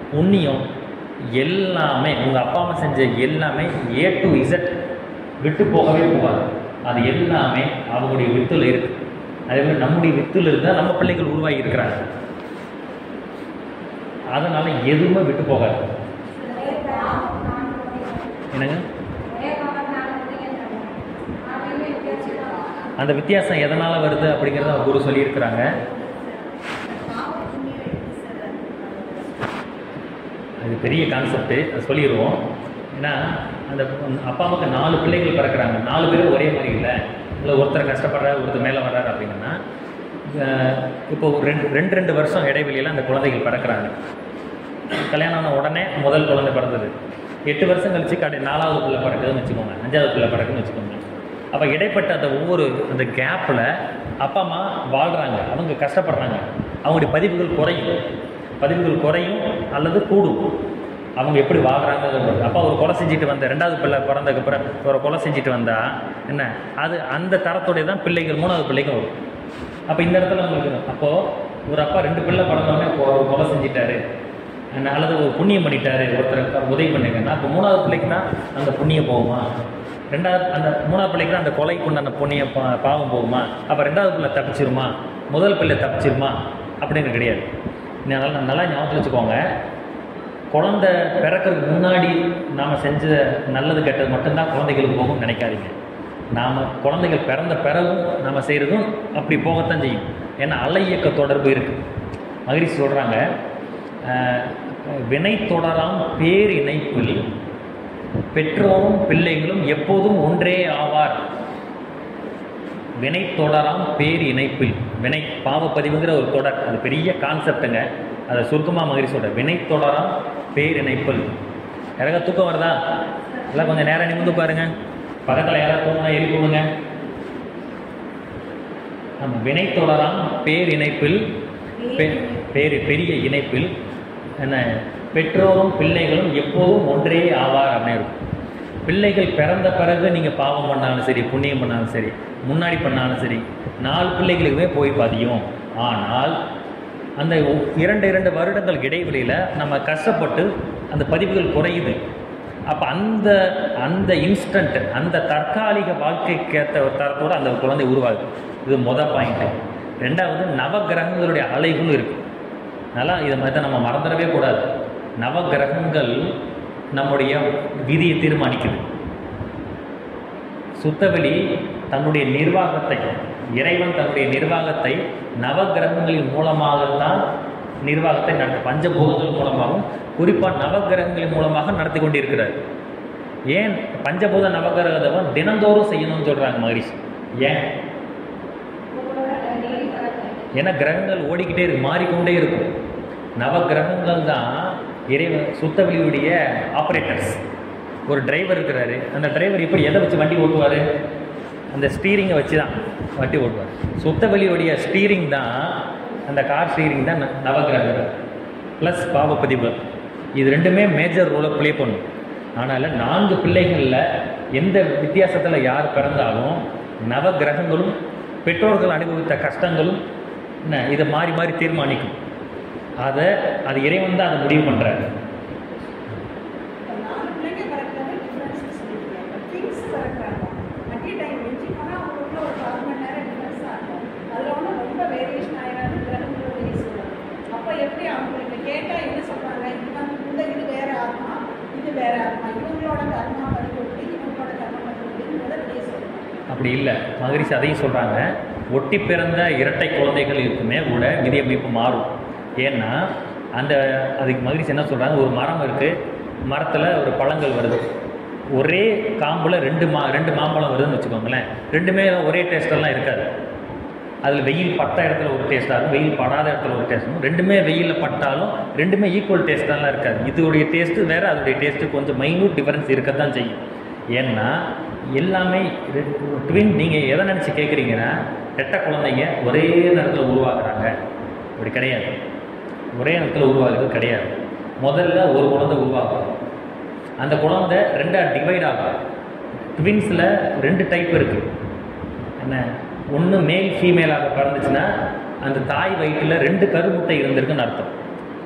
புண்ணியம் எல்லாமே உங்கள் அப்பா அம்மா செஞ்ச எல்லாமே ஏ டு இசட் விட்டு போகவே போகாது அது எல்லாமே அவங்களுடைய வித்துல இருக்கு அதே மாதிரி நம்முடைய வித்துல இருந்தால் நம்ம பிள்ளைகள் உருவாகி இருக்கிறாங்க அதனால எதுவுமே விட்டு போகாது என்னங்க அந்த வித்தியாசம் எதனால் வருது அப்படிங்கிறத அவங்க குரு சொல்லியிருக்கிறாங்க அது பெரிய கான்செப்ட்டு அது சொல்லிடுவோம் ஏன்னா அந்த அப்பா அம்மாவுக்கு நாலு பிள்ளைகள் பிறக்கிறாங்க நாலு பேரும் ஒரே மாதிரி இல்லை இல்லை ஒருத்தர் கஷ்டப்படுறாரு ஒருத்தர் மேலே வர்றாரு அப்படிங்கன்னா அஹ் இப்போ ஒரு ரெண்டு ரெண்டு ரெண்டு வருஷம் இடைவெளியில் அந்த குழந்தைகள் பிறக்கிறாங்க கல்யாணம் ஆன உடனே முதல் குழந்தை பிறந்தது எட்டு வருஷம் கழிச்சு கடை நாலாவது பிள்ளை பிறக்குதுன்னு வச்சுக்கோங்க அஞ்சாவது பிள்ளை பிறக்குன்னு வச்சுக்கோங்க அப்போ இடைப்பட்ட அந்த ஒவ்வொரு அந்த கேப்பில் அப்பா அம்மா வாழ்கிறாங்க அவங்க கஷ்டப்படுறாங்க அவங்களுடைய பதிவுகள் குறையும் பதிவுகள் குறையும் அல்லது கூடும் அவங்க எப்படி வாழ்கிறாங்க அப்பா ஒரு கொலை செஞ்சுட்டு வந்த ரெண்டாவது பிள்ளை பிறந்ததுக்கப்புறம் ஒரு கொலை செஞ்சுட்டு வந்தா என்ன அது அந்த தரத்துடைய தான் பிள்ளைகள் மூணாவது பிள்ளைகள் வரும் அப்போ இந்த இடத்துல உங்களுக்கு அப்போது ஒரு அப்பா ரெண்டு பிள்ளை பிறந்தவொடனே கொ- ஒரு கொலை செஞ்சிட்டாரு என்ன, அல்லது ஒரு புண்ணியம் பண்ணிட்டாரு ஒருத்தர் உதவி பண்ணுங்கன்னா அப்போ மூணாவது பிள்ளைக்கு தான் அந்த புண்ணியம் போகுமா ரெண்டாவது அந்த மூணாவது பிள்ளைக்கு தான் அந்த கொலைக்கு உண்டான புண்ணிய பா- பாவம் போகுமா அப்போ ரெண்டாவது பிள்ளை தப்பிச்சிருமா முதல் பிள்ளை தப்பிச்சிருமா அப்படின்னு கிடையாது நீ நல்லா நல்லா ஞாபகத்தில் வச்சுக்கோங்க குழந்தை பிறக்கிறதுக்கு முன்னாடி நாம் செஞ்ச நல்லது கெட்டது மட்டும்தான் குழந்தைகளுக்கு போகும்னு நினைக்காதீங்க நாம் குழந்தைகள் பிறந்த பிறகும் நாம் செய்கிறதும் அப்படி போகத்தான் செய்யும் ஏன்னா அலை இயக்க தொடர்பு இருக்குது மகிழ்ச்சி சொல்கிறாங்க வினை தொடராம் பேரிணைப்பில் பெற்றோரும் பிள்ளைகளும் எப்போதும் ஒன்றே ஆவார் வினை தொடராம் பேர் இணைப்பில் வினை பாவப்பதிவுங்கிற ஒரு தொடர் அது பெரிய கான்செப்ட்டுங்க அதை சுருக்கமாக மகிழ்ச்சி சொல்கிறேன் வினை தொடராம் பேர் இணைப்பில் யாராவது தூக்கம் வருதா எல்லாம் கொஞ்சம் நேரம் நிமிந்து பாருங்க பக்கத்தில் யாராவது தூங்கினா எழுப்புங்க நம்ம வினை தொடராம் பேர் இணைப்பில் பெ- பேர் பெரிய இணைப்பில் என்ன பெற்றோரும் பிள்ளைகளும் எப்போதும் ஒன்றே ஆவார் அப்படின்னு இருக்கும் பிள்ளைகள் பிறந்த பிறகு நீங்கள் பாவம் பண்ணாலும் சரி புண்ணியம் பண்ணாலும் சரி முன்னாடி பண்ணாலும் சரி நாலு பிள்ளைகளுக்குமே போய் பதியும் ஆனால் அந்த ஒ- இரண்டு இரண்டு வருடங்கள் இடைவெளியில் நம்ம கஷ்டப்பட்டு அந்த பதிவுகள் குறையுது அப்போ அந்த அந்த இன்ஸ்டன்ட் அந்த தற்காலிக வாழ்க்கைக்கேற்ற ஒரு தரத்தோடு அந்த குழந்தை உருவாகுது இது மொதல் பாயிண்ட்டு ரெண்டாவது நவகிரகங்களுடைய அலைகளும் இருக்குது நல்லா இதை மாதிரி தான் நம்ம மறந்துடவே கூடாது நவகிரகங்கள் நம்முடைய விதியை தீர்மானிக்குது சுத்தவெளி தன்னுடைய நிர்வாகத்தை இறைவன் தன்னுடைய நிர்வாகத்தை நவகிரகங்களின் மூலமாகத்தான் நிர்வாகத்தை நடத்த பஞ்சபூதங்கள் மூலமாகவும் குறிப்பாக நவகிரகங்களின் மூலமாக நடத்தி கொண்டிருக்கிறார் ஏன் பஞ்சபூத நவகிரகதவன் தினந்தோறும் செய்யணும்னு சொல்கிறாங்க மகரிஷி ஏன் ஏன்னா கிரகங்கள் ஓடிக்கிட்டே இருக்கு மாறிக்கொண்டே இருக்கும் நவகிரகங்கள் தான் இறைவன் சுத்தவெளியுடைய ஆப்ரேட்டர்ஸ் ஒரு டிரைவர் இருக்கிறாரு அந்த டிரைவர் எப்படி எதை வச்சு வண்டி ஓட்டுவார் அந்த ஸ்டீரிங்கை வச்சு தான் வண்டி ஓட்டுவார் சுத்தவெளியுடைய ஸ்டீரிங் தான் அந்த கார் ஸ்டீரிங் தான் ந- நவகிரகங்கள் ப்ளஸ் பாவப்பதிவு இது ரெண்டுமே மேஜர் ரோலை ப்ளே பண்ணும் ஆனால் நான்கு பிள்ளைகளில் எந்த வித்தியாசத்தில் யார் பிறந்தாலும் நவகிரகங்களும் பெற்றோர்கள் அனுபவித்த கஷ்டங்களும் என்ன இதை மாறி மாறி தீர்மானிக்கும் அதை அது இறைவன் தான் அதை முடிவு பண்ணுறாரு நாலு பிள்ளைங்க பிறக்கிறது difference சொல்லிருக்காங்க. Twins பிறக்கிறாங்க. at a time மிஞ்சி போனா அவங்களுக்குள்ள ஒரு கால் மணி நேரம் difference தான் இருக்கும். அதுல ஒண்ணும் ரொம்ப variation ஆயிராது, கிரகங்களுடைய சூழல். அப்ப எப்படி அவங்களுக்கு கேட்டா என்ன சொல்றாங்க இவன் இந்த இது வேற ஆத்மா இது வேற ஆத்மா இவங்களோட கர்மா பறிக்கொடுத்து இவங்களோட கர்மா பறிக்கொடுத்துங்கிறத வெளியே சொல்றாங்க அப்படி இல்லை மகரிஷி அதையும் சொல்கிறாங்க ஒட்டி பிறந்த இரட்டை குழந்தைகள் இருக்குமே கூட விதி அமைப்பு மாறும் ஏன்னா அந்த அதுக்கு மகரிஷி என்ன சொல்கிறாங்க ஒரு மரம் இருக்குது மரத்தில் ஒரு பழங்கள் வருது ஒரே காம்பில் ரெண்டு மா ரெண்டு மாம்பழம் வருதுன்னு வச்சுக்கோங்களேன் ரெண்டுமே ஒரே டேஸ்டெல்லாம் இருக்காது அதில் வெயில் பட்ட இடத்துல ஒரு டேஸ்ட்டாக இருக்கும் வெயில் படாத இடத்துல ஒரு டேஸ்ட் இருக்கும் ரெண்டுமே வெயிலில் பட்டாலும் ரெண்டுமே ஈக்குவல் டேஸ்டெல்லாம் இருக்காது இதோடைய டேஸ்ட்டு வேறு அதோடைய டேஸ்ட்டு கொஞ்சம் மைன்யூட் டிஃபரன்ஸ் இருக்க தான் செய்யும் ஏன்னா எல்லாமே ட்வின் நீங்கள் எதை நினச்சி கேட்குறீங்கன்னா ரெட்டை குழந்தைங்க ஒரே நேரத்தில் உருவாக்குறாங்க அப்படி கிடையாது ஒரே நேரத்தில் உருவாகுறது கிடையாது முதல்ல ஒரு குழந்தை உருவாகும் அந்த குழந்தை ரெண்டாக டிவைட் ஆகும் ட்வின்ஸில் ரெண்டு டைப் இருக்குது என்ன ஒன்று மேல் ஃபீமேலாக பிறந்துச்சுன்னா அந்த தாய் வயிற்றில் ரெண்டு கருமுட்டை இருந்திருக்குன்னு அர்த்தம்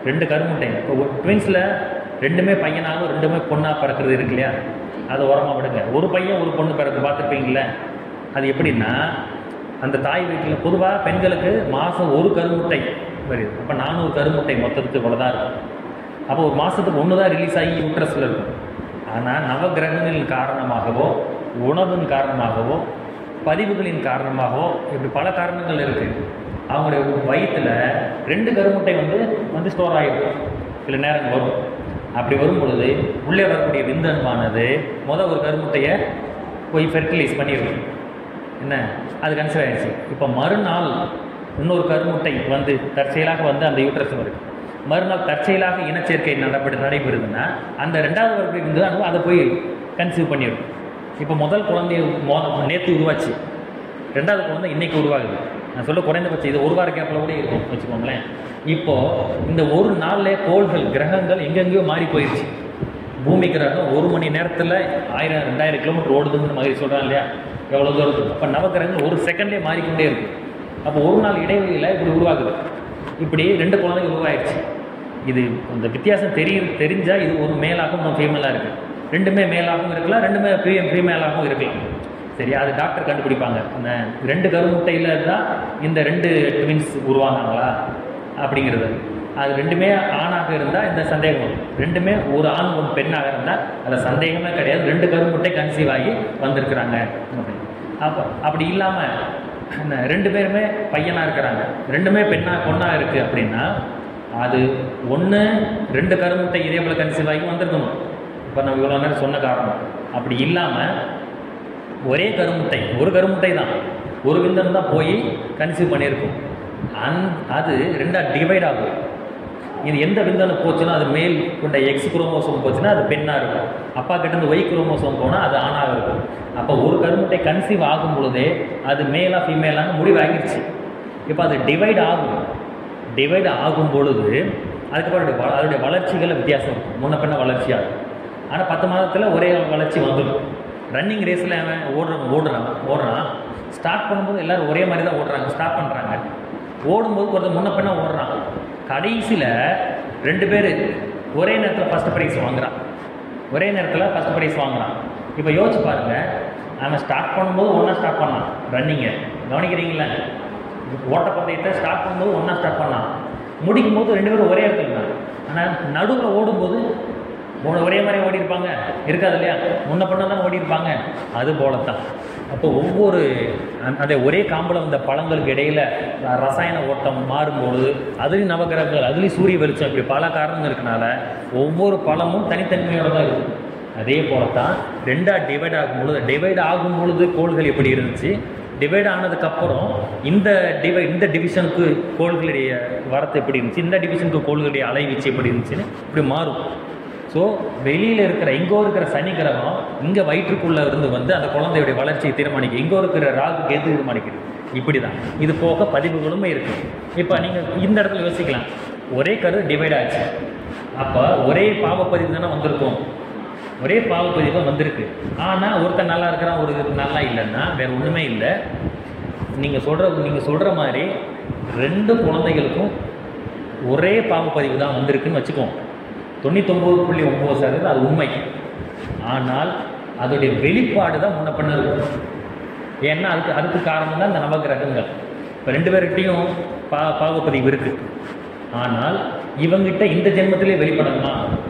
ரெண்டு கருமுட்டைங்க இப்போ ட்வின்ஸில் ரெண்டுமே பையனாகவும் ரெண்டுமே பொண்ணாக பிறக்கிறது இருக்கு இல்லையா அதை ஓரமாக விடுங்க ஒரு பையன் ஒரு பொண்ணு பிறகு பார்த்துருப்பீங்கள அது எப்படின்னா அந்த தாய் வீட்டில் பொதுவாக பெண்களுக்கு மாதம் ஒரு கருமுட்டை வருது அப்போ நானூறு கருமுட்டை மொத்தத்துக்கு இவ்வளோ தான் இருக்கும் அப்போ ஒரு மாதத்துக்கு ஒன்று தான் ரிலீஸ் ஆகி யூட்ரஸில் இருக்கும் ஆனால் நவகிரகங்களின் காரணமாகவோ உணவின் காரணமாகவோ பதிவுகளின் காரணமாகவோ இப்படி பல காரணங்கள் இருக்குது அவங்களுடைய வயிற்றில் ரெண்டு கருமுட்டை வந்து வந்து ஸ்டோர் ஆகிடும் சில நேரம் வரும் அப்படி வரும் பொழுது உள்ளே வரக்கூடிய விந்தணுவானது மொதல் ஒரு கருமுட்டையை போய் ஃபெர்டிலைஸ் பண்ணிடும் என்ன அது கன்சிடர் ஆயிடுச்சு இப்போ மறுநாள் இன்னொரு கருமுட்டை வந்து தற்செயலாக வந்து அந்த யூட்ரஸ் வருது மறுநாள் தற்செயலாக இனச்சேர்க்கை நடப்படு நடைபெறுதுன்னா அந்த ரெண்டாவது வரக்கூடிய விந்து அதை போய் கன்சீவ் பண்ணிடும் இப்போ முதல் குழந்தைய மோ நேற்று உருவாச்சு ரெண்டாவது குழந்தை இன்னைக்கு உருவாகுது நான் சொல்ல குறைந்தபட்சம் இது ஒரு வார கேப்பில் கூட இருக்கும் வச்சுக்கோங்களேன் இப்போது இந்த ஒரு நாளில் கோள்கள் கிரகங்கள் எங்கெங்கேயோ மாறி போயிடுச்சு பூமி கிரகம் ஒரு மணி நேரத்தில் ஆயிரம் ரெண்டாயிரம் கிலோமீட்டர் ஓடுதுங்கிற மாதிரி சொல்கிறாங்க இல்லையா எவ்வளோ தூரத்துக்கு அப்போ நவகிரகங்கள் ஒரு செகண்ட்லேயே மாறிக்கொண்டே இருக்கு அப்போ ஒரு நாள் இடைவெளியில் இப்படி உருவாகுது இப்படி ரெண்டு குழந்தைகள் உருவாயிடுச்சு இது இந்த வித்தியாசம் தெரிய தெரிஞ்சால் இது ஒரு மேலாகவும் இன்னும் ஃபீமேலாக இருக்குது ரெண்டுமே மேலாகவும் இருக்கலாம் ரெண்டுமே ஃபீ ஃபீமேலாகவும் இருக்கலாம் சரி அது டாக்டர் கண்டுபிடிப்பாங்க அந்த ரெண்டு கருமுட்டையில் தான் இந்த ரெண்டு ட்வின்ஸ் உருவானாங்களா அப்படிங்கிறது அது ரெண்டுமே ஆணாக இருந்தால் இந்த சந்தேகம் வரும் ரெண்டுமே ஒரு ஆண் ஒரு பெண்ணாக இருந்தால் அதில் சந்தேகமே கிடையாது ரெண்டு கருமுட்டை கன்சீவ் ஆகி வந்திருக்கிறாங்க அப்படின்னு. அப்போ அப்படி இல்லாமல் ரெண்டு பேருமே பையனாக இருக்கிறாங்க ரெண்டுமே பெண்ணா பொண்ணாக இருக்குது அப்படின்னா அது ஒன்று ரெண்டு கருமுட்டை இதே போல் கன்சீவ் ஆகி வந்திருக்கணும் இப்போ நம்ம இவ்வளோ நேரம் சொன்ன காரணம் அப்படி இல்லாமல் ஒரே கருமுட்டை ஒரு கருமுட்டை தான் ஒரு விந்தம் தான் போய் கன்சீவ் பண்ணியிருக்கும் அந் அது ரெண்டாக டிவைட் ஆகும் இது எந்த விந்தணு போச்சுன்னா அது மேல் கொண்ட எக்ஸ் குரோமோசோம் போச்சுன்னா அது பெண்ணாக இருக்கும் அப்பா கிட்டேருந்து ஒய் குரோமோசோம் போனால் அது ஆணாக இருக்கும் அப்போ ஒரு கருமுட்டை கன்சீவ் ஆகும் பொழுதே அது மேலாக ஃபீமேலான்னு முடிவாகிடுச்சு இப்போ அது டிவைட் ஆகும் டிவைட் ஆகும் பொழுது அதுக்கப்புறம் அதோடைய வ- அதோடைய வளர்ச்சிகளில் வித்தியாசம் இருக்கும் முன்ன பின்ன வளர்ச்சியாகும் ஆனால் பத்து மாதத்தில் ஒரே வளர்ச்சி வந்துடும் ரன்னிங் ரேஸில் அவன் ஓடுறான் ஓடுறான் ஓடுறான் ஸ்டார்ட் பண்ணும்போது எல்லாரும் ஒரே மாதிரி தான் ஓடுறாங்க ஸ்டார்ட் பண்ணுறாங்க ஓடும்போது ஒருத்தர் முன்ன பின்ன ஓடுறான் கடைசியில் ரெண்டு பேர் ஒரே நேரத்தில் ஃபஸ்ட் ப்ரைஸ் வாங்குறான் ஒரே நேரத்தில் ஃபஸ்ட் ப்ரைஸ் வாங்குறான் இப்போ யோசிச்சு பாருங்கள் அவன் ஸ்டார்ட் பண்ணும்போது ஒன்றா ஸ்டார்ட் பண்ணான் ரன்னிங்கை கவனிக்கிறீங்களா ஓட்டப்பந்தயத்தை ஸ்டார்ட் பண்ணும்போது ஒன்றா ஸ்டார்ட் பண்ணான் முடிக்கும் போது ரெண்டு பேரும் ஒரே இடத்துல இருந்தாங்க ஆனால் நடுவில் ஓடும்போது ஒ- ஒரே மாதிரி ஓடி இருப்பாங்க இருக்காது இல்லையா முன்ன பண்ண தான் ஓடி இருப்பாங்க அது போலத்தான் அப்போ ஒவ்வொரு அந்த- அந்த ஒரே காம்பில் வந்த பழங்களுக்கு இடையில ர- ரசாயன ஓட்டம் மாறும்பொழுது அதுலேயும் நவகிரகங்கள் அதுலேயும் சூரிய வெளிச்சம் இப்படி பல காரணங்கள் இருக்கனால ஒவ்வொரு பழமும் தனித்தன்மையோட தான் இருக்கும் அதே போலத்தான் ரெண்டாக டிவைட் ஆகும் பொழுது டிவைட் ஆகும் பொழுது கோள்கள் எப்படி இருந்துச்சு டிவைட் ஆனதுக்கப்புறம் இந்த டிவை இந்த டிவிஷனுக்கு கோள்களுடைய வரத்து எப்படி இருந்துச்சு இந்த டிவிஷனுக்கு கோள்களுடைய அலைவீச்சு எப்படி இருந்துச்சுன்னு இப்படி மாறும் ஸோ வெளியில் இருக்கிற எங்கோ இருக்கிற சனி கிரகம் இங்கே வயிற்றுக்குள்ளே இருந்து வந்து அந்த குழந்தையுடைய வளர்ச்சியை தீர்மானிக்கும் எங்கோ இருக்கிற ராகு கேது தீர்மானிக்குது இப்படி தான் இது போக பதிவுகளுமே இருக்குது இப்போ நீங்கள் இந்த இடத்துல யோசிக்கலாம் ஒரே கரு டிவைட் ஆச்சு அப்போ ஒரே பாவப்பதிவு தானே வந்திருக்கும் ஒரே பாவப்பதிவு தான் வந்திருக்கு ஆனால் ஒருத்தன் நல்லா இருக்கிறான் ஒரு நல்லா இல்லைன்னா வேற ஒன்றுமே இல்லை நீங்கள் சொல்கிற நீங்கள் சொல்கிற மாதிரி ரெண்டு குழந்தைகளுக்கும் ஒரே பாவப்பதிவு தான் வந்திருக்குன்னு வச்சுக்கோங்க தொண்ணூத்தொம்பது புள்ளி ஒம்பது சதவீதம் அது உண்மை ஆனால் அதோடைய வெளிப்பாடு தான் முன்ன பண்ண இருக்கும் ஏன்னா அதுக்கு அதுக்கு காரணம் தான் இந்த நவகிரகங்கள் இப்போ ரெண்டு பேர்கிட்டையும் பா பாவப்பதிவு இருக்குது ஆனால் இவங்கிட்ட இந்த ஜென்மத்திலே வெளிப்படணுமா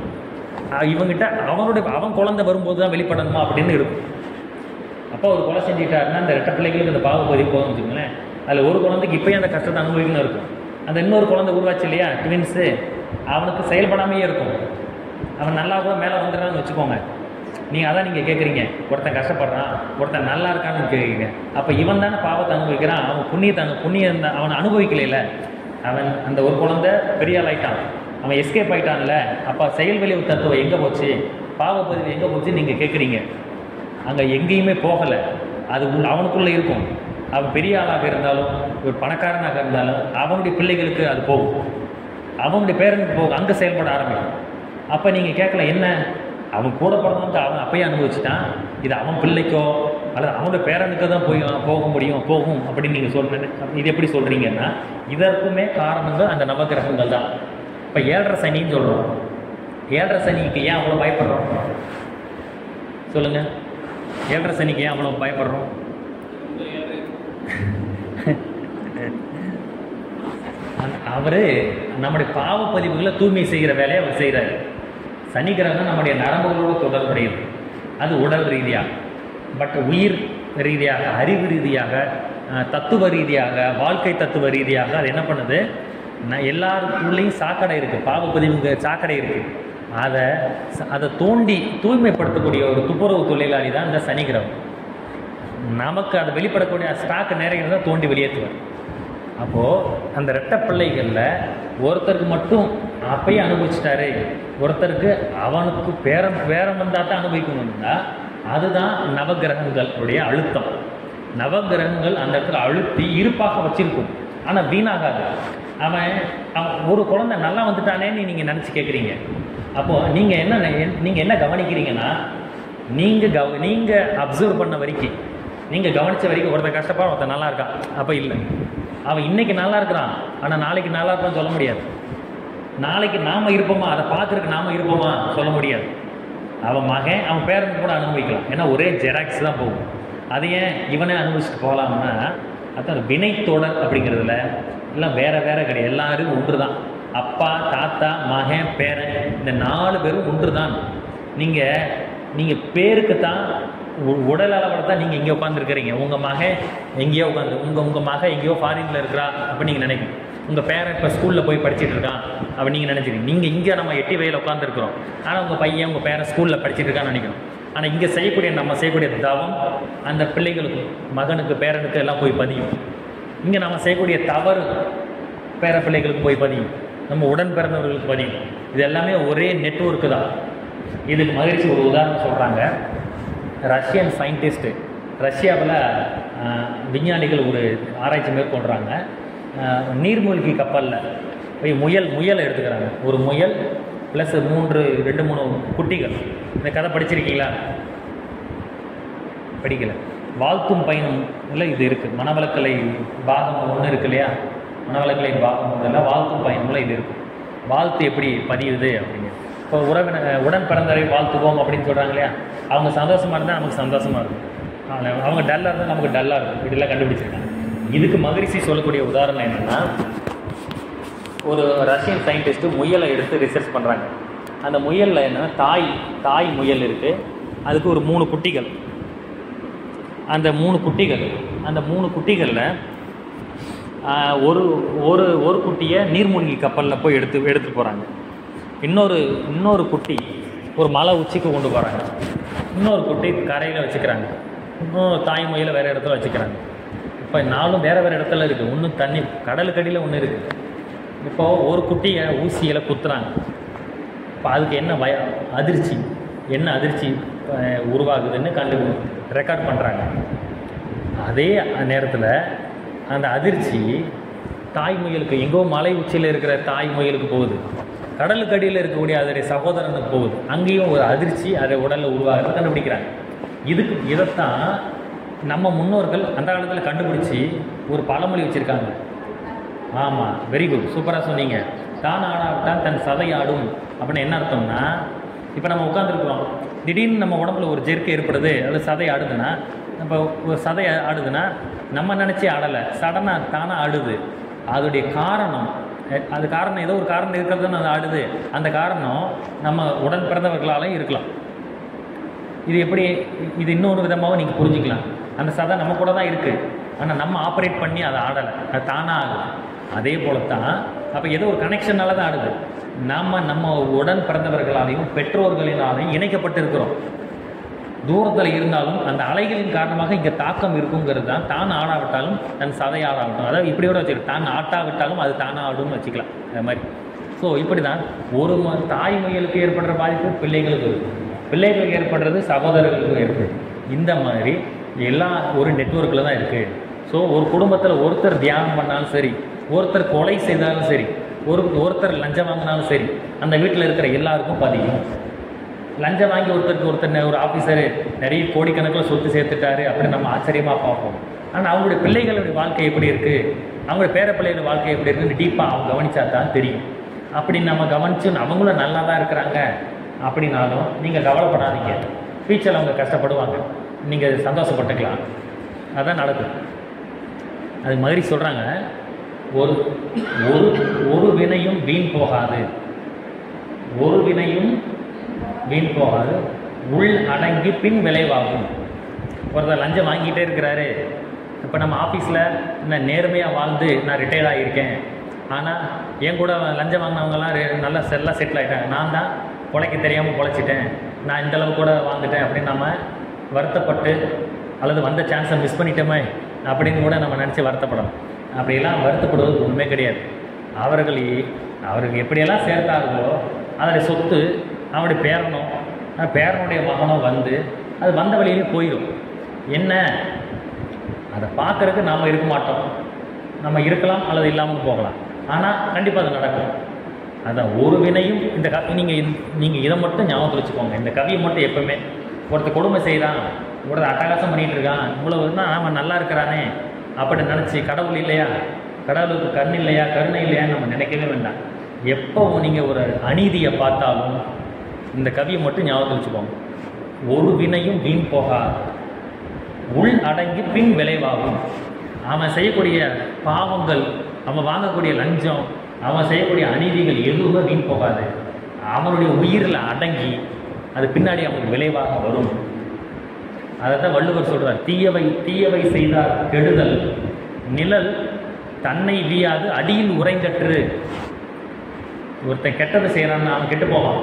அஹ் இவங்கிட்ட அவனுடைய அவன் குழந்தை வரும்போது தான் வெளிப்படணுமா அப்படின்னு இருக்கும் அப்பா ஒரு கொலை செஞ்சுட்டாருன்னா அந்த ரெட்டை பிள்ளைகளுக்கு அந்த பாவப்பதிவு போகும் வச்சுக்கோங்களேன் அதில் ஒரு குழந்தைக்கு இப்போயும் அந்த கஷ்டத்தை அனுபவிக்கணும் இருக்கும் அந்த இன்னொரு குழந்தை உருவாச்சு இல்லையா ட்வின்ஸு அவனுக்கு செயல்படாமையே இருக்கும் அவன் நல்லா கூட மேலே வந்துடுறான்னு வச்சுக்கோங்க நீங்கள் அதான் நீங்கள் கேட்குறீங்க ஒருத்தன் கஷ்டப்படுறான் ஒருத்தன் நல்லா இருக்கான்னு கேட்குறீங்க அப்போ இவன் தானே பாவத்தை அனுபவிக்கிறான் அவன் புண்ணியத்தை அனு புண்ணியம் தான் அவனை அனுபவிக்கலையில அவன் அந்த ஒரு குழந்தை பெரிய ஆள் ஆயிட்டான் அவன் எஸ்கேப் ஆயிட்டான்ல அப்போ செயல் விளைவு தத்துவம் எங்கே போச்சு பாவப்பதிவு எங்கே போச்சு நீங்கள் கேட்குறீங்க அங்கே எங்கேயுமே போகலை அது உள்ள அவனுக்குள்ளே இருக்கும் அவன் பெரிய ஆளாக இருந்தாலும் ஒரு பணக்காரனாக இருந்தாலும் அவனுடைய பிள்ளைகளுக்கு அது போகும் அவனுடைய பேரனுக்கு போகும் அங்கே செயல்பட ஆரம்பிக்கும் அப்போ நீங்கள் கேட்கல என்ன அவன் கூட பிறந்தவங்க அவன் அப்பயே அனுபவிச்சிட்டான் இது அவன் பிள்ளைக்கோ அல்லது அவனோட பேரனுக்கு தான் போய் போக முடியும் போகும் அப்படின்னு நீங்கள் சொல்கிறீங்க இது எப்படி சொல்கிறீங்கன்னா இதற்குமே காரணங்கள் அந்த நவகிரகங்கள் தான் இப்போ ஏழரை சனின்னு சொல்கிறோம் ஏழரை சனிக்கு ஏன் அவ்வளோ பயப்படுறோம் சொல்லுங்கள் ஏழரை சனிக்கு ஏன் அவ்வளோ பயப்படுறோம் அவர் நம்முடைய பாவ பதிவுகளை தூய்மை செய்கிற வேலையை அவர் செய்கிறாரு சனி கிரகம் நம்முடைய நரம்புகளோடு தொடர்புடையது அது உடல் ரீதியாக பட் உயிர் ரீதியாக அறிவு ரீதியாக அஹ், தத்துவ ரீதியாக வாழ்க்கை தத்துவ ரீதியாக அது என்ன பண்ணுது நான் எல்லாருக்குள்ளேயும் சாக்கடை இருக்குது பாவ பதிவுங்க சாக்கடை இருக்குது அதை ச- அதை தோண்டி தூய்மைப்படுத்தக்கூடிய ஒரு துப்புரவு தொழிலாளி தான் இந்த சனி கிரகம் நமக்கு அது வெளிப்படக்கூடிய ஸ்டாக் நிறைய தான் தோண்டி வெளியேற்றுவார் அப்போது அந்த ரெட்டை பிள்ளைகளில் ஒருத்தருக்கு மட்டும் அப்பயே அனுபவிச்சிட்டாரு ஒருத்தருக்கு அவனுக்கு பேரம் பேரம் வந்தால் தான் அனுபவிக்கணும்னா அதுதான் நவகிரகங்களுடைய அழுத்தம் நவகிரகங்கள் அந்த இடத்துல அழுத்தி இருப்பாக வச்சிருக்கும் ஆனால் வீணாகாது அவன் அவன் ஒரு குழந்தை நல்லா வந்துட்டானேன்னு நீங்கள் நினச்சி கேட்குறீங்க அப்போது நீங்கள் என்ன நீங்கள் என்ன கவனிக்கிறீங்கன்னா நீங்கள் கவ நீங்கள் அப்சர்வ் பண்ண வரைக்கும் நீங்கள் கவனித்த வரைக்கும் ஒருத்தன் கஷ்டப்பா ஒருத்தன் நல்லா இருக்கான் அப்போ இல்லை அவன் இன்னைக்கு நல்லா இருக்கிறான் ஆனால் நாளைக்கு நல்லா இருப்பான்னு சொல்ல முடியாது நாளைக்கு நாம இருப்போமா அதை பார்க்கறதுக்கு நாம இருப்போமா சொல்ல முடியாது அவன் மகன் அவன் பேரனுக்கு கூட அனுபவிக்கலாம் ஏன்னா ஒரே ஜெராக்ஸ் தான் போகும் அது ஏன் இவனே அனுபவிச்சுட்டு போகலாம்னா அதான் வினைத்தொடர் அப்படிங்கிறதுல எல்லாம் வேற வேற கிடையாது எல்லாரும் ஒன்று தான் அப்பா தாத்தா மகன் பேரன் இந்த நாலு பேரும் ஒன்று தான் நீங்கள் நீங்கள் பேருக்கு தான் உ- உடல் அளவில் தான் நீங்கள் இங்கே உட்காந்துருக்கிறீங்க உங்கள் மகன் எங்கேயோ உட்காந்து உங்கள் உங்கள் மகன் எங்கேயோ ஃபாரினில் இருக்கிறா அப்போ நீங்கள் நினைக்கணும் உங்கள் பேரன் இப்போ ஸ்கூலில் போய் படிச்சிட்டு இருக்கான் அப்போ நீங்கள் நினைச்சிருக்கீங்க நீங்கள் இங்கே நம்ம எட்டி வயலில் உட்காந்துருக்குறோம் ஆனால் உங்கள் பையன் உங்கள் பேரன் ஸ்கூலில் படிச்சிட்டு இருக்கான்னு நினைக்கணும் ஆனால் இங்கே செய்யக்கூடிய நம்ம செய்யக்கூடிய தவம் அந்த பிள்ளைகளுக்கு மகனுக்கு பேரனுக்கு எல்லாம் போய் பதியும் இங்கே நம்ம செய்யக்கூடிய தவறு பேர பிள்ளைகளுக்கு போய் பதியும் நம்ம உடன் பிறந்தவர்களுக்கு பதியும் இது எல்லாமே ஒரே நெட்வொர்க்கு தான் இதுக்கு மகிழ்ச்சி ஒரு உதாரணம் சொல்கிறாங்க ரஷ்யன் சயின்டிஸ்ட்டு ரஷ்யாவில் விஞ்ஞானிகள் ஒரு ஆராய்ச்சி மேற்கொள்கிறாங்க அஹ், நீர்மூழ்கி கப்பலில் போய் முயல் முயலை எடுத்துக்கிறாங்க ஒரு முயல் ப்ளஸ் மூன்று ரெண்டு மூணு குட்டிகள் இந்த கதை படிச்சிருக்கீங்களா படிக்கல வாழ்த்தும் பயணம் இல்லை இது இருக்குது மனவளக்கலை பாகம் ஒன்று இருக்கு இல்லையா மனவளக்கலை பாகம் ஒன்றில் வாழ்த்தும் பயணம்ல இது இருக்குது வாழ்த்து எப்படி பதியுது அப்படிங்கிறது இப்போ உறவின உடன் பிறந்தவரை வாழ்த்துவோம் அப்படின்னு சொல்கிறாங்க இல்லையா அவங்க சந்தோஷமாக இருந்தால் நமக்கு சந்தோஷமாக இருக்கும் அவங்க- அவங்க டல்லாக இருந்தால் நமக்கு டல்லாக இருக்கும் இதெல்லாம் கண்டுபிடிச்சிருக்காங்க இதுக்கு மகிழ்ச்சி சொல்லக்கூடிய உதாரணம் என்னென்னா ஒரு ரஷ்யன் சயின்டிஸ்ட்டு முயலை எடுத்து ரிசர்ச் பண்ணுறாங்க அந்த முயலில் என்ன தாய் தாய் முயல் இருக்குது அதுக்கு ஒரு மூணு குட்டிகள் அந்த மூணு குட்டிகள் அந்த மூணு குட்டிகளில் ஒரு ஒரு ஒரு குட்டியை நீர்மூழ்கி கப்பலில் போய் எடுத்து எடுத்துகிட்டு போகிறாங்க இன்னொரு இன்னொரு குட்டி ஒரு மலை உச்சிக்கு கொண்டு போகிறாங்க இன்னொரு குட்டி கரையில் வச்சுக்கிறாங்க இன்னொரு தாய் முயலை வேறு இடத்துல வச்சுக்கிறாங்க இப்போ நாலும் வேறு வேறு இடத்துல இருக்குது ஒன்று தண்ணி கடலுக்கடியில் ஒன்று இருக்குது இப்போது ஒரு குட்டியை ஊசியில் குத்துறாங்க இப்போ அதுக்கு என்ன பய அதிர்ச்சி என்ன அதிர்ச்சி அஹ், உருவாகுதுன்னு கண்டு ரெக்கார்ட் பண்ணுறாங்க அதே நேரத்தில் அந்த அதிர்ச்சி தாய் முயலுக்கு எங்கோ மலை உச்சியில் இருக்கிற தாய் முயலுக்கு போகுது கடலுக்கு அடியில் இருக்கக்கூடிய அதனுடைய சகோதரனுக்கு போகுது அங்கேயும் ஒரு அதிர்ச்சி அதை உடலில் உருவாகிறத கண்டுபிடிக்கிறாங்க இதுக்கு இதைத்தான் நம்ம முன்னோர்கள் அந்த காலத்தில் கண்டுபிடிச்சி ஒரு பழமொழி வச்சுருக்காங்க ஆமாம் வெரி குட் சூப்பராக சொன்னீங்க தான் ஆடாவிட்டால் தன் சதை ஆடும் அப்படின்னு என்ன அர்த்தம்னா இப்போ நம்ம உட்காந்துருக்குறோம் திடீர்னு நம்ம உடம்புல ஒரு ஜெர்க்கு ஏற்படுது அது சதை ஆடுதுன்னா இப்போ ஒரு சதை ஆடுதுன்னா நம்ம நினச்சி ஆடலை சடனாக தானாக ஆடுது அதோடைய காரணம் அஹ், அது காரணம் ஏதோ ஒரு காரணம் இருக்கிறது அது ஆடுது அந்த காரணம் நம்ம உடன் பிறந்தவர்களாலும் இருக்கலாம் இது எப்படி இது இன்னொரு விதமாகவும் நீங்கள் புரிஞ்சுக்கலாம் அந்த சதை நம்ம கூட தான் இருக்குது ஆனால் நம்ம ஆப்ரேட் பண்ணி அதை ஆடலை அது தானாக ஆகுது அதே போல தான் அப்போ ஏதோ ஒரு கனெக்ஷனால தான் ஆடுது நாம் நம்ம உடன் பிறந்தவர்களாலையும் பெற்றோர்களினாலையும் இணைக்கப்பட்டு இருக்கிறோம் தூரத்தில் இருந்தாலும் அந்த அலைகளின் காரணமாக இங்கே தாக்கம் இருக்குங்கிறது தான் தான் ஆடாவிட்டாலும் தன் சதை ஆடாவிட்டாலும் அதாவது இப்படியோட வச்சுக்கலாம் தான் ஆட்டாவிட்டாலும் அது தானாக ஆடும்னு வச்சுக்கலாம் அது மாதிரி ஸோ இப்படி தான் ஒரு ம தாய் முயலுக்கு ஏற்படுற பாதிப்பு பிள்ளைகளுக்கு இருக்கும் பிள்ளைகளுக்கு ஏற்படுறது சகோதரர்களுக்கும் ஏற்படும் இந்த மாதிரி எல்லாம் ஒரு நெட்வொர்க்கில் தான் இருக்குது ஸோ ஒரு குடும்பத்தில் ஒருத்தர் தியானம் பண்ணாலும் சரி ஒருத்தர் கொலை செய்தாலும் சரி ஒரு ஒருத்தர் லஞ்சம் வாங்கினாலும் சரி அந்த வீட்டில் இருக்கிற எல்லாருக்கும் பதியும் லஞ்சம் வாங்கி ஒருத்தருக்கு ஒருத்தர் ஒரு ஆஃபீஸரு நிறைய கோடிக்கணக்கில் சொத்து சேர்த்துட்டாரு அப்படின்னு நம்ம ஆச்சரியமாக பார்ப்போம் ஆனால் அவங்களுடைய பிள்ளைகளுடைய வாழ்க்கை எப்படி இருக்குது அவங்களுடைய பேர பிள்ளைகளோட வாழ்க்கை எப்படி இருக்குன்னு டீப்பாக அவங்க கவனிச்சா தான் தெரியும் அப்படி நம்ம கவனிச்சு அவங்களும் நல்லா தான் இருக்கிறாங்க அப்படின்னாலும் நீங்கள் கவலைப்படாதீங்க ஃபியூச்சரில் அவங்க கஷ்டப்படுவாங்க நீங்கள் சந்தோஷப்பட்டுக்கலாம் அதான் நடக்குது அது மாதிரி சொல்கிறாங்க ஒரு ஒரு ஒரு வினையும் வீண் போகாது ஒரு வினையும் வீண் போகாது உள் அடங்கி பின் விளைவாகும் ஒருத்தர் லஞ்சம் வாங்கிட்டே இருக்கிறாரு இப்போ நம்ம ஆஃபீஸில் நான் நேர்மையாக வாழ்ந்து நான் ரிட்டையர்ட் ஆகியிருக்கேன் ஆனால் என் கூட லஞ்சம் வாங்கினவங்கலாம் ரெ- நல்லா செல்லாம் செட்டில் ஆகிட்டாங்க நான் தான் பொழைக்க தெரியாமல் பொழைச்சிட்டேன் நான் இந்த அளவு கூட வாழ்ந்துட்டேன் அப்படின்னு நம்ம வருத்தப்பட்டு அல்லது வந்த சான்ஸை மிஸ் பண்ணிட்டோமே அப்படின்னு கூட நம்ம நினச்சி வருத்தப்படலாம் அப்படியெல்லாம் வருத்தப்படுவதற்கு ஒன்றுமே கிடையாது அவர்கள் இ- அவருக்கு எப்படியெல்லாம் சேர்த்தார்களோ அதோடைய சொத்து அவனுடைய பேரனோ அந்த பேரனுடைய மகனோ வந்து அது வந்த வழியிலே போயிடும் என்ன அதை பார்க்கறதுக்கு நாம் இருக்க மாட்டோம் நம்ம இருக்கலாம் அல்லது இல்லாமல் போகலாம் ஆனால் கண்டிப்பாக அது நடக்கும் அதான் ஒரு வினையும் இந்த க நீங்கள் நீங்கள் இதை மட்டும் ஞாபகத்தில் வச்சுக்கோங்க இந்த கவியை மட்டும் எப்பவுமே ஒருத்தர் கொடுமை செய்கிறான் ஒருத்தர் அட்டகாசம் பண்ணிகிட்டு இருக்கான் இவ்வளவுனா அவன் நல்லா இருக்கிறானே அப்படி நினச்சி கடவுள் இல்லையா கடவுளுக்கு கண் இல்லையா கருணை இல்லையான்னு நம்ம நினைக்கவே வேண்டாம் எப்போ நீங்கள் ஒரு அநீதியை பார்த்தாலும் இந்த கவியை மட்டும் ஞாபகத்தில் வச்சுக்கோங்க ஒரு வினையும் வீண் போகாது உள் அடங்கி பின் விளைவாகும் அவன் செய்யக்கூடிய பாவங்கள் அவன் வாங்கக்கூடிய லஞ்சம் அவன் செய்யக்கூடிய அநீதிகள் எதுவுமே வீண் போகாது அவனுடைய உயிரில் அடங்கி அது பின்னாடி அவனுக்கு விளைவாக வரும் அதை தான் வள்ளுவர் சொல்றார் தீயவை தீயவை செய்தார் கெடுதல் நிழல் தன்னை வீயாது அடியில் உறைந்தற்று ஒருத்தன் கெட்டதை செய்கிறான்னு அவன் கெட்டு போவான்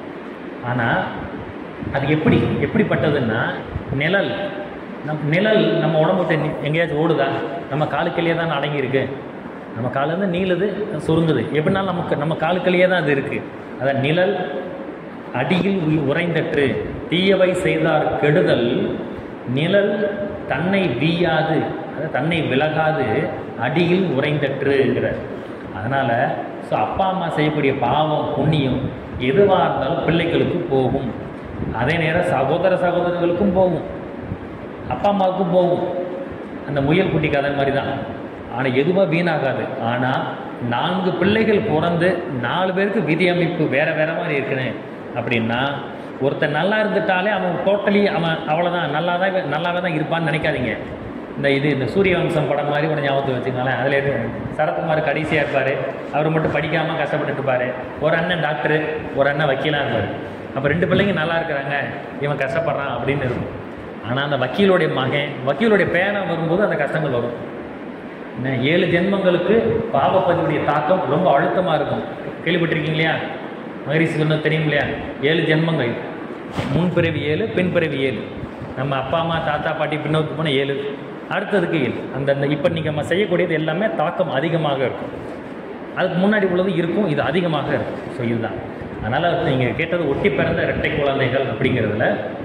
ஆனால் அது எப்படி எப்படிப்பட்டதுன்னா நிழல் நம் நிழல் நம்ம உடம்பு விட்டு நி- எங்கேயாச்சும் ஓடுதா நம்ம காலுக்கிலேயே தான் அடங்கியிருக்கு நம்ம காலேருந்து நீளுது சுருங்குது எப்படினாலும் நமக்கு நம்ம காலுக்கிலேயே தான் அது இருக்குது அதான் நிழல் அடியில் உய்- உறைந்தற்று தீயவை செய்தார் கெடுதல் நிழல் தன்னை வீயாது அதாவது தன்னை விலகாது அடியில் உறைந்தற்றுங்கிறார் அதனால் ஸோ அப்பா அம்மா செய்யக்கூடிய பாவம் புண்ணியம் எதுவாக இருந்தாலும் பிள்ளைகளுக்கு போகும் அதே நேரம் சகோதர சகோதரர்களுக்கும் போகும் அப்பா அம்மாவுக்கும் போகும் அந்த முயல் குட்டி கதை மாதிரி தான் ஆனால் எதுவும் வீணாகாது ஆனால் நான்கு பிள்ளைகள் பிறந்து நாலு பேருக்கு விதி அமைப்பு வேற வேற மாதிரி இருக்குன்னு அப்படின்னா ஒருத்தன் நல்லா இருந்துட்டாலே அவன் டோட்டலி அவன் அவ்வளோதான் நல்லா தான் நல்லாவே தான் இருப்பான்னு நினைக்காதீங்க இந்த இது இந்த சூரிய வம்சம் படம் மாதிரி ஒரு ஞாபகத்தை வச்சுக்கோங்களேன் அதில் எது சரத்குமார் கடைசியாக இருப்பார் அவர் மட்டும் படிக்காமல் கஷ்டப்பட்டுட்டு இருப்பார் ஒரு அண்ணன் டாக்டரு ஒரு அண்ணன் வக்கீலாக இருப்பார் அப்போ ரெண்டு பிள்ளைங்க நல்லா இருக்கிறாங்க இவன் கஷ்டப்படுறான் அப்படின்னு இருக்கும் ஆனால் அந்த வக்கீலுடைய மகன் வக்கீலுடைய பேனை வரும்போது அந்த கஷ்டங்கள் வரும் என்ன ஏழு ஜென்மங்களுக்கு பாவப்பதிவுடைய தாக்கம் ரொம்ப அழுத்தமாக இருக்கும் கேள்விப்பட்டிருக்கீங்க இல்லையா மகரிஷி சொன்னது தெரியும் இல்லையா ஏழு ஜென்மங்கள் முன்பிறவி ஏழு பின்பிறவி ஏழு நம்ம அப்பா அம்மா தாத்தா பாட்டி பின்னோக்கி போன ஏழு அடுத்ததுக்கு ஏழு அந்த இப்போ நீங்கள் நம்ம செய்யக்கூடியது எல்லாமே தாக்கம் அதிகமாக இருக்கும் அதுக்கு முன்னாடி உள்ளது இருக்கும் இது அதிகமாக இருக்கும் ஸோ இதுதான் அதனால் நீங்கள் கேட்டது ஒட்டி பிறந்த இரட்டை குழந்தைகள் அப்படிங்கிறதுல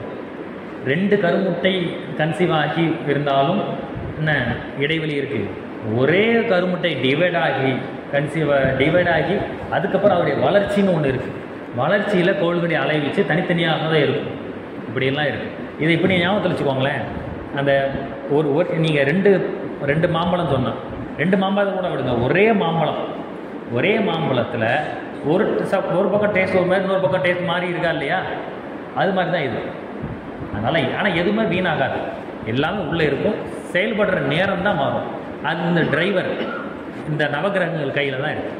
ரெண்டு கருமுட்டை கன்சீவ் ஆகி இருந்தாலும் என்ன இடைவெளி இருக்குது ஒரே கருமுட்டை டிவைட் ஆகி கன்சீவ் டிவைட் ஆகி அதுக்கப்புறம் அவருடைய வளர்ச்சின்னு ஒன்று இருக்குது வளர்ச்சியில் கோள்களுடைய அலைவீச்சு தனித்தனியாக தான் இருக்கும் இப்படியெல்லாம் இருக்குது இதை இப்படி ஞாபகத்தில் வச்சுக்கோங்களேன் அந்த ஒரு ஒரு நீங்கள் ரெண்டு ரெண்டு மாம்பழம் சொன்னோம் ரெண்டு மாம்பழத்தை கூட விடுங்க ஒரே மாம்பழம் ஒரே மாம்பழத்தில் ஒரு ச- ஒரு பக்கம் டேஸ்ட் ஒரு மாதிரி இன்னொரு பக்கம் டேஸ்ட் மாறி இருக்கா இல்லையா அது மாதிரி தான் இது அதனால் ஆனால் எதுவுமே வீணாகாது எல்லாமே உள்ளே இருக்கும் செயல்படுற நேரம் தான் மாறும் அது இந்த டிரைவர் இந்த நவகிரகங்கள் கையில் தான் இருக்கு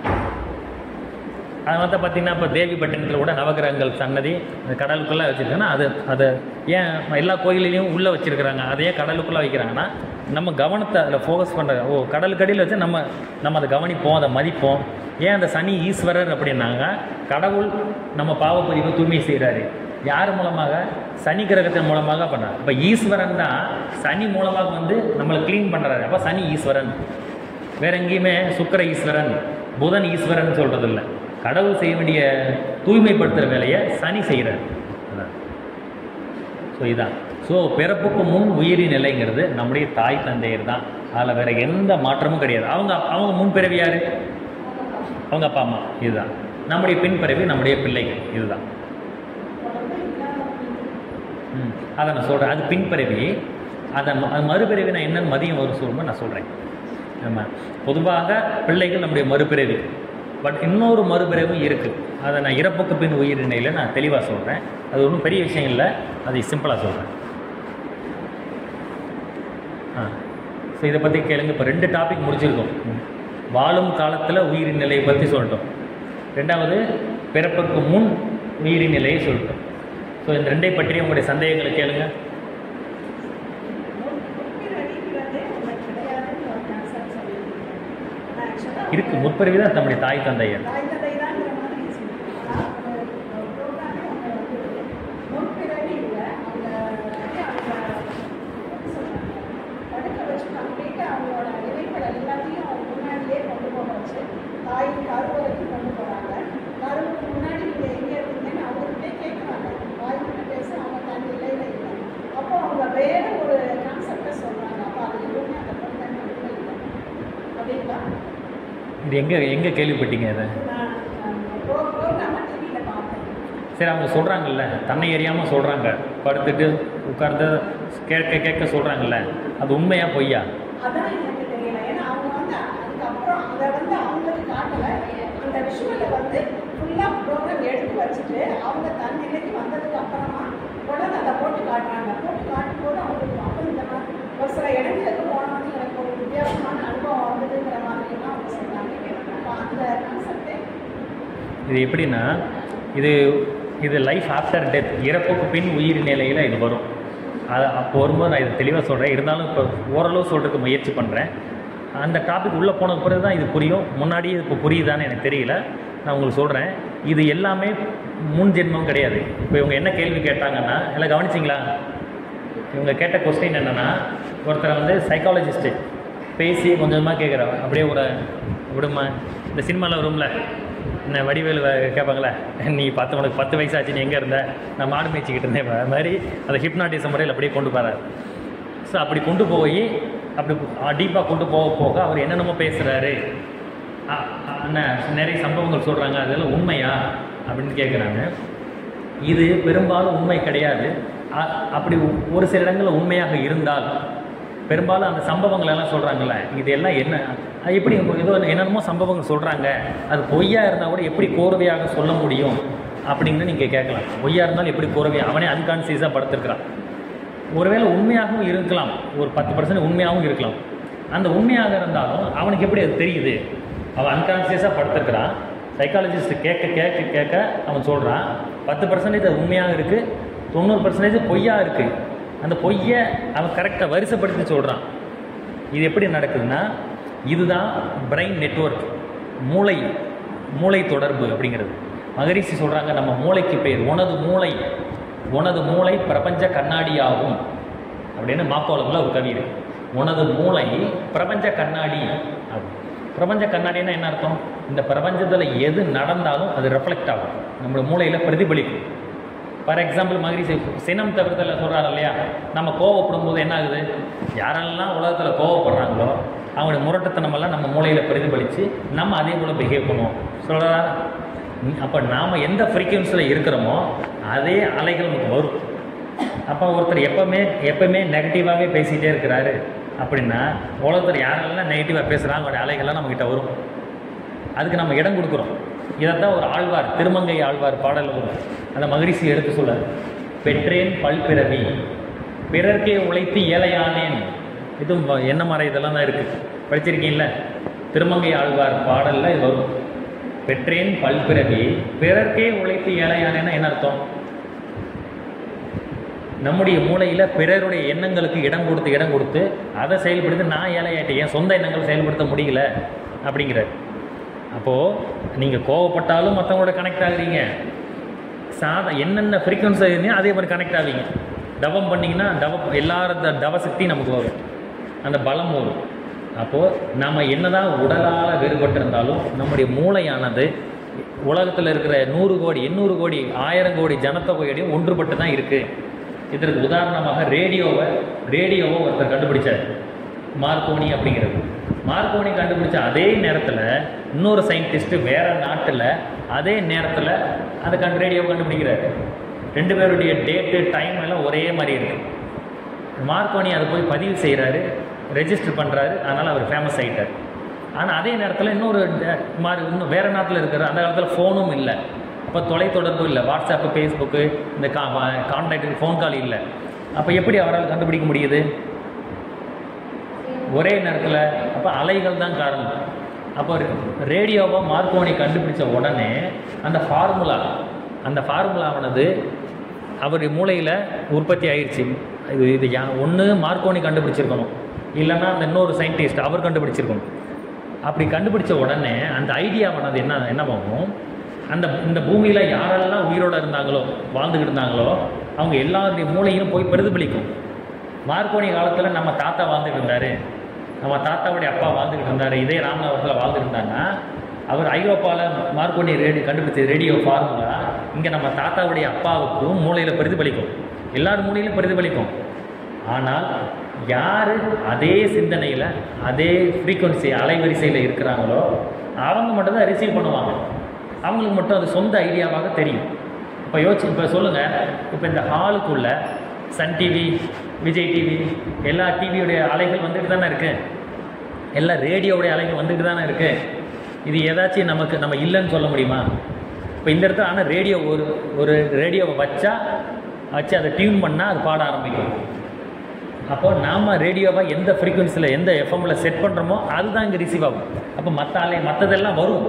அது வந்து பார்த்தீங்கன்னா இப்போ தேவிப்பட்டினத்தில் கூட நவகிரகங்கள் சன்னதி அந்த கடலுக்குள்ளே வச்சுருக்காங்கன்னா அது அதை ஏன் எல்லா கோயிலையும் உள்ளே வச்சுருக்கிறாங்க அதையே கடலுக்குள்ளே வைக்கிறாங்கன்னா நம்ம கவனத்தை அதில் ஃபோக்கஸ் பண்ணுற ஓ கடலுக்கடியில் வச்சு நம்ம நம்ம அதை கவனிப்போம் அதை மதிப்போம் ஏன் அந்த சனி ஈஸ்வரர் அப்படின்னாங்க கடவுள் நம்ம பாவப்பதிவு தூய்மை செய்கிறாரு யார் மூலமாக சனி கிரகத்தின் மூலமாக பண்ணுறாரு இப்போ ஈஸ்வரன் தான் சனி மூலமாக வந்து நம்மளை க்ளீன் பண்ணுறாரு அப்போ சனி ஈஸ்வரன் வேற எங்கேயுமே சுக்கிர ஈஸ்வரன் புதன் ஈஸ்வரன் சொல்கிறது இல்லை கடவுள் செய்ய வேண்டிய தூய்மைப்படுத்துகிற வேலையை சனி செய்கிறார் அதான் ஸோ இதான் ஸோ பிறப்புக்கு முன் உயிரி நிலைங்கிறது நம்முடைய தாய் தந்தையர் தான் அதில் வேற எந்த மாற்றமும் கிடையாது அவங்க அவங்க முன்பிறவி யார் அவங்க அப்பா அம்மா இதுதான் நம்முடைய பின்பிறவி நம்முடைய பிள்ளைகள் இதுதான் ம் அதை நான் சொல்கிறேன் அது பின்பிறவி அதை ம- அது மறுபிறவி நான் என்னன்னு மதியம் வரும் சொல்லும்போது நான் சொல்கிறேன் நம்ம பொதுவாக பிள்ளைகள் நம்முடைய மறுபிறவி பட் இன்னொரு மறுபிறவும் இருக்குது அதை நான் இறப்புக்கு பின் உயிரினையில் நான் தெளிவாக சொல்கிறேன் அது ஒன்றும் பெரிய விஷயம் இல்லை அதை சிம்பிளாக சொல்கிறேன் ஆ ஸோ இதை பற்றி கேளுங்க இப்போ ரெண்டு டாபிக் முடிச்சிருக்கோம் வாழும் காலத்தில் உயிரின் நிலையை பற்றி சொல்லிட்டோம் ரெண்டாவது பிறப்புக்கு முன் உயிரின் நிலையை சொல்லிட்டோம் ஸோ இந்த ரெண்டை பற்றி உங்களுடைய சந்தேகங்களை கேளுங்க முற்பிறவிங்கிறதே உங்களுக்கு கிடையாதுன்னு ஒரு concept சொல்லியிருக்கீங்க. ஆனா actually இருக்கு முற்பிறவி தான் தம்முடைய தாய் தந்தையர் தாய் தந்தைதாங்கிற மாதிரி சொல்லியிருக்கீங்க. ஆனா, ஒரு- ஒரு program ஏ ஒண்ணு வந்து முற்பிறவி இல்ல, அவங்க அப்படியே அவங்க எப்படி சொல்றாங்க, படுக்க வச்சு complete ஆ அவங்களோட நினைவுகள் எல்லாத்தையும் அவங்க முன்னாடியே கொண்டு போக வச்சு தாயின் கரு வரைக்கும் கொண்டு போறாங்க கருவுக்கு முன்னாடி நீங்க எங்க இருந்தீங்கன்னு அவங்ககிட்டே கேட்குறாங்க வாய் விட்டு பேச அவங்க தன் நிலையில இல்லை அப்போ அவங்க வேற ஒரு கான்செப்டை சொல்றாங்க அப்போ அது எதுவுமே அந்த பொருத்தம் இல்லை அப்படிங்களா இது எங்கே எங்கே கேள்விப்பட்டீங்க இதை நான் ப்ரோக்ராம் டிவியில் பார்த்தேன் சரி அவங்க சொல்கிறாங்கல்ல தன்னை அறியாமல் சொல்கிறாங்க படுத்துட்டு உட்கார்ந்து கேட்க கேட்க சொல்கிறாங்கல்ல அது உண்மையா பொய்யா அதான் எனக்கு தெரியல ஏன்னா அவங்க வந்து அதுக்கப்புறம் அதை வந்து அவங்களுக்கு காட்டல அந்த விஷுவலை வந்து ஃபுல்லாக ப்ரோக்ராம் எடுத்து வச்சுட்டு அவங்க தன் நிலைக்கு வந்ததுக்கு அப்புறமா உடனே அதை போட்டு காட்டுறாங்க போட்டு காட்டும் போது அவங்களுக்கு அப்போ இந்த மாதிரி ஒரு சில இடங்களுக்கு போனோன்னு எனக்கு ஒரு வித்தியாசமான அனுபவம் வந்ததுங்கிற மாதிரிலாம் அவங்க சொன்னாங்க அப்போ அந்த கான்செப்டே இது எப்படின்னா இது இது லைஃப் ஆஃப்டர் டெத் இறப்புக்கு பின் உயிர் நிலையில் இது வரும் அது அப்போ வரும்போது நான் இது தெளிவாக சொல்கிறேன் இருந்தாலும் இப்போ ஓரளவு சொல்கிறதுக்கு முயற்சி பண்ணுறேன் அந்த டாபிக் உள்ளே போன பிறகு தான் இது புரியும் முன்னாடியே இப்போ புரியுதான்னு எனக்கு தெரியல நான் உங்களுக்கு சொல்கிறேன் இது எல்லாமே முன் ஜென்மம் கிடையாது இப்போ இவங்க என்ன கேள்வி கேட்டாங்கன்னா எல்லாம் கவனிச்சிங்களா இவங்க கேட்ட கொஸ்டின் என்னென்னா ஒருத்தர் வந்து சைக்காலஜிஸ்ட்டு பேசி கொஞ்சம் கொஞ்சமாக கேட்குறவன் அப்படியே ஒரு விடுமா இந்த சினிமாவில் வரும்ல என்ன வடிவேலு வ- கேட்பாங்களே நீ பத்து உனக்கு பத்து வயசாச்சு நீ எங்கே இருந்த நான் மாடு மேய்ச்சிக்கிட்டு இருந்தேன் அது மாதிரி அந்த ஹிப்னாட்டிசம் முறையில் அப்படியே கொண்டு போகிறார் ஸோ அப்படி கொண்டு போய் அப்படி டீப்பாக கொண்டு போக போக அவர் என்னென்னமோ பேசுகிறாரு நிறைய சம்பவங்கள் சொல்கிறாங்க அதெல்லாம் உண்மையா அப்படின்னு கேட்குறாங்க இது பெரும்பாலும் உண்மை கிடையாது அ- அப்படி ஒ- ஒரு சில இடங்களில் உண்மையாக இருந்தால் பெரும்பாலும் அந்த சம்பவங்கள் எல்லாம் சொல்கிறாங்கல்ல இது எல்லாம் என்ன அது எப்படி ஏதோ என்னென்னமோ சம்பவங்கள் சொல்கிறாங்க அது பொய்யா இருந்தால் கூட எப்படி கோர்வையாக சொல்ல முடியும் அப்படின்னு நீங்கள் கேட்கலாம் பொய்யா இருந்தாலும் எப்படி கோர்வையாக அவனே அன்கான்சியஸாக படுத்திருக்கிறான் ஒருவேளை உண்மையாகவும் இருக்கலாம் ஒரு பத்து பர்சன்ட் உண்மையாகவும் இருக்கலாம் அந்த உண்மையாக இருந்தாலும் அவனுக்கு எப்படி அது தெரியுது அவன் அன்கான்சியஸாக படுத்திருக்கிறான் சைக்காலஜிஸ்ட் கேட்க கேட்க கேட்க அவன் சொல்கிறான் பத்து பர்சன்டேஜ் அது உண்மையாக இருக்குது தொண்ணூறு பர்சன்டேஜ் பொய்யா இருக்குது அந்த பொய்யை அவன் கரெக்டாக வரிசைப்படுத்தி சொல்கிறான் இது எப்படி நடக்குதுன்னா இதுதான் பிரெயின் நெட்வொர்க் மூளை மூளை தொடர்பு அப்படிங்கிறது மகரிஷி சொல்கிறாங்க நம்ம மூளைக்கு பேர் உனது மூளை உனது மூளை பிரபஞ்ச கண்ணாடியாகும் அப்படின்னு மாக்கோலமில் ஒரு கவி இருக்கு உனது மூளை பிரபஞ்ச கண்ணாடி அப்படி பிரபஞ்ச கண்ணாடின்னா என்ன அர்த்தம் இந்த பிரபஞ்சத்தில் எது நடந்தாலும் அது ரெஃப்ளெக்ட் ஆகும் நம்மளோட மூளையில் பிரதிபலிக்கும் ஃபார் எக்ஸாம்பிள் மகிழ்ச்சி சினம் தவிர்த்தல சொல்கிறாரு இல்லையா நம்ம கோவப்படும் போது என்ன ஆகுது யாரெல்லாம் உலகத்தில் கோவப்படுறாங்களோ அவங்களுடைய முரட்டுத்தனமெல்லாம் நம்ம மூளையில் பிரதிபலித்து நம்ம அதே போல் பிஹேவ் பண்ணுவோம் சொல்கிறா அப்போ நாம் எந்த ஃப்ரீக்வன்சியில் இருக்கிறோமோ அதே அலைகள் நமக்கு வரும் அப்போ ஒருத்தர் எப்பவுமே எப்பவுமே நெகட்டிவாகவே பேசிகிட்டே இருக்கிறாரு அப்படின்னா உலகத்தில் யாரெல்லாம் நெகட்டிவாக பேசுகிறாங்க அவங்களுடைய அலைகள்லாம் நம்மக்கிட்ட வரும் அதுக்கு நம்ம இடம் கொடுக்குறோம் இதைத்தான் ஒரு ஆழ்வார் திருமங்கை ஆழ்வார் பாடல் வரும் அந்த மகிழ்ச்சி எடுத்து சொல்ல பெற்றேன் பல்பிறவி பிறர்க்கே உழைத்து ஏழையானேன் இதுவும் வ- என்ன மறை இதெல்லாம் தான் இருக்குது படிச்சிருக்கீங்கள திருமங்கை ஆழ்வார் பாடலில் இது வரும் பெற்றேன் பல்பிறவி பிறர்க்கே உழைத்து ஏழையானேன்னா என்ன அர்த்தம் நம்முடைய மூளையில் பிறருடைய எண்ணங்களுக்கு இடம் கொடுத்து இடம் கொடுத்து அதை செயல்படுத்தி நான் ஏழையாயிட்டேன் என் சொந்த எண்ணங்களை செயல்படுத்த முடியல அப்படிங்கிறார் அப்போது நீங்கள் கோவப்பட்டாலும் மற்றவங்களோட கனெக்ட் ஆகுறீங்க சாதா என்னென்ன ஃப்ரீக்வன்சி இருந்தீங்க அதே மாதிரி கனெக்ட் ஆவீங்க டவம் பண்ணிங்கன்னா டவ எல்லார டவ சக்தி நமக்கு வரும் அந்த பலம் வரும் அப்போது நம்ம என்னதான் உடலால் வேறுபட்டிருந்தாலும் நம்முடைய மூளையானது உலகத்தில் இருக்கிற நூறு கோடி எண்ணூறு கோடி ஆயிரம் கோடி ஜனத்தொகையோடையும் ஒன்றுபட்டு தான் இருக்குது இதற்கு உதாரணமாக ரேடியோவை ரேடியோவை ஒருத்தர் கண்டுபிடிச்சார் மார்க்கோனி அப்படிங்கிறது மார்க்கோனி கண்டுபிடிச்ச அதே நேரத்தில் இன்னொரு சயின்டிஸ்ட்டு வேற நாட்டில் அதே நேரத்தில் அதை கண்டு ரேடியோ கண்டுபிடிக்கிறாரு ரெண்டு பேருடைய டேட்டு டைம் எல்லாம் ஒரே மாதிரி இருக்கு மார்க்கோனி அதை போய் பதிவு செய்கிறாரு ரெஜிஸ்டர் பண்ணுறாரு அதனால் அவர் ஃபேமஸ் ஆகிட்டார் ஆனால் அதே நேரத்தில் இன்னொரு ட- மாதிரி இன்னும் வேறு நாட்டில் இருக்கிற அந்த காலத்தில் ஃபோனும் இல்லை அப்போ தொலைத்தொடர்பு இல்லை வாட்ஸ்அப்பு ஃபேஸ்புக்கு இந்த கா கான்டாக்ட் ஃபோன் கால் இல்லை அப்போ எப்படி அவரால் கண்டுபிடிக்க முடியுது ஒரே நேரத்தில் அப்போ அலைகள் தான் காரணம் அப்போ ரேடியோவை மார்க்கோனி கண்டுபிடிச்ச உடனே அந்த ஃபார்முலா அந்த ஃபார்முலாவானது அவர் மூளையில் உற்பத்தி ஆயிடுச்சு இது இது யா ஒன்று மார்க்கோனி கண்டுபிடிச்சிருக்கணும் இல்லைன்னா அந்த இன்னொரு சயின்டிஸ்ட் அவர் கண்டுபிடிச்சிருக்கணும் அப்படி கண்டுபிடிச்ச உடனே அந்த ஐடியாவானது என்ன என்னவாகும் அந்த இந்த பூமியில் யாரெல்லாம் உயிரோடு இருந்தாங்களோ வாழ்ந்துக்கிட்டு இருந்தாங்களோ அவங்க எல்லாருடைய மூளையும் போய் பிரதிபலிக்கும் மார்க்கோனி காலத்தில் நம்ம தாத்தா வாழ்ந்துட்டு இருந்தாரு நம்ம தாத்தாவுடைய அப்பா வாழ்ந்துக்கிட்டு இருந்தாரு இதே ராமநாதத்தில் வாழ்ந்துட்டு இருந்தாங்கன்னா அவர் ஐரோப்பாவில் மார்க்கோனி ரேடியோ கண்டுபிடிச்ச ரேடியோ ஃபார்முலா இங்கே நம்ம தாத்தாவுடைய அப்பாவுக்கும் மூளையில் பிரதிபலிக்கும் எல்லார் மூளையிலும் பிரதிபலிக்கும் ஆனால் யார் அதே சிந்தனையில் அதே ஃப்ரீக்குவன்சி அலைவரிசையில் இருக்கிறாங்களோ அவங்க மட்டும் தான் ரிசீவ் பண்ணுவாங்க அவங்களுக்கு மட்டும் அது சொந்த ஐடியாவாக தெரியும் இப்போ யோசிச்சு இப்போ சொல்லுங்கள் இப்போ இந்த ஹாலுக்குள்ள சன் டிவி விஜய் டிவி எல்லா டிவியுடைய அலைகள் வந்துட்டு தானே இருக்கு எல்லா ரேடியோவுடைய அலைகள் வந்துட்டு தானே இருக்கு இது ஏதாச்சும் நமக்கு நம்ம இல்லைன்னு சொல்ல முடியுமா இப்போ இந்த இடத்துல ஆனால் ரேடியோ ஒரு ஒரு ரேடியோவை வச்சா வச்சு அதை டியூன் பண்ணால் அது பாட ஆரம்பிக்கும் அப்போ நாம் ரேடியோவை எந்த ஃப்ரீக்குவன்சியில் எந்த எஃப்எம்மில் செட் பண்ணுறோமோ அதுதான் இங்கே ரிசீவ் ஆகும் அப்போ மற்ற அலை மற்றதெல்லாம் வரும்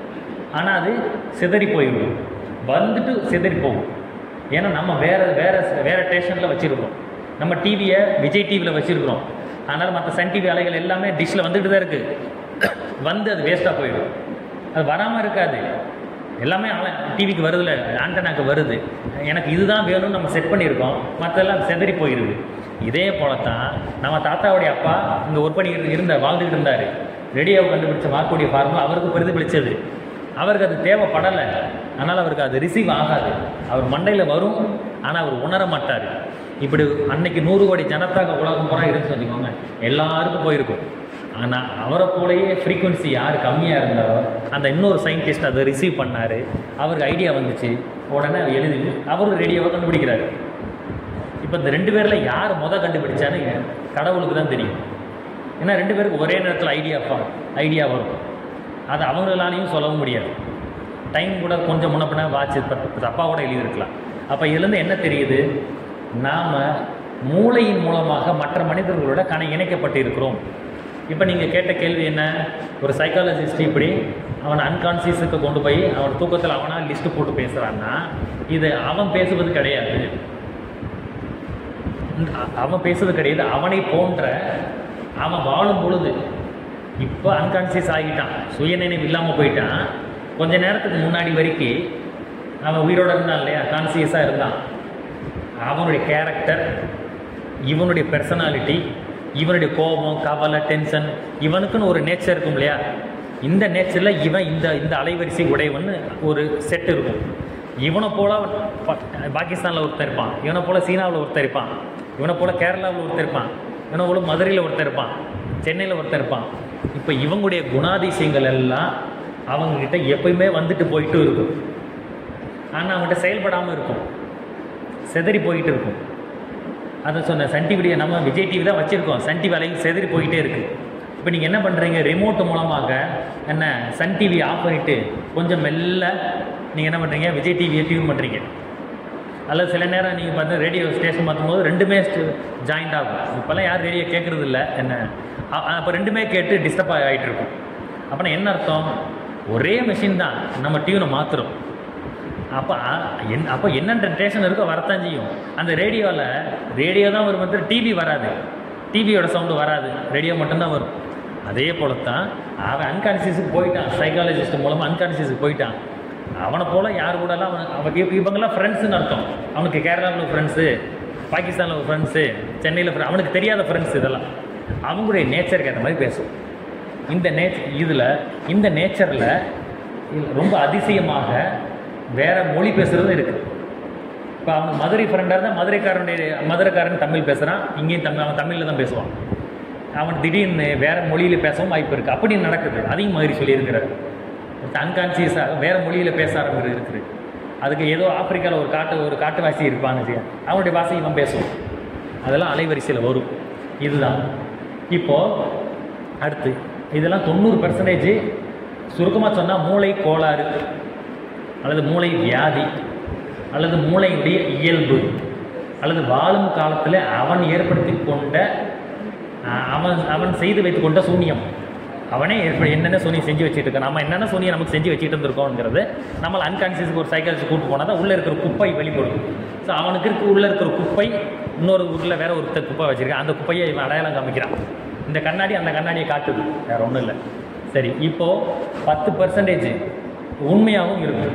ஆனால் அது சிதறி போயிடும் வந்துட்டு சிதறி போகும் ஏன்னா நம்ம வேறு வேறு வேறு ஸ்டேஷனில் வச்சுருக்கோம் நம்ம டிவியை விஜய் டிவியில் வச்சுருக்கிறோம் ஆனால் மற்ற சன் டிவி அலைகள் எல்லாமே டிஷ்ஷில் வந்துட்டு தான் இருக்குது வந்து அது வேஸ்ட்டாக போயிடும் அது வராமல் இருக்காது எல்லாமே டிவிக்கு வருதுல ஆண்டனாக்கு வருது எனக்கு இதுதான் வேணும்னு நம்ம செட் பண்ணியிருக்கோம் மற்றெல்லாம் செதறி போயிடுது இதே போல தான் நம்ம தாத்தாவுடைய அப்பா இங்கே ஒர்க் பண்ணி இருந்த வாழ்ந்துக்கிட்டு இருந்தார் ரேடியோவை கண்டுபிடிச்ச மார்க்குடைய ஃபார்முலா அவருக்கு பிரதிபலிச்சது அவருக்கு அது தேவைப்படலை அதனால் அவருக்கு அது ரிசீவ் ஆகாது அவர் மண்டையில் வரும் ஆனால் அவர் உணர மாட்டார் இப்படி அன்னைக்கு நூறு கோடி ஜனத்தாக உலகம் பூரா இருந்துச்சு வச்சுக்கோங்க எல்லாருக்கும் போயிருக்கும் ஆனால் அவரை போலயே ஃப்ரீக்குவன்சி யார் கம்மியாக இருந்தாரோ அந்த இன்னொரு சயின்டிஸ்ட் அதை ரிசீவ் பண்ணார் அவருக்கு ஐடியா வந்துச்சு உடனே அவர் எழுதி அவரும் ரேடியோவை கண்டுபிடிக்கிறாரு இப்போ இந்த ரெண்டு பேரில் யார் முத கண்டுபிடிச்சான்னு கடவுளுக்கு தான் தெரியும் ஏன்னா ரெண்டு பேருக்கு ஒரே நேரத்தில் ஐடியா ஐடியா வரும் அது அவங்களாலையும் சொல்லவும் முடியாது டைம் கூட கொஞ்சம் முன்னப்பின வாட்ச் தப்பாக கூட எழுதியிருக்கலாம் அப்போ இதுலேருந்து என்ன தெரியுது நாம் மூளையின் மூலமாக மற்ற மனிதர்களோட கண இணைக்கப்பட்டு இருக்கிறோம் இப்போ நீங்கள் கேட்ட கேள்வி என்ன ஒரு சைக்காலஜிஸ்ட் இப்படி அவன் அன்கான்சியஸுக்கு கொண்டு போய் அவன் தூக்கத்தில் அவனா லிஸ்ட்டு போட்டு பேசுகிறான்னா இது அவன் பேசுவது கிடையாது அ- அவன் பேசுறது கிடையாது அவனை போன்ற அவன் வாழும் பொழுது இப்போ அன்கான்சியஸ் ஆகிட்டான் சுயநினைவு இல்லாமல் போயிட்டான் கொஞ்ச நேரத்துக்கு முன்னாடி வரைக்கும் அவன் உயிரோட இருந்தான் இல்லையா கான்சியஸாக இருந்தான் அவனுடைய கேரக்டர் இவனுடைய பர்சனாலிட்டி இவனுடைய கோபம் கவலை டென்ஷன் இவனுக்குன்னு ஒரு நேச்சர் இருக்கும் இல்லையா இந்த நேச்சரில் இவன் இந்த இந்த அலைவரிசை உடையவன் ஒரு செட் இருக்கும் இவனை போல பாகிஸ்தானில் ஒருத்தன் இருப்பான் இவனை போல சீனாவில் ஒருத்தன் இருப்பான் இவனை போல கேரளாவில் ஒருத்தன் இருப்பான் இவனை போல மதுரையில் ஒருத்தன் இருப்பான் சென்னையில் ஒருத்தன் இருப்பான் இப்போ இவங்களுடைய குணாதிசயங்கள் எல்லாம் அவங்கக்கிட்ட எப்பயுமே வந்துட்டு போயிட்டு இருக்கும் ஆனால் அவங்ககிட்ட செயல்படாமல் இருக்கும் செதறி போயிட்டு இருக்கும் அதை சொன்ன சன் டிவியை நம்ம விஜய் டிவி தான் வச்சுருக்கோம் சன் டிவி அலையில் செதறி போயிட்டே இருக்குது இப்போ நீங்கள் என்ன பண்ணுறீங்க ரிமோட் மூலமாக என்ன சன் டிவி ஆஃப் பண்ணிவிட்டு கொஞ்சம் மெல்ல நீங்கள் என்ன பண்ணுறீங்க விஜய் டிவியை டியூன் பண்ணுறீங்க அல்லது சில நேரம் நீங்கள் பார்த்து ரேடியோ ஸ்டேஷன் பார்க்கும்போது ரெண்டுமே ஜாயிண்ட் ஆகும் இப்போல்லாம் யாரும் ரேடியோ கேட்குறது இல்லை என்ன அப்போ ரெண்டுமே கேட்டு டிஸ்டர்ப் ஆகிட்டு இருக்கும் அப்போனா என்ன அர்த்தம் ஒரே மிஷின் தான் நம்ம டியூனை மாற்றுறோம் அப்போ என் அப்போ என்னென்ன ஸ்டேஷன் இருக்கோ வரத்தான் செய்யும் அந்த ரேடியோவில் ரேடியோ தான் வரும் வந்து டிவி வராது டிவியோட சவுண்டு வராது ரேடியோ மட்டும்தான் வரும் அதே போல தான் அவன் அன்கான்சியஸுக்கு போயிட்டான் சைக்காலஜிஸ்ட் மூலமாக அன்கான்சியஸுக்கு போயிட்டான் அவனை போல் யார் கூடலாம் அவன் அவன் இவ- இவங்கெல்லாம் ஃப்ரெண்ட்ஸுன்னு அர்த்தம் அவனுக்கு கேரளாவில் ஃப்ரெண்ட்ஸு பாகிஸ்தானில் ஒரு ஃப்ரெண்ட்ஸு சென்னையில் friend- அவனுக்கு தெரியாத ஃப்ரெண்ட்ஸ் இதெல்லாம் அவங்களுடைய நேச்சருக்கு ஏற்ற மாதிரி பேசும் இந்த நேச்சர் இதில் இந்த நேச்சரில் ரொம்ப அதிசயமாக வேற மொழி பேசுகிறதும் இருக்குது இப்போ அவன் மதுரை ஃப்ரெண்டாக இருந்தால் மதுரைக்காரனுடைய மதுரைக்காரன் தமிழ் பேசுகிறான் இங்கேயும் தமிழ் அவன் தமிழில் தான் பேசுவான் அவன் திடீர்னு வேற மொழியில் பேசவும் வாய்ப்பு இருக்குது அப்படி நடக்குது அதையும் மாதிரி சொல்லியிருக்கிறார் அன்கான்சியஸாக வேற மொழியில் பேச ஆரம்பிக்கிறது இருக்குது அதுக்கு ஏதோ ஆப்பிரிக்காவில் ஒரு காட்டு ஒரு காட்டுவாசி இருப்பான்னு வச்சுக்க அவனுடைய பாஷை இவன் பேசுவான் அதெல்லாம் அலைவரிசையில் வரும் இதுதான் இப்போது அடுத்து இதெல்லாம் தொண்ணூறு பர்சன்டேஜ் சுருக்கமாக சொன்னால் மூளை கோளாறு அல்லது மூளை வியாதி அல்லது மூளையுடைய இயல்பு அல்லது வாழும் காலத்தில் அவன் ஏற்படுத்தி கொண்ட அஹ், அவன் அவன் செய்து வைத்து கொண்ட சூனியம் அவனே ஏற்ப என்னென்ன சூனியம் செஞ்சு வச்சுட்டு இருக்கான் நம்ம என்னென்ன சூனியம் நமக்கு செஞ்சு வச்சுட்டு இருந்திருக்கோங்கிறது நம்ம அன்கான்சியஸுக்கு ஒரு சைக்காலஜி கூட்டு போனால் தான் உள்ளே இருக்கிற குப்பை வெளிப்படும் ஸோ அவனுக்கு இருக்க உள்ளே இருக்கிற குப்பை இன்னொரு ஊரில் வேற ஒருத்தர் குப்பை வச்சிருக்கான் அந்த குப்பையை இவன் அடையாளம் காமிக்கிறான் இந்த கண்ணாடி அந்த கண்ணாடியை காட்டுது வேற ஒன்றும் இல்லை சரி இப்போது பத்து பர்சன்டேஜ் உண்மையாகவும் இருக்கும்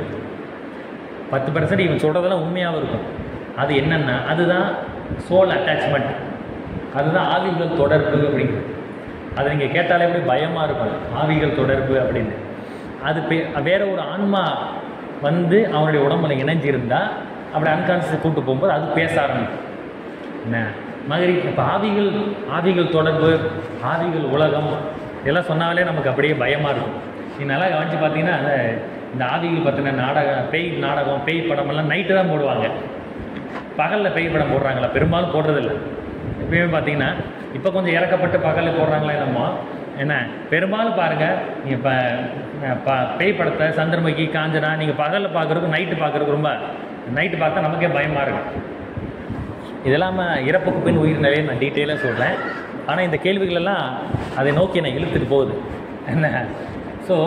பத்து பர்சன்ட் இவன் சொல்கிறதெல்லாம் உண்மையாகவும் இருக்கும் அது என்னென்னா அதுதான் சோல் அட்டாச்மெண்ட் அதுதான் ஆவிகள் தொடர்பு அப்படிங்கிறது அதை நீங்கள் கேட்டாலே எப்படி பயமாக இருக்கும் ஆவிகள் தொடர்பு அப்படின்னு அது பே வேற ஒரு ஆன்மா வந்து அவனுடைய உடம்புல இணைஞ்சிருந்தா அப்படி அன்கான்சியஸ் கூட்டு போகும்போது அது பேச ஆரம்பிக்கும் என்ன மகரி இப்போ ஆவிகள் ஆவிகள் தொடர்பு ஆவிகள் உலகம் இதெல்லாம் சொன்னாலே நமக்கு அப்படியே பயமாக இருக்கும் நீ நல்லா கவனிச்சு பார்த்தீங்கன்னா அந்த இந்த ஆவிகள் பற்றின நாடகம் பேய் நாடகம் பேய் படமெல்லாம் நைட்டு தான் போடுவாங்க பகலில் பேய் படம் போடுறாங்களா பெரும்பாலும் போடுறதில்ல எப்பயுமே பார்த்தீங்கன்னா இப்போ கொஞ்சம் இறக்கப்பட்டு பகலில் போடுறாங்களா என்னமோ என்ன பெரும்பாலும் பாருங்கள் நீங்கள் இப்போ ப பேய் படத்தை சந்திரமுகி காஞ்சனா நீங்கள் பகலில் பார்க்குறதுக்கு நைட்டு பார்க்குறதுக்கு ரொம்ப நைட்டு பார்த்தா நமக்கே பயமாக இருக்கும் இதெல்லாம் இறப்புக்கு பின் உயிர் நிறைய நான் டீட்டெயிலாக சொல்கிறேன் ஆனால் இந்த கேள்விகள் எல்லாம் அதை நோக்கி என்னை இழுத்துட்டு போகுது என்ன ஸோ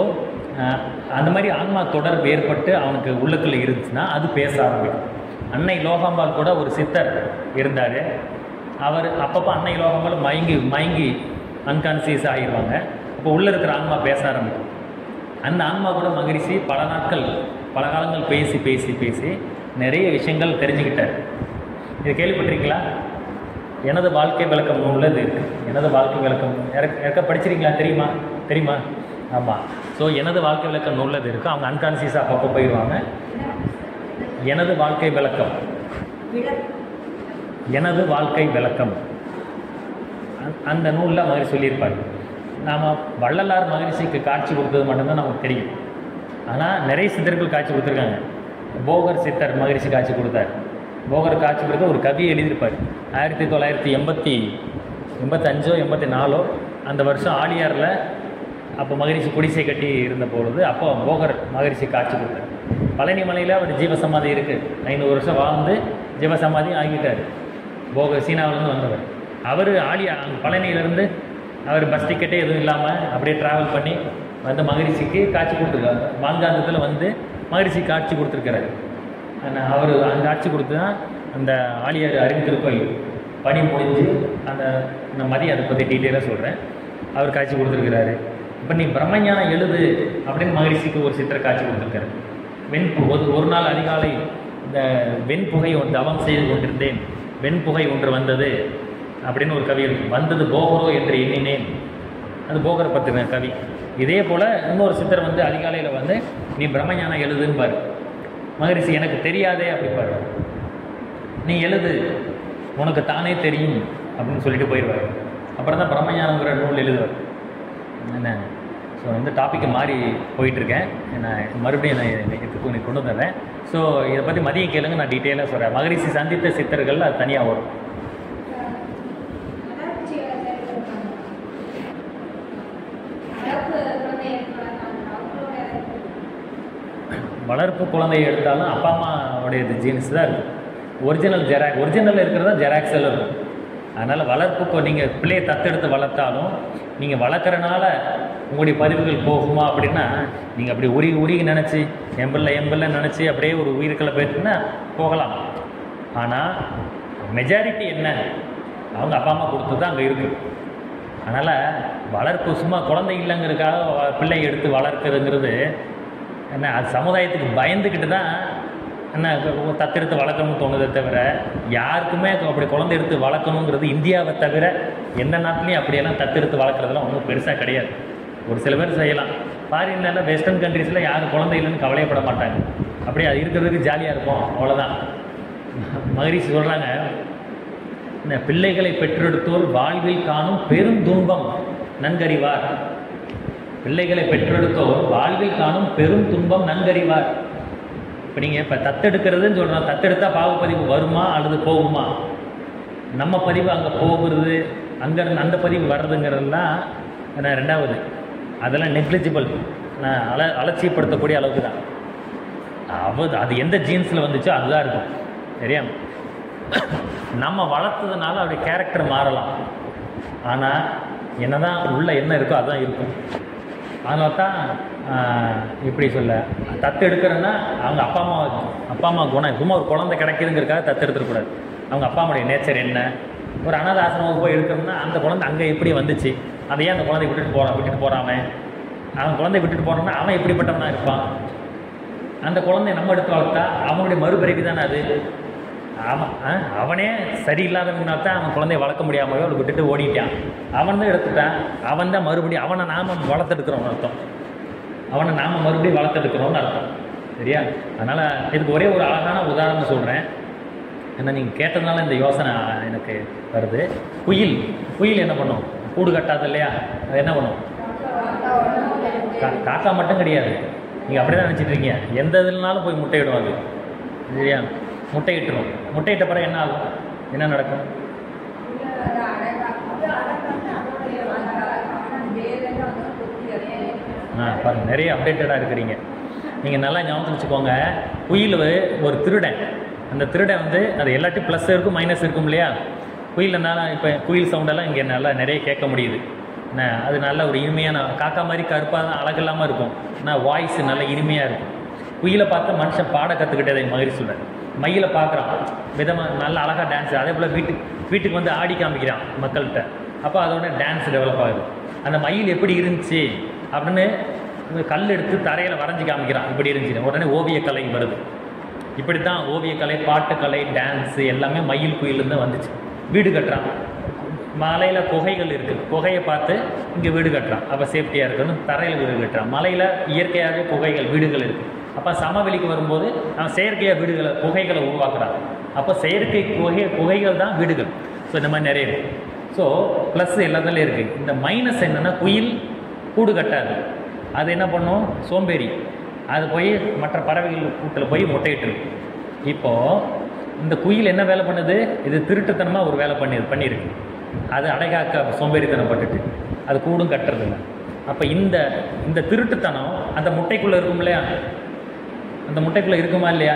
அந்த மாதிரி ஆன்மா தொடர்பு ஏற்பட்டு அவனுக்கு உள்ளுக்குள்ள இருந்துச்சுன்னா அது பேச ஆரம்பிக்கும் அன்னை லோகாம்பாள் கூட ஒரு சித்தர் இருந்தார் அவர் அப்பப்போ அன்னை லோகாம்பாள் மயங்கி மயங்கி அன்கான்சியஸ் ஆகிடுவாங்க அப்போ உள்ளே இருக்கிற ஆன்மா பேச ஆரம்பிக்கும் அந்த ஆன்மா கூட மகிழ்ச்சி பல நாட்கள் பல காலங்கள் பேசி பேசி பேசி நிறைய விஷயங்கள் தெரிஞ்சுக்கிட்டார் இது கேள்விப்பட்டிருக்கீங்களா எனது வாழ்க்கை விளக்கம் நூலில் இது இருக்குது எனது வாழ்க்கை விளக்கம் யாருக்கு யாருக்கா படிச்சிருக்கீங்களா தெரியுமா தெரியுமா ஆமாம் ஸோ எனது வாழ்க்கை விளக்கம் நூலில் இது இருக்குது அவங்க அன்கான்சியஸாக அப்பப்போ போயிடுவாங்க எனது வாழ்க்கை விளக்கம் எனது வாழ்க்கை விளக்கம் அந்த- அந்த நூலில் மகிழ்ச்சி சொல்லியிருப்பார் நாம் வள்ளலார் மகிழ்ச்சிக்கு காட்சி கொடுத்தது மட்டும்தான் நமக்கு தெரியும் ஆனால் நிறைய சித்தர்கள் காட்சி கொடுத்துருக்காங்க போகர் சித்தர் மகிழ்ச்சி காட்சி கொடுத்தார் போகர் காட்சி கொடுத்து ஒரு கவி எழுதியிருப்பார் ஆயிரத்தி தொள்ளாயிரத்தி எண்பத்தி எண்பத்தஞ்சோ எண்பத்தி நாலோ அந்த வருஷம் ஆலியாரில் அப்போ மகரிஷி குடிசை கட்டி இருந்த பொழுது அப்போ போகர் மகரிஷி காட்சி கொடுத்தார் பழனி மலையில் அவர் ஜீவசமாதி இருக்குது ஐநூறு வருஷம் வாழ்ந்து ஜீவசமாதி ஆகிட்டார் போகர் சீனாவிலேருந்து வந்தவர் அவர் ஆலியா அங்க பழனியிலேருந்து அவர் பஸ் டிக்கெட்டே எதுவும் இல்லாமல் அப்படியே ட்ராவல் பண்ணி வந்து மகரிஷிக்கு காட்சி கொடுத்துருக்காங்க மாங்காந்தத்தில் வந்து மகரிஷி காட்சி கொடுத்துருக்கிறாரு ஆனால் அவர் அந்த காட்சி கொடுத்து தான் அந்த ஆலியார் அறிவித்திருக்கோயில் பணி முடிஞ்சு அந்த இந்த மதியம் அதை பற்றி டீட்டெயிலாக சொல்கிறேன் அவர் காட்சி கொடுத்துருக்கிறாரு இப்போ நீ பிரம்மஞானம் எழுது அப்படின்னு மகரிஷிக்கு ஒரு சித்திர காட்சி கொடுத்துருக்காரு வெண்பு ஒரு ஒரு நாள் அதிகாலை இந்த வெண்புகை ஒன்று தவம் செய்து கொண்டிருந்தேன் வெண்புகை ஒன்று வந்தது அப்படின்னு ஒரு கவி இருக்கு வந்தது போகரோ என்று எண்ணினேன் அது போகரை பற்றின கவி இதே போல் இன்னொரு சித்தர் வந்து அதிகாலையில் வந்து நீ பிரம்மஞானம் எழுதுன்னு மகரிஷி எனக்கு தெரியாதே அப்படிப்பாரு நீ எழுது உனக்கு தானே தெரியும் அப்படின்னு சொல்லிட்டு போயிடுவார் அப்புறம் தான் பிரம்மஞானங்கிற நூல் எழுதுவார் என்ன ஸோ இந்த டாப்பிக்கை மாறி போயிட்டுருக்கேன் நான் மறுபடியும் நான் இதை இதுக்கு உனக்கு கொண்டு வந்துடுறேன் ஸோ இதை பற்றி மதியம் கேளுங்க நான் டீட்டெயிலாக சொல்கிறேன் மகரிஷி சந்தித்த சித்தர்கள் அது தனியாக வரும் வளர்ப்பு குழந்தையை எடுத்தாலும் அப்பா அம்மாவுடைய ஜீன்ஸ் தான் இருக்கும் ஒரிஜினல் ஜெராக் ஒரிஜினல் இருக்கிறதா ஜெராக்ஸ் எல்லாம் இருக்கும் அதனால் வளர்ப்புக்கு நீங்கள் பிள்ளையை தத்தெடுத்து வளர்த்தாலும் நீங்கள் வளர்க்குறனால உங்களுடைய பதிவுகள் போகுமா அப்படின்னா நீங்கள் அப்படி உருகி உருகி நினச்சி எம்பிள்ள எம்பிள்ள நினச்சி அப்படியே ஒரு உயிருக்களை போயிருக்குன்னா போகலாம் ஆனால் மெஜாரிட்டி என்ன அவங்க அப்பா அம்மா கொடுத்தது தான் அங்கே இருக்குது அதனால் வளர்ப்பு சும்மா குழந்தை இல்லைங்கிறதுக்காக வ- பிள்ளையை எடுத்து வளர்க்குறதுங்கிறது என்ன அது சமுதாயத்துக்கு பயந்துக்கிட்டு தான் என்ன கு- தத்தெடுத்து வளர்க்கணும்னு தோணுதே தவிர யாருக்குமே அப்படி குழந்தை எடுத்து வளர்க்கணுங்கிறது இந்தியாவை தவிர எந்த நாட்டிலையும் அப்படியெல்லாம் தத்தெடுத்து வளர்க்குறதெல்லாம் ஒன்றும் பெருசாக கிடையாது ஒரு சில பேர் செய்யலாம் ஃபாரின்ல வெஸ்டர்ன் கண்ட்ரீஸில் யாரும் குழந்தை இல்லைன்னு கவலையப்பட மாட்டாங்க அப்படியே அது இருக்கிறதுக்கு ஜாலியாக இருக்கும் அவ்வளோதான் மகரிஷி சொல்கிறாங்க இந்த பிள்ளைகளை பெற்றெடுத்தோர் வாழ்வில் காணும் பெரும் துன்பம் நன்கறிவார் பிள்ளைகளை பெற்றெடுத்தோர் வாழ்வில் காணும் பெரும் துன்பம் நன்கறிவார் இப்போ நீங்கள் இப்போ தத்தெடுக்கிறதுன்னு சொல்கிறோம் தத்தெடுத்தா பாவப்பதிவு வருமா அல்லது போகுமா நம்ம பதிவு அங்கே போகிறது அங்கே அந்த பதிவு வர்றதுங்கிறதுலாம் என்ன ரெண்டாவது அதெல்லாம் நெக்லிஜிபிள் நான் அல அலட்சியப்படுத்தக்கூடிய அளவுக்கு தான் அவ அது எந்த ஜீன்ஸில் வந்துச்சோ அதுதான் இருக்கும் சரியா நம்ம வளர்த்ததுனால அவருடைய கேரக்டர் மாறலாம் ஆனால் என்னதான் உள்ள என்ன இருக்கோ அதுதான் இருக்கும் அதனால தான் ஆஹ், இப்படி சொல்ல தத்து எடுக்கிறேன்னா அவங்க அப்பா அம்மா அப்பா அம்மா குணம் சும்மா ஒரு குழந்தை கிடைக்குதுங்கிறதுக்காக தத்து எடுத்துடக்கூடாது அவங்க அப்பா அம்மாவுடைய நேச்சர் என்ன ஒரு அனாத ஆசிரமம் போய் எடுக்கணும்னா அந்த குழந்தை அங்கே எப்படி வந்துச்சு அதை ஏன் அந்த குழந்தை விட்டுட்டு போகிறான் விட்டுட்டு போகிறாம அவன் குழந்தை விட்டுட்டு போனோம்னா அவன் எப்படிப்பட்டவனா இருப்பான் அந்த குழந்தைய நம்ம எடுத்து வளர்த்தா அவனுடைய மறுபிறவி தானே அது அவன் ஆ, அவனே சரியில்லாதவனா தான் அவன் குழந்தைய வளர்க்க முடியாமவே அவளை விட்டுட்டு ஓடிட்டான் அவன் தான் எடுத்துட்டான் அவன் தான் மறுபடியும் அவனை நாம வளர்த்தெடுக்கிறோம்னு அர்த்தம் அவனை நாம மறுபடியும் வளர்த்தெடுக்கிறோம்னு அர்த்தம் சரியா அதனால் இதுக்கு ஒரே ஒரு அழகான உதாரணம் சொல்கிறேன் ஏன்னா நீங்கள் கேட்டதுனால இந்த யோசனை எனக்கு வருது குயில் குயில் என்ன பண்ணும் கூடு கட்டாது இல்லையா அது என்ன பண்ணும் கா காக்கா மட்டும் கிடையாது நீங்கள் அப்படி தான் நினச்சிட்டு இருக்கீங்க எந்த இதுலனாலும் போய் முட்டையிடும் அது சரியா முட்டையிட்டுரும் முட்டையிட்ட பிறகு என்ன ஆகும் என்ன நடக்கும் ஆ பாருங்க நிறைய அப்டேட்டடாக இருக்கிறீங்க நீங்கள் நல்லா ஞாபகம் வச்சுக்கோங்க குயில் ஒரு திருடன் அந்த திருடன் வந்து அது எல்லாத்தையும் ப்ளஸ் இருக்கும் மைனஸ் இருக்கும் இல்லையா குயில் இருந்தாலும் இப்போ குயில் சவுண்டெல்லாம் இங்கே நல்லா நிறைய கேட்க முடியுது என்ன அது நல்ல ஒரு இனிமையான காக்கா மாதிரி கருப்பாக தான் அழகில்லாமல் இருக்கும் ஆனால் வாய்ஸ் நல்ல இனிமையாக இருக்கும் குயிலை பார்த்து மனுஷன் பாட கற்றுக்கிட்டதை மகிழ்ச்சியுடன் மயிலை பார்க்குறான் விதமாக நல்ல அழகாக டான்ஸ் அதே போல் வீட்டுக்கு வீட்டுக்கு வந்து ஆடி காமிக்கிறான் மக்கள்கிட்ட அப்போ அதோட டான்ஸ் டெவலப் ஆகுது அந்த மயில் எப்படி இருந்துச்சு அப்படின்னு கல் எடுத்து தரையில் வரைஞ்சி காமிக்கிறான் இப்படி இருந்துச்சு உடனே ஓவியக்கலை வருது இப்படி தான் ஓவியக்கலை பாட்டுக்கலை டான்ஸு எல்லாமே மயில் குயிலேருந்து வந்துச்சு வீடு கட்டுறான் மலையில் குகைகள் இருக்குது குகையை பார்த்து இங்கே வீடு கட்டுறான் அப்போ சேஃப்டியாக இருக்கணும் தரையில் வீடு கட்டுறான் மலையில் இயற்கையாகவே குகைகள் வீடுகள் இருக்குது அப்போ சமவெளிக்கு வரும்போது அவன் செயற்கையாக வீடுகளை குகைகளை உருவாக்குறான் அப்போ செயற்கை குகை குகைகள் தான் வீடுகள் ஸோ இந்த மாதிரி நிறைய இருக்குது ஸோ ப்ளஸ் எல்லாத்துலேயும் இருக்குது இந்த மைனஸ் என்னென்னா குயில் கூடு கட்டாது அது என்ன பண்ணும் சோம்பேறி அது போய் மற்ற பறவைகள் கூட்டில் போய் முட்டையிட்டுருக்கு இப்போது இந்த குயில் என்ன வேலை பண்ணுது இது திருட்டுத்தனமாக ஒரு வேலை பண்ணி பண்ணியிருக்கு அது அடைகாக்க சோம்பேறித்தனப்பட்டுட்டு அது கூடும் கட்டுறதில்ல அப்போ இந்த இந்த திருட்டுத்தனம் அந்த முட்டைக்குள்ளே இருக்கும் இல்லையா அந்த முட்டைக்குள்ளே இருக்குமா இல்லையா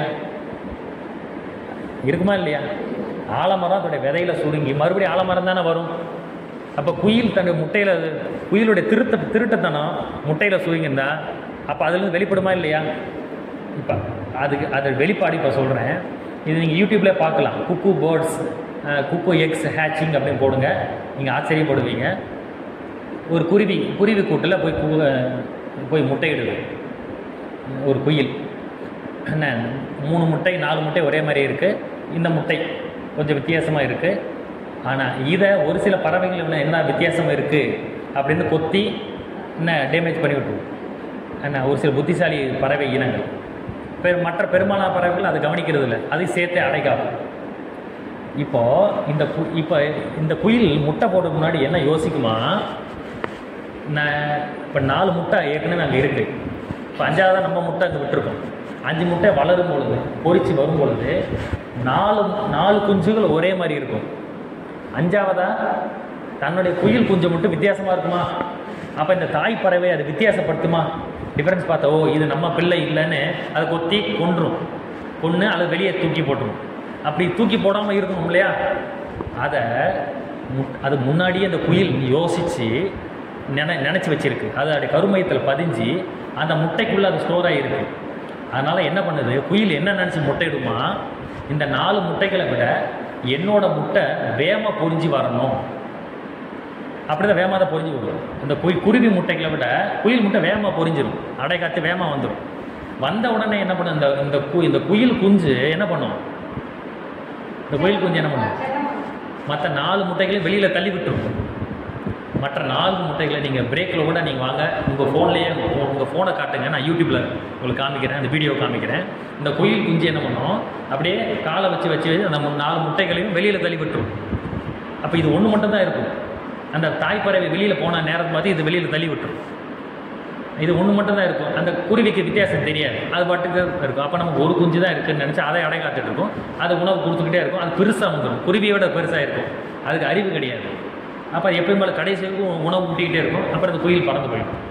இருக்குமா இல்லையா ஆலமரம் அதோடைய விதையில சுருங்கி மறுபடியும் ஆலமரம் தானே வரும் அப்போ குயில் தன்னுடைய முட்டையில் குயிலுடைய திருத்த திருட்டுத்தனம் முட்டையில் சுருங்கிருந்தா அப்போ அதுலேருந்து வெளிப்படுமா இல்லையா இப்போ அதுக்கு அது வெளிப்பாடு இப்போ சொல்கிறேன் இது நீங்கள் யூடியூப்லேயே பார்க்கலாம் cuckoo birds cuckoo eggs hatching அப்படின்னு போடுங்க நீங்கள் ஆச்சரியப்படுவீங்க ஒரு குருவி குருவி கூட்டில் போய் கு போய் முட்டையிடுது ஒரு குயில் என்ன மூணு முட்டை நாலு முட்டை ஒரே மாதிரி இருக்குது இந்த முட்டை கொஞ்சம் வித்தியாசமாக இருக்குது ஆனால் இதை ஒரு சில பறவைகள் என்ன என்ன வித்தியாசம் இருக்குது அப்படின்னு கொத்தி என்ன டேமேஜ் பண்ணி விட்டுரும் என்ன ஒரு சில புத்திசாலி பறவை இனங்கள் பெரு மற்ற பெரும்பாலான பறவைகள் அதை கவனிக்கிறது இல்லை அதை சேர்த்தே அடைக்காக்கும் இப்போது இந்த கு இப்போ இந்த குயில் முட்டை போடுறதுக்கு முன்னாடி என்ன யோசிக்குமா நான் இப்போ நாலு முட்டை ஏற்கனவே அங்கே இருக்குது இப்போ அஞ்சாவதாக நம்ம முட்டை அங்கே விட்டுருக்கோம் அஞ்சு முட்டை வளரும் பொழுது பொரிச்சு வரும் பொழுது நாலு நாலு குஞ்சுகள் ஒரே மாதிரி இருக்கும் அஞ்சாவதா தன்னுடைய குயில் குஞ்சு மட்டும் வித்தியாசமாக இருக்குமா அப்போ இந்த தாய் பறவை அது வித்தியாசப்படுத்துமா டிஃப்ரென்ஸ் பார்த்தா ஓ இது நம்ம பிள்ளை இல்லைன்னு அதை கொத்தி கொன்றும் கொன்று அதை வெளியே தூக்கி போட்டுரும் அப்படி தூக்கி போடாமல் இருக்கணும் இல்லையா அதை மு- அது முன்னாடியே அந்த குயில் யோசித்து நினை நினச்சி வச்சிருக்கு அது அதோடைய கருமையத்தில் பதிஞ்சு அந்த முட்டைக்குள்ளே அது ஸ்டோர் ஆகிருக்கு அதனால் என்ன பண்ணுது குயில் என்ன நினச்சி முட்டையிடுமா இந்த நாலு முட்டைகளை விட என்னோட முட்டை வேகமாக பொரிஞ்சு வரணும் அப்படி தான் வேகமாக தான் பொரிஞ்சு வரும் இந்த குய் குருவி முட்டைகளை விட குயில் முட்டை வேகமாக பொரிஞ்சிடும் அடை காத்து வேகமாக வந்துடும் வந்த உடனே என்ன பண்ணும் இந்த இந்த கு இந்த குயில் குஞ்சு என்ன பண்ணும் இந்த குயில் குஞ்சு என்ன பண்ணும் மற்ற நாலு முட்டைகளையும் வெளியில் தள்ளி விட்டுரும் மற்ற நாலு முட்டைகளை நீங்கள் பிரேக்கில் கூட நீங்கள் வாங்க உங்கள் ஃபோன்லேயே உங்கள் ஃபோனை காட்டுங்க நான் யூடியூப்பில் உங்களுக்கு காமிக்கிறேன் அந்த வீடியோ காமிக்கிறேன் இந்த குயில் குஞ்சு என்ன பண்ணும் அப்படியே காலை வச்சு வச்சு வச்சு அந்த மு- நாலு முட்டைகளையும் வெளியில் தள்ளி விட்டுரும் அப்போ இது ஒன்று மட்டும் தான் இருக்கும் அந்த தாய்ப்பறவை வெளியில் போன நேரத்தை பார்த்து இது வெளியில் தள்ளி விட்டுரும் இது ஒன்று மட்டும் தான் இருக்கும் அந்த குருவிக்கு வித்தியாசம் தெரியாது அது பாட்டுக்கு இருக்கும் அப்போ நமக்கு ஒரு குஞ்சு தான் இருக்குன்னு நினச்சி அதை அடை காத்துட்டு இருக்கும் அது உணவு கொடுத்துக்கிட்டே இருக்கும் அது பெருசாக வந்துடும் குருவியை விட பெருசாக இருக்கும் அதுக்கு அறிவு கிடையாது அப்போ எப்பயும் போல கடைசி வரைக்கும் உணவு ஊட்டிக்கிட்டே இருக்கும் அப்புறம் அந்த குயில் பறந்து போயிடும்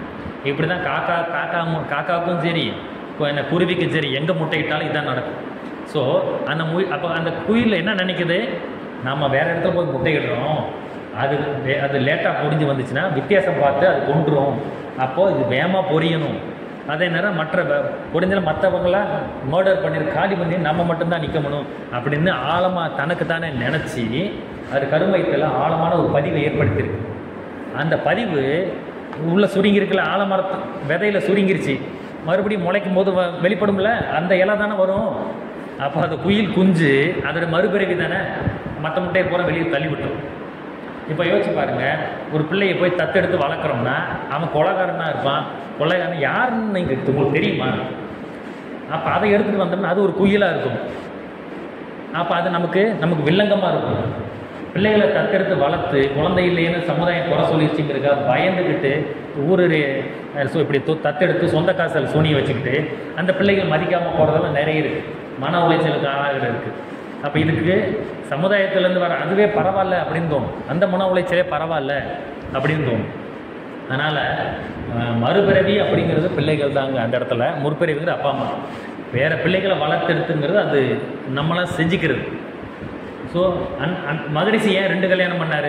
இப்படி தான் காக்கா காக்கா மு- காக்காவுக்கும் சரி கு- என்ன குருவிக்கும் சரி எங்கே முட்டையிட்டாலும் இதான் நடக்கும் ஸோ அந்த மு அப்போ அந்த குயில் என்ன நினைக்குது நம்ம வேற இடத்துல போய் முட்டையிடுறோம் அது வே- அது லேட்டாக பொரிஞ்சு வந்துச்சுன்னா வித்தியாசம் பார்த்து அது கொண்டுரும் அப்போது இது வேகமாக பொரியணும் அதே நேரம் மற்ற வ- பொரிஞ்சாலும் மற்றவங்களாம் மர்டர் பண்ணி காலி பண்ணி நம்ம மட்டும்தான் நிற்கணும் அப்படின்னு ஆழமாக தனக்கு தானே நினச்சி அது கருமைத்தில் ஆழமான ஒரு பதிவை ஏற்படுத்தியிருக்கு அந்த பதிவு உள்ள சுருங்கிருக்குல ஆலமரத்து விதையில சுருங்கிருச்சு மறுபடியும் முளைக்கும் போது வ- வெளிப்படும்ல அந்த இலை தானே வரும் அப்போ அந்த குயில் குஞ்சு அதோட மறுபிறவி தானே மற்ற முட்டையை பூரா வெளியே தள்ளி விட்டுரும் இப்போ யோசிச்சு பாருங்க ஒரு பிள்ளையை போய் தத்தெடுத்து வளர்க்குறோம்னா அவன் கொலைகாரனா இருப்பான் கொலைகாரன் யாருன்னு நீங்கள் உங்களுக்கு தெரியுமா அப்போ அதை எடுத்துகிட்டு வந்தோம்னா அது ஒரு குயிலாக இருக்கும் அப்போ அது நமக்கு நமக்கு வில்லங்கமாக இருக்கும் பிள்ளைகளை தத்தெடுத்து வளர்த்து குழந்தை இல்லைன்னு சமுதாயம் குறை சொல்லிடுச்சுங்கிறக்கா பயந்துக்கிட்டு ஊரு ஸோ இப்படி தொ- தத்தெடுத்து சொந்த காசில் சூனியை வச்சுக்கிட்டு அந்த பிள்ளைகள் மதிக்காமல் போகிறதெல்லாம் நிறைய இருக்குது மன உளைச்சலுக்கு ஆளாகிறது இருக்குது அப்போ இதுக்கு சமுதாயத்திலேருந்து வர அதுவே பரவாயில்ல அப்படின்னு தோணும் அந்த மன உளைச்சலே பரவாயில்ல அப்படின்னு தோணும் அதனால் மறுபிறவி அப்படிங்கிறது பிள்ளைகள் தாங்க அந்த இடத்துல முற்பிறவிங்கிறது அப்பா அம்மா வேறு பிள்ளைகளை வளர்த்தெடுத்துங்கிறது அது நம்மளாம் செஞ்சுக்கிறது ஸோ அன் அன் மகரிஷி ஏன் ரெண்டு கல்யாணம் பண்ணார்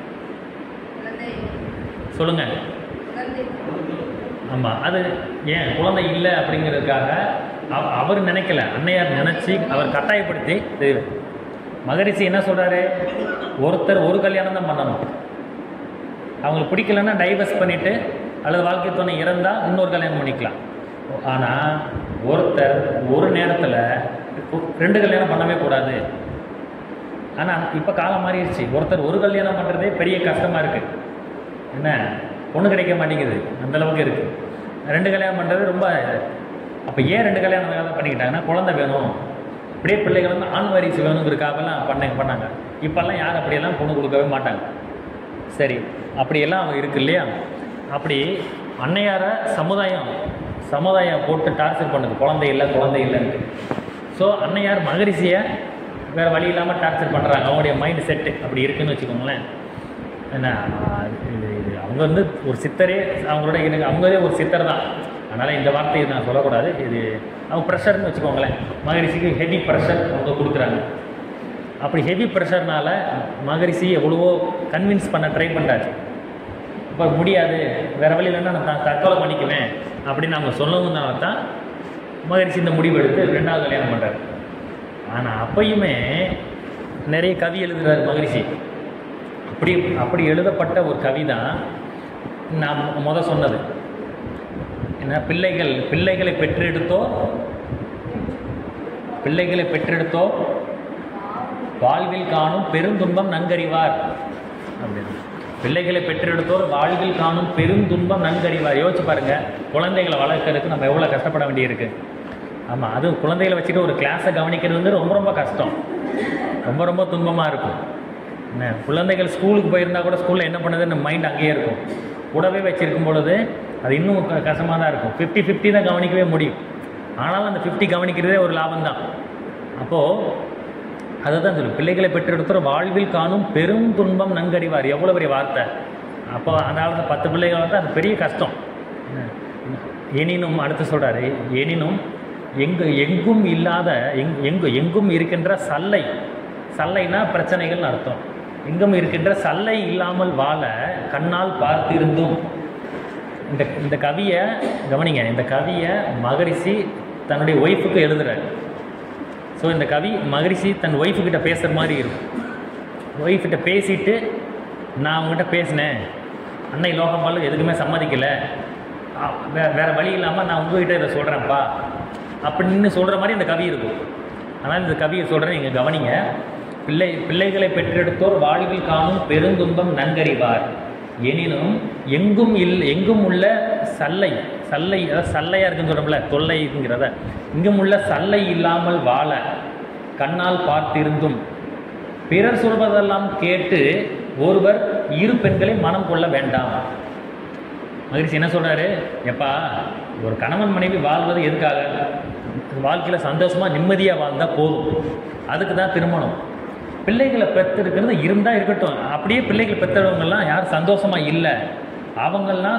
சொல்லுங்கள் ஆமாம் அது ஏன் குழந்தை இல்லை அப்படிங்கிறதுக்காக அவ- அவர் நினைக்கல அன்னையார் நினச்சி அவர் கட்டாயப்படுத்தி இது மகரிஷி என்ன சொல்கிறாரு ஒருத்தர் ஒரு கல்யாணம் தான் பண்ணணும் அவங்களுக்கு பிடிக்கலன்னா டைவர்ஸ் பண்ணிவிட்டு அல்லது வாழ்க்கை துணை இறந்தால் இன்னொரு கல்யாணம் பண்ணிக்கலாம் ஆனால் ஒருத்தர் ஒரு நேரத்தில் ரெண்டு கல்யாணம் பண்ணவே கூடாது ஆனால் இப்போ காலம் மாறிடுச்சு ஒருத்தர் ஒரு கல்யாணம் பண்ணுறதே பெரிய கஷ்டமாக இருக்குது என்ன பொண்ணு கிடைக்க மாட்டேங்குது அந்த அளவுக்கு இருக்குது ரெண்டு கல்யாணம் பண்ணுறது ரொம்ப அப்போ ஏன் ரெண்டு கல்யாணம் கல்யாணம் பண்ணிக்கிட்டாங்கன்னா குழந்தை வேணும் அப்படியே பிள்ளைகள் வந்து ஆண் வாரிசு வேணுங்கிறதுக்காகலாம் பண்ண பண்ணாங்க இப்போல்லாம் யாரும் அப்படியெல்லாம் பொண்ணு கொடுக்கவே மாட்டாங்க சரி அப்படியெல்லாம் இருக்கு இல்லையா அப்படி அன்னையார சமுதாயம் சமுதாயம் போட்டு டார்ச்சர் பண்ணுது குழந்தை இல்லை குழந்தை இல்லைன்னு ஸோ அன்னையார் மகரிஷியை வேறு வழி இல்லாமல் டார்ச்சர் பண்ணுறாங்க அவங்களுடைய மைண்ட் செட்டு அப்படி இருக்குன்னு வச்சுக்கோங்களேன் என்ன ஆஹ் இது இது அவங்க வந்து ஒரு சித்தரே அவங்களோட எனக்கு அவங்களே ஒரு சித்தர் தான் அதனால் இந்த வார்த்தையை நான் சொல்லக்கூடாது இது அவங்க ப்ரெஷர்னு வச்சுக்கோங்களேன் மகரிஷிக்கு ஹெவி ப்ரெஷர் அவங்க கொடுக்குறாங்க அப்படி ஹெவி ப்ரெஷர்னால மகரிஷி எவ்வளவோ கன்வின்ஸ் பண்ண ட்ரை பண்ணுறாரு இப்போ முடியாது வேறு வழி இல்லைன்னா நான் த- தற்கொலை பண்ணிக்குவேன் அப்படின்னு அவங்க சொல்லவும்னால தான் மகரிஷி இந்த முடிவு எடுத்து ரெண்டாவது கல்யாணம் பண்ணுறாரு ஆனால் அப்பயுமே நிறைய கவி எழுதுறாரு மகரிஷி அப்படி அப்படி எழுதப்பட்ட ஒரு கவி தான் நான் மு- முத சொன்னது என்ன பிள்ளைகள் பிள்ளைகளை பெற்றெடுத்தோ பிள்ளைகளை பெற்றெடுத்தோ வாழ்வில் காணும் பெருந்துன்பம் நன்கறிவார் அப்படின்னு பிள்ளைகளை பெற்றெடுத்தோர் வாழ்வில் காணும் பெருந்துன்பம் நன்கறிவார் யோசிச்சு பாருங்க குழந்தைகளை வளர்க்கறதுக்கு நம்ம எவ்வளோ கஷ்டப்பட வேண்டியிருக்கு ஆமாம் அதுவும் குழந்தைகளை வச்சுட்டு ஒரு கிளாஸை கவனிக்கிறது வந்து ரொம்ப ரொம்ப கஷ்டம் ரொம்ப ரொம்ப துன்பமாக இருக்கும் என்ன குழந்தைகள் ஸ்கூலுக்கு போயிருந்தா கூட ஸ்கூலில் என்ன பண்ணுதுன்னு மைண்ட் அங்கேயே இருக்கும் கூடவே வச்சிருக்கும் பொழுது அது இன்னும் க- கஷ்டமாக தான் இருக்கும் ஃபிஃப்டி ஃபிஃப்டி தான் கவனிக்கவே முடியும் ஆனாலும் அந்த ஃபிஃப்டி கவனிக்கிறதே ஒரு லாபம் தான் அப்போது அதை தான் சொல்லு பிள்ளைகளை பெற்றெடுத்தோர் வாழ்வில் காணும் பெரும் துன்பம் நன்கறிவார் எவ்வளோ பெரிய வார்த்தை அப்போ அந்த காலத்தில் பத்து பிள்ளைகள் வந்து அது பெரிய கஷ்டம் எனினும் அடுத்து சொல்கிறாரு எனினும் எங்கு எங்கும் இல்லாத எங் எங்கு எங்கும் இருக்கின்ற சல்லை சல்லைனா பிரச்சனைகள்னு அர்த்தம் எங்கும் இருக்கின்ற சல்லை இல்லாமல் வாழ கண்ணால் பார்த்திருந்தும் இந்த இந்த கவியை கவனிங்க இந்த கவியை மகரிஷி தன்னுடைய ஒய்ஃபுக்கு எழுதுறாரு ஸோ இந்த கவி மகரிஷி தன் ஒய்ஃபுக்கிட்ட பேசுகிற மாதிரி இருக்கும் ஒய்ஃப்கிட்ட பேசிட்டு நான் அவங்ககிட்ட பேசினேன் அன்னை லோகம்பாலும் எதுக்குமே சம்மதிக்கலை அ- வே வேறு வழி இல்லாமல் நான் உங்ககிட்ட இதை சொல்கிறேன்ப்பா அப்படின்னு சொல்கிற மாதிரி இந்த கவி இருக்கும் ஆனால் இந்த கவியை சொல்கிறேன் நீங்கள் கவனிங்க பிள்ளை பிள்ளைகளை பெற்றெடுத்தோர் வாழ்வில் காணும் பெருந்துன்பம் நன்கறிவார் எனினும் எங்கும் இல் எங்கும் உள்ள சல்லை சல்லை அதாவது சல்லையாக இருக்குன்னு சொல்கிறோம்ல தொல்லைங்கிறத இங்கும் உள்ள சல்லை இல்லாமல் வாழ கண்ணால் பார்த்திருந்தும் பிறர் சொல்வதெல்லாம் கேட்டு ஒருவர் இரு பெண்களை மனம் கொள்ள வேண்டாம் மகிழ்ச்சி என்ன சொல்றாரு எப்பா ஒரு கணவன் மனைவி வாழ்வது எதுக்காக வாழ்க்கையில் சந்தோஷமாக நிம்மதியாக வாழ்ந்தால் போதும் அதுக்கு தான் திருமணம் பிள்ளைகளை பெற்றெடுக்கிறது இருந்தால் இருக்கட்டும் அப்படியே பிள்ளைகள் பெற்றவங்கெல்லாம் யார் சந்தோஷமாக இல்லை அவங்கெல்லாம்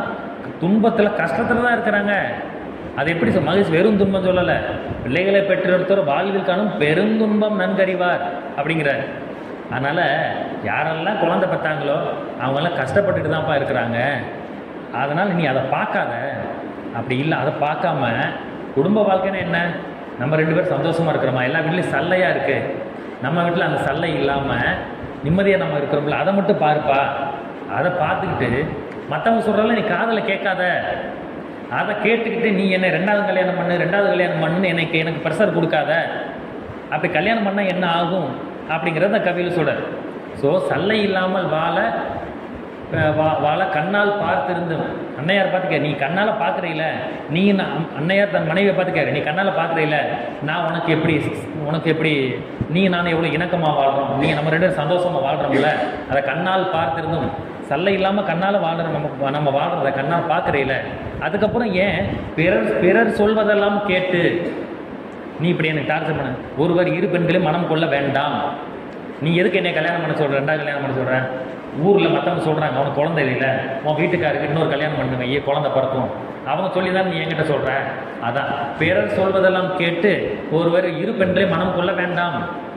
துன்பத்தில் கஷ்டத்தில் தான் இருக்கிறாங்க அது எப்படி சொல் மகிழ்ச்சி வெறும் துன்பம் சொல்லலை பிள்ளைகளை பெற்றெடுத்தோர் வாழ்வில் காணும் பெருந்துன்பம் நன்கறிவார் அப்படிங்கிறார் அதனால் யாரெல்லாம் குழந்தை பெற்றாங்களோ அவங்கெல்லாம் கஷ்டப்பட்டுட்டு தான்ப்பா இருக்கிறாங்க அதனால் நீ அதை பார்க்காத அப்படி இல்லை அதை பார்க்காம குடும்ப வாழ்க்கைன்னா என்ன நம்ம ரெண்டு பேரும் சந்தோஷமாக இருக்கிறோமா எல்லா வீட்லேயும் சல்லையாக இருக்குது நம்ம வீட்டில் அந்த சல்லை இல்லாமல் நிம்மதியாக நம்ம இருக்கிறோம்ல அதை மட்டும் பாருப்பா அதை பார்த்துக்கிட்டு மற்றவங்க சொல்கிறதெல்லாம் நீ காதில் கேட்காத அதை கேட்டுக்கிட்டு நீ என்ன ரெண்டாவது கல்யாணம் பண்ணு ரெண்டாவது கல்யாணம் பண்ணுன்னு எனக்கு எனக்கு ப்ரெஷர் கொடுக்காத அப்படி கல்யாணம் பண்ணால் என்ன ஆகும் அப்படிங்கிறத கவியில் சொல்கிறார் ஸோ சல்லை இல்லாமல் வாழ அஹ், வா வாழ கண்ணால் பார்த்திருந்தும் அன்னையார் பார்த்துக்க நீ கண்ணால் பார்க்குறீல நீ நான் அன்னையார் தன் மனைவியை பார்த்துக்க நீ கண்ணால் பார்க்குறீல நான் உனக்கு எப்படி உனக்கு எப்படி நீ நான் எவ்வளோ இணக்கமாக வாழ்கிறோம் நீ நம்ம ரெண்டு பேரும் சந்தோஷமாக வாழ்கிறோம்ல அதை கண்ணால் பார்த்திருந்தும் சல்லை இல்லாமல் கண்ணால் வாழ்கிற நம்ம நம்ம வாழ்கிறத கண்ணால் பார்க்குறீல அதுக்கப்புறம் ஏன் பிறர் பிறர் சொல்வதெல்லாம் கேட்டு நீ இப்படி எனக்கு டார்ச்சர் பண்ண ஒருவர் இரு பெண்களையும் மனம் கொள்ள வேண்டாம் நீ எதுக்கு என்னை கல்யாணம் பண்ண சொல்ற ரெண்டாவது கல்யாணம் பண்ண சொல்ற ஊரில் மற்றவங்க சொல்கிறாங்க அவனுக்கு குழந்தை இல்லை உன் வீட்டுக்காருக்கு இன்னொரு கல்யாணம் பண்ணுங்க ஏன் குழந்தை பிறக்கும் அவங்க சொல்லி தான் நீ என்கிட்ட சொல்ற அதான் பிறர் சொல்வதெல்லாம் கேட்டு ஒருவர் இரு பெண்களையும் மனம் கொள்ள வேண்டாம்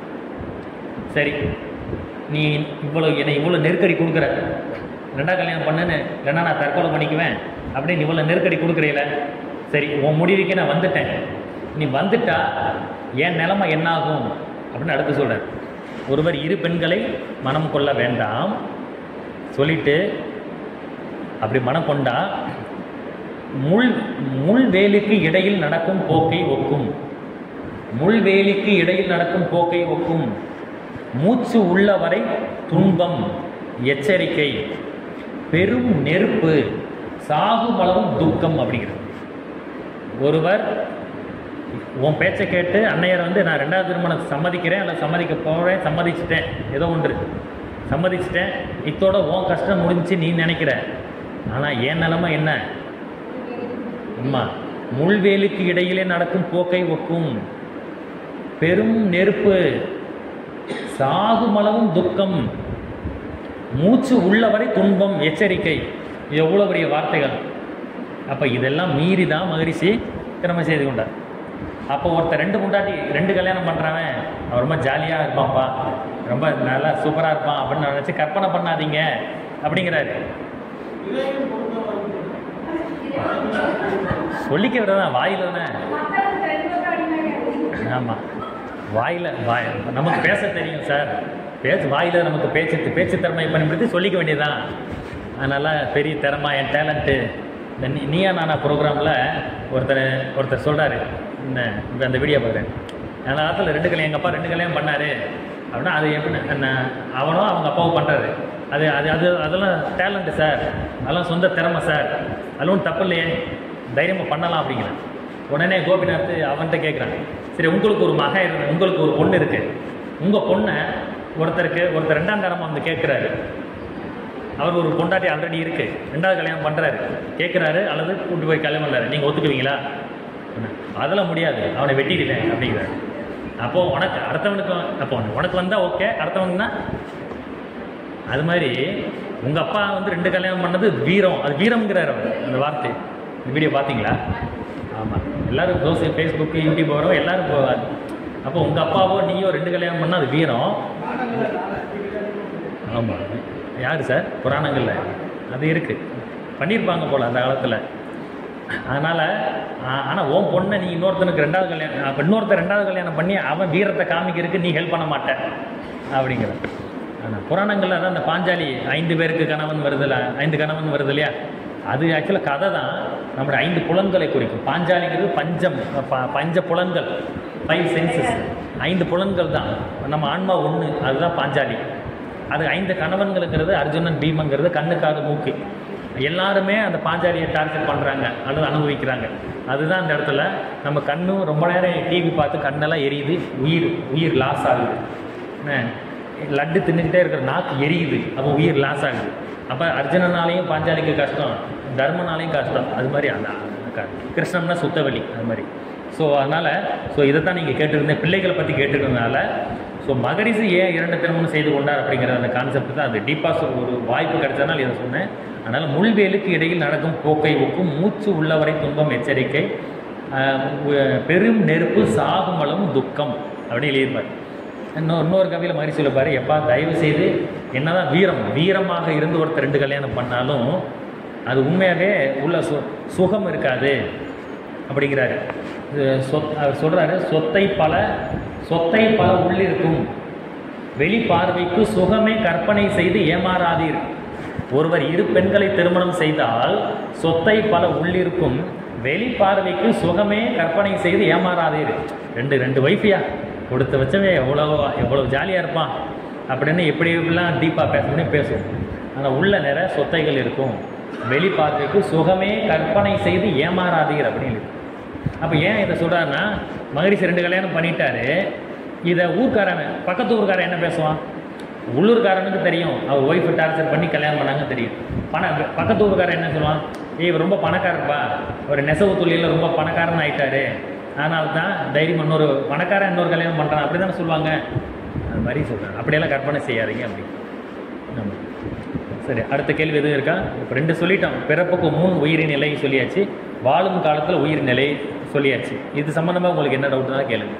சரி நீ இவ்வளோ என்னை இவ்வளோ நெருக்கடி கொடுக்குற ரெண்டாவது கல்யாணம் பண்ணுன்னு இல்லைன்னா நான் தற்கொலை பண்ணிக்குவேன் அப்படின்னு இவ்வளோ நெருக்கடி கொடுக்குறீல சரி உன் முடிவுக்கே நான் வந்துட்டேன் நீ வந்துட்டா என் நிலைமை என்னாகும் அப்படின்னு அடுத்து சொல்கிறார் ஒருவர் இரு பெண்களை மனம் கொள்ள வேண்டாம் சொல்லிட்டு அப்படி மனம் கொண்டா முள் முள்வேலிக்கு இடையில் நடக்கும் போக்கை ஒக்கும் முள்வேலிக்கு இடையில் நடக்கும் போக்கை ஒக்கும் மூச்சு உள்ளவரை துன்பம் எச்சரிக்கை பெரும் நெருப்பு சாகுமளவும் துக்கம் அப்படிங்கிறது ஒருவர் உன் பேச்சை கேட்டு அன்னையர் வந்து நான் ரெண்டாவது திருமணம் சம்மதிக்கிறேன் அல்ல சம்மதிக்க போகிறேன் சம்மதிச்சிட்டேன் ஏதோ ஒன்று சம்மதிச்சிட்டேன் இத்தோட உன் கஷ்டம் முடிஞ்சுச்சு நீ நினைக்கிற ஆனால் என் நிலமை என்ன அம்மா முள்வேலிக்கு இடையிலே நடக்கும் போக்கை ஒக்கும் பெரும் நெருப்பு சாகுமளவும் துக்கம் மூச்சு உள்ளவரை துன்பம் எச்சரிக்கை எவ்வளோ பெரிய வார்த்தைகள் அப்போ இதெல்லாம் மீறி தான் மகரிஷி திருமணம் செய்து கொண்டார் அப்போ ஒருத்தர் ரெண்டு முண்டாட்டி ரெண்டு கல்யாணம் பண்ணுறவன் அவன் ரொம்ப ஜாலியாக இருப்பான்ப்பா ரொம்ப நல்லா சூப்பராக இருப்பான் அப்படின்னு நினச்சி கற்பனை பண்ணாதீங்க அப்படிங்கிறாரு சொல்லிக்க விடதான் வாயில் தானே மக்களுக்கு ரெண்டு பக்கம் அடிமையாக ஆமாம் வாயில் வாய் நமக்கு பேச தெரியும் சார் பேச்சு வாயில் நமக்கு பேச்சு பேச்சு திறமை பயன்படுத்தி சொல்லிக்க வேண்டியதுதான் அதனால் பெரிய திறமை என் டேலண்ட்டு இந்த நீ- நீயா நானா ப்ரோக்ராமில் ஒருத்தர் ஒருத்தர் சொல்கிறாரு இந்த இப்போ அந்த வீடியோ பார்க்குறேன் அந்த காலத்தில் ரெண்டு கல்யாணம் எங்கள் அப்பா ரெண்டு கல்யாணம் பண்ணார் அப்படின்னா அது எப்படி என்ன அவனும் அவங்க அப்பாவும் பண்ணுறாரு அது அது அது அதெல்லாம் டேலண்ட்டு சார் அதெல்லாம் சொந்த திறமை சார் அதெல்லாம் தப்பு இல்லையே தைரியமாக பண்ணலாம் அப்படிங்கிறேன் உடனே கோபிநாத் அவன்கிட்ட கேட்குறான் சரி உங்களுக்கு ஒரு மகன் இருக்கு உங்களுக்கு ஒரு பொண்ணு இருக்குது உங்கள் பொண்ணை ஒருத்தருக்கு ஒருத்தர் ரெண்டாம் தரமாக வந்து கேட்குறாரு அவர் ஒரு பொண்டாட்டி ஆல்ரெடி இருக்குது ரெண்டாவது கல்யாணம் பண்ணுறாரு கேட்குறாரு அல்லது கூட்டு போய் கல்யாணம் பண்ணுறாரு நீங்கள் ஒத்துக்குவீங்களா அதெல்லாம் முடியாது அவனை வெட்டிடுவேன் அப்படிங்கிறாரு அப்போது உனக்கு அடுத்தவனுக்கு அப்போ உனக்கு வந்தால் ஓகே அடுத்தவங்கன்னா அது மாதிரி உங்கள் அப்பா வந்து ரெண்டு கல்யாணம் பண்ணது வீரம் அது வீரம்ங்கிறார் அவர் அந்த வார்த்தை இந்த வீடியோ பார்த்தீங்களா ஆமாம் எல்லாரும் தோசை ஃபேஸ்புக்கு யூடியூப் வரும் எல்லாரும் போவார் அப்போ உங்கள் அப்பாவோ நீயோ ரெண்டு கல்யாணம் பண்ணால் அது வீரம் ஆமாம் யார் சார் புராணங்களில் அது இருக்குது பண்ணியிருப்பாங்க போல் அந்த காலத்தில் அதனால் ஆனால் உன் பொண்ணை நீ இன்னொருத்தனுக்கு ரெண்டாவது கல்யாணம் அப்போ இன்னொருத்தர் ரெண்டாவது கல்யாணம் பண்ணி அவன் வீரத்தை காமிக்கிறதுக்கு நீ ஹெல்ப் பண்ண மாட்ட அப்படிங்கிற ஆனால் புராணங்களில் தான் அந்த பாஞ்சாலி ஐந்து பேருக்கு கணவன் வருதுல ஐந்து கணவன் வருது இல்லையா அது ஆக்சுவலாக கதை தான் நம்முடைய ஐந்து புலன்களை குறிக்கும் பாஞ்சாலிங்கிறது பஞ்சம் ப- பஞ்ச புலன்கள் ஃபைவ் சென்சஸ் ஐந்து புலன்கள் தான் நம்ம ஆன்மா ஒன்று அதுதான் பாஞ்சாலி அது ஐந்து கணவன்களுங்கிறது அர்ஜுனன் பீமங்கிறது கண்ணு காது மூக்கு எல்லாருமே அந்த பாஞ்சாலியை டார்கெட் பண்ணுறாங்க அல்லது அனுபவிக்கிறாங்க அதுதான் அந்த இடத்துல நம்ம கண்ணும் ரொம்ப நேரம் டிவி பார்த்து கண்ணெல்லாம் எரியுது உயிர் உயிர் லாஸ் ஆகுது என்ன லட்டு தின்னுக்கிட்டே இருக்கிற நாக்கு எரியுது அப்போ உயிர் லாஸ் ஆகுது அப்போ அர்ஜுனனாலையும் பாஞ்சாலிக்கு கஷ்டம் தர்மனாலையும் கஷ்டம் அது மாதிரி அந்த க- கிருஷ்ணன்னா சுத்தவலி அது மாதிரி ஸோ அதனால் ஸோ இதை தான் நீங்கள் கேட்டிருந்தேன் பிள்ளைகளை பற்றி கேட்டுருந்தனால ஸோ மகரிஷி ஏன் இரண்டு திருமணம் செய்து கொண்டார் அப்படிங்கிற அந்த கான்செப்ட் தான் அது டீப்பாக ஒரு வாய்ப்பு கிடைச்சதுனால இதை சொன்னேன் அதனால் முள்வேலுக்கு இடையில் நடக்கும் போக்கை ஒக்கும் மூச்சு உள்ளவரை துன்பம் எச்சரிக்கை ஆஹ் உ- பெரும் நெருப்பு சாகுமலும் துக்கம் அப்படின்னு எழுதியிருப்பார் இன்னொரு இன்னொரு கவியில் மாதிரி சொல்லிப்பாரு எப்பா தயவு செய்து என்னதான் வீரம் வீரமாக இருந்து ஒருத்தர் ரெண்டு கல்யாணம் பண்ணாலும் அது உண்மையாகவே உள்ள சு சுகம் இருக்காது அப்படிங்கிறாரு இது சொத் அவர் சொல்கிறாரு சொத்தை பல சொத்தை பல உள்ளிருக்கும் வெளி பார்வைக்கு சுகமே கற்பனை செய்து ஏமாறாதீர் ஒருவர் இரு பெண்களை திருமணம் செய்தால் சொத்தை பல உள்ளிருக்கும் வெளி பார்வைக்கு சுகமே கற்பனை செய்து ஏமாறாதீர் ரெண்டு ரெண்டு வைஃபியா கொடுத்து வச்சவன் எவ்வளோ எவ்வளோ ஜாலியாக இருப்பான் அப்படின்னு எப்படி எப்படிலாம் டீப்பாக பேச முடியும் பேசுவோம் ஆனால் உள்ள நிறைய சொத்தைகள் இருக்கும் வெளி பார்வைக்கு சுகமே கற்பனை செய்து ஏமாறாதீர் அப்படின்னு இருக்கு. அப்போ ஏன் இதை சொல்கிறாருன்னா மகரிஷி ரெண்டு கல்யாணம் பண்ணிட்டாரு இதை ஊர்க்காரன் பக்கத்து ஊர்க்காரன் என்ன பேசுவான் உள்ளூர்காரனுக்கு தெரியும் அவர் ஒய்ஃபு டார்ச்சர் பண்ணி கல்யாணம் பண்ணாங்க தெரியும் பண பக்கத்து ஊர்க்காரன் என்ன சொல்லுவான் ஏய் இவர் ரொம்ப பணக்காரப்பா ஒரு நெசவு தொழிலில் ரொம்ப பணக்காரன் ஆயிட்டாரு அதனால தான் தைரியம் இன்னொரு பணக்காரன் இன்னொரு கல்யாணம் பண்ணுறான் அப்படி தானே சொல்லுவாங்க அது மாதிரி சொல்கிறேன் அப்படியெல்லாம் கற்பனை செய்யாதீங்க அப்படி ஆமாம் சரி அடுத்த கேள்வி எதுவும் இருக்கா இப்போ ரெண்டு சொல்லிட்டோம் பிறப்புக்கு மூணு உயிரின் நிலை சொல்லியாச்சு வாழும் காலத்தில் உயிர் நிலை சொல்லியாச்சு இது சம்மந்தமாக உங்களுக்கு என்ன டவுட்னா கேளுங்க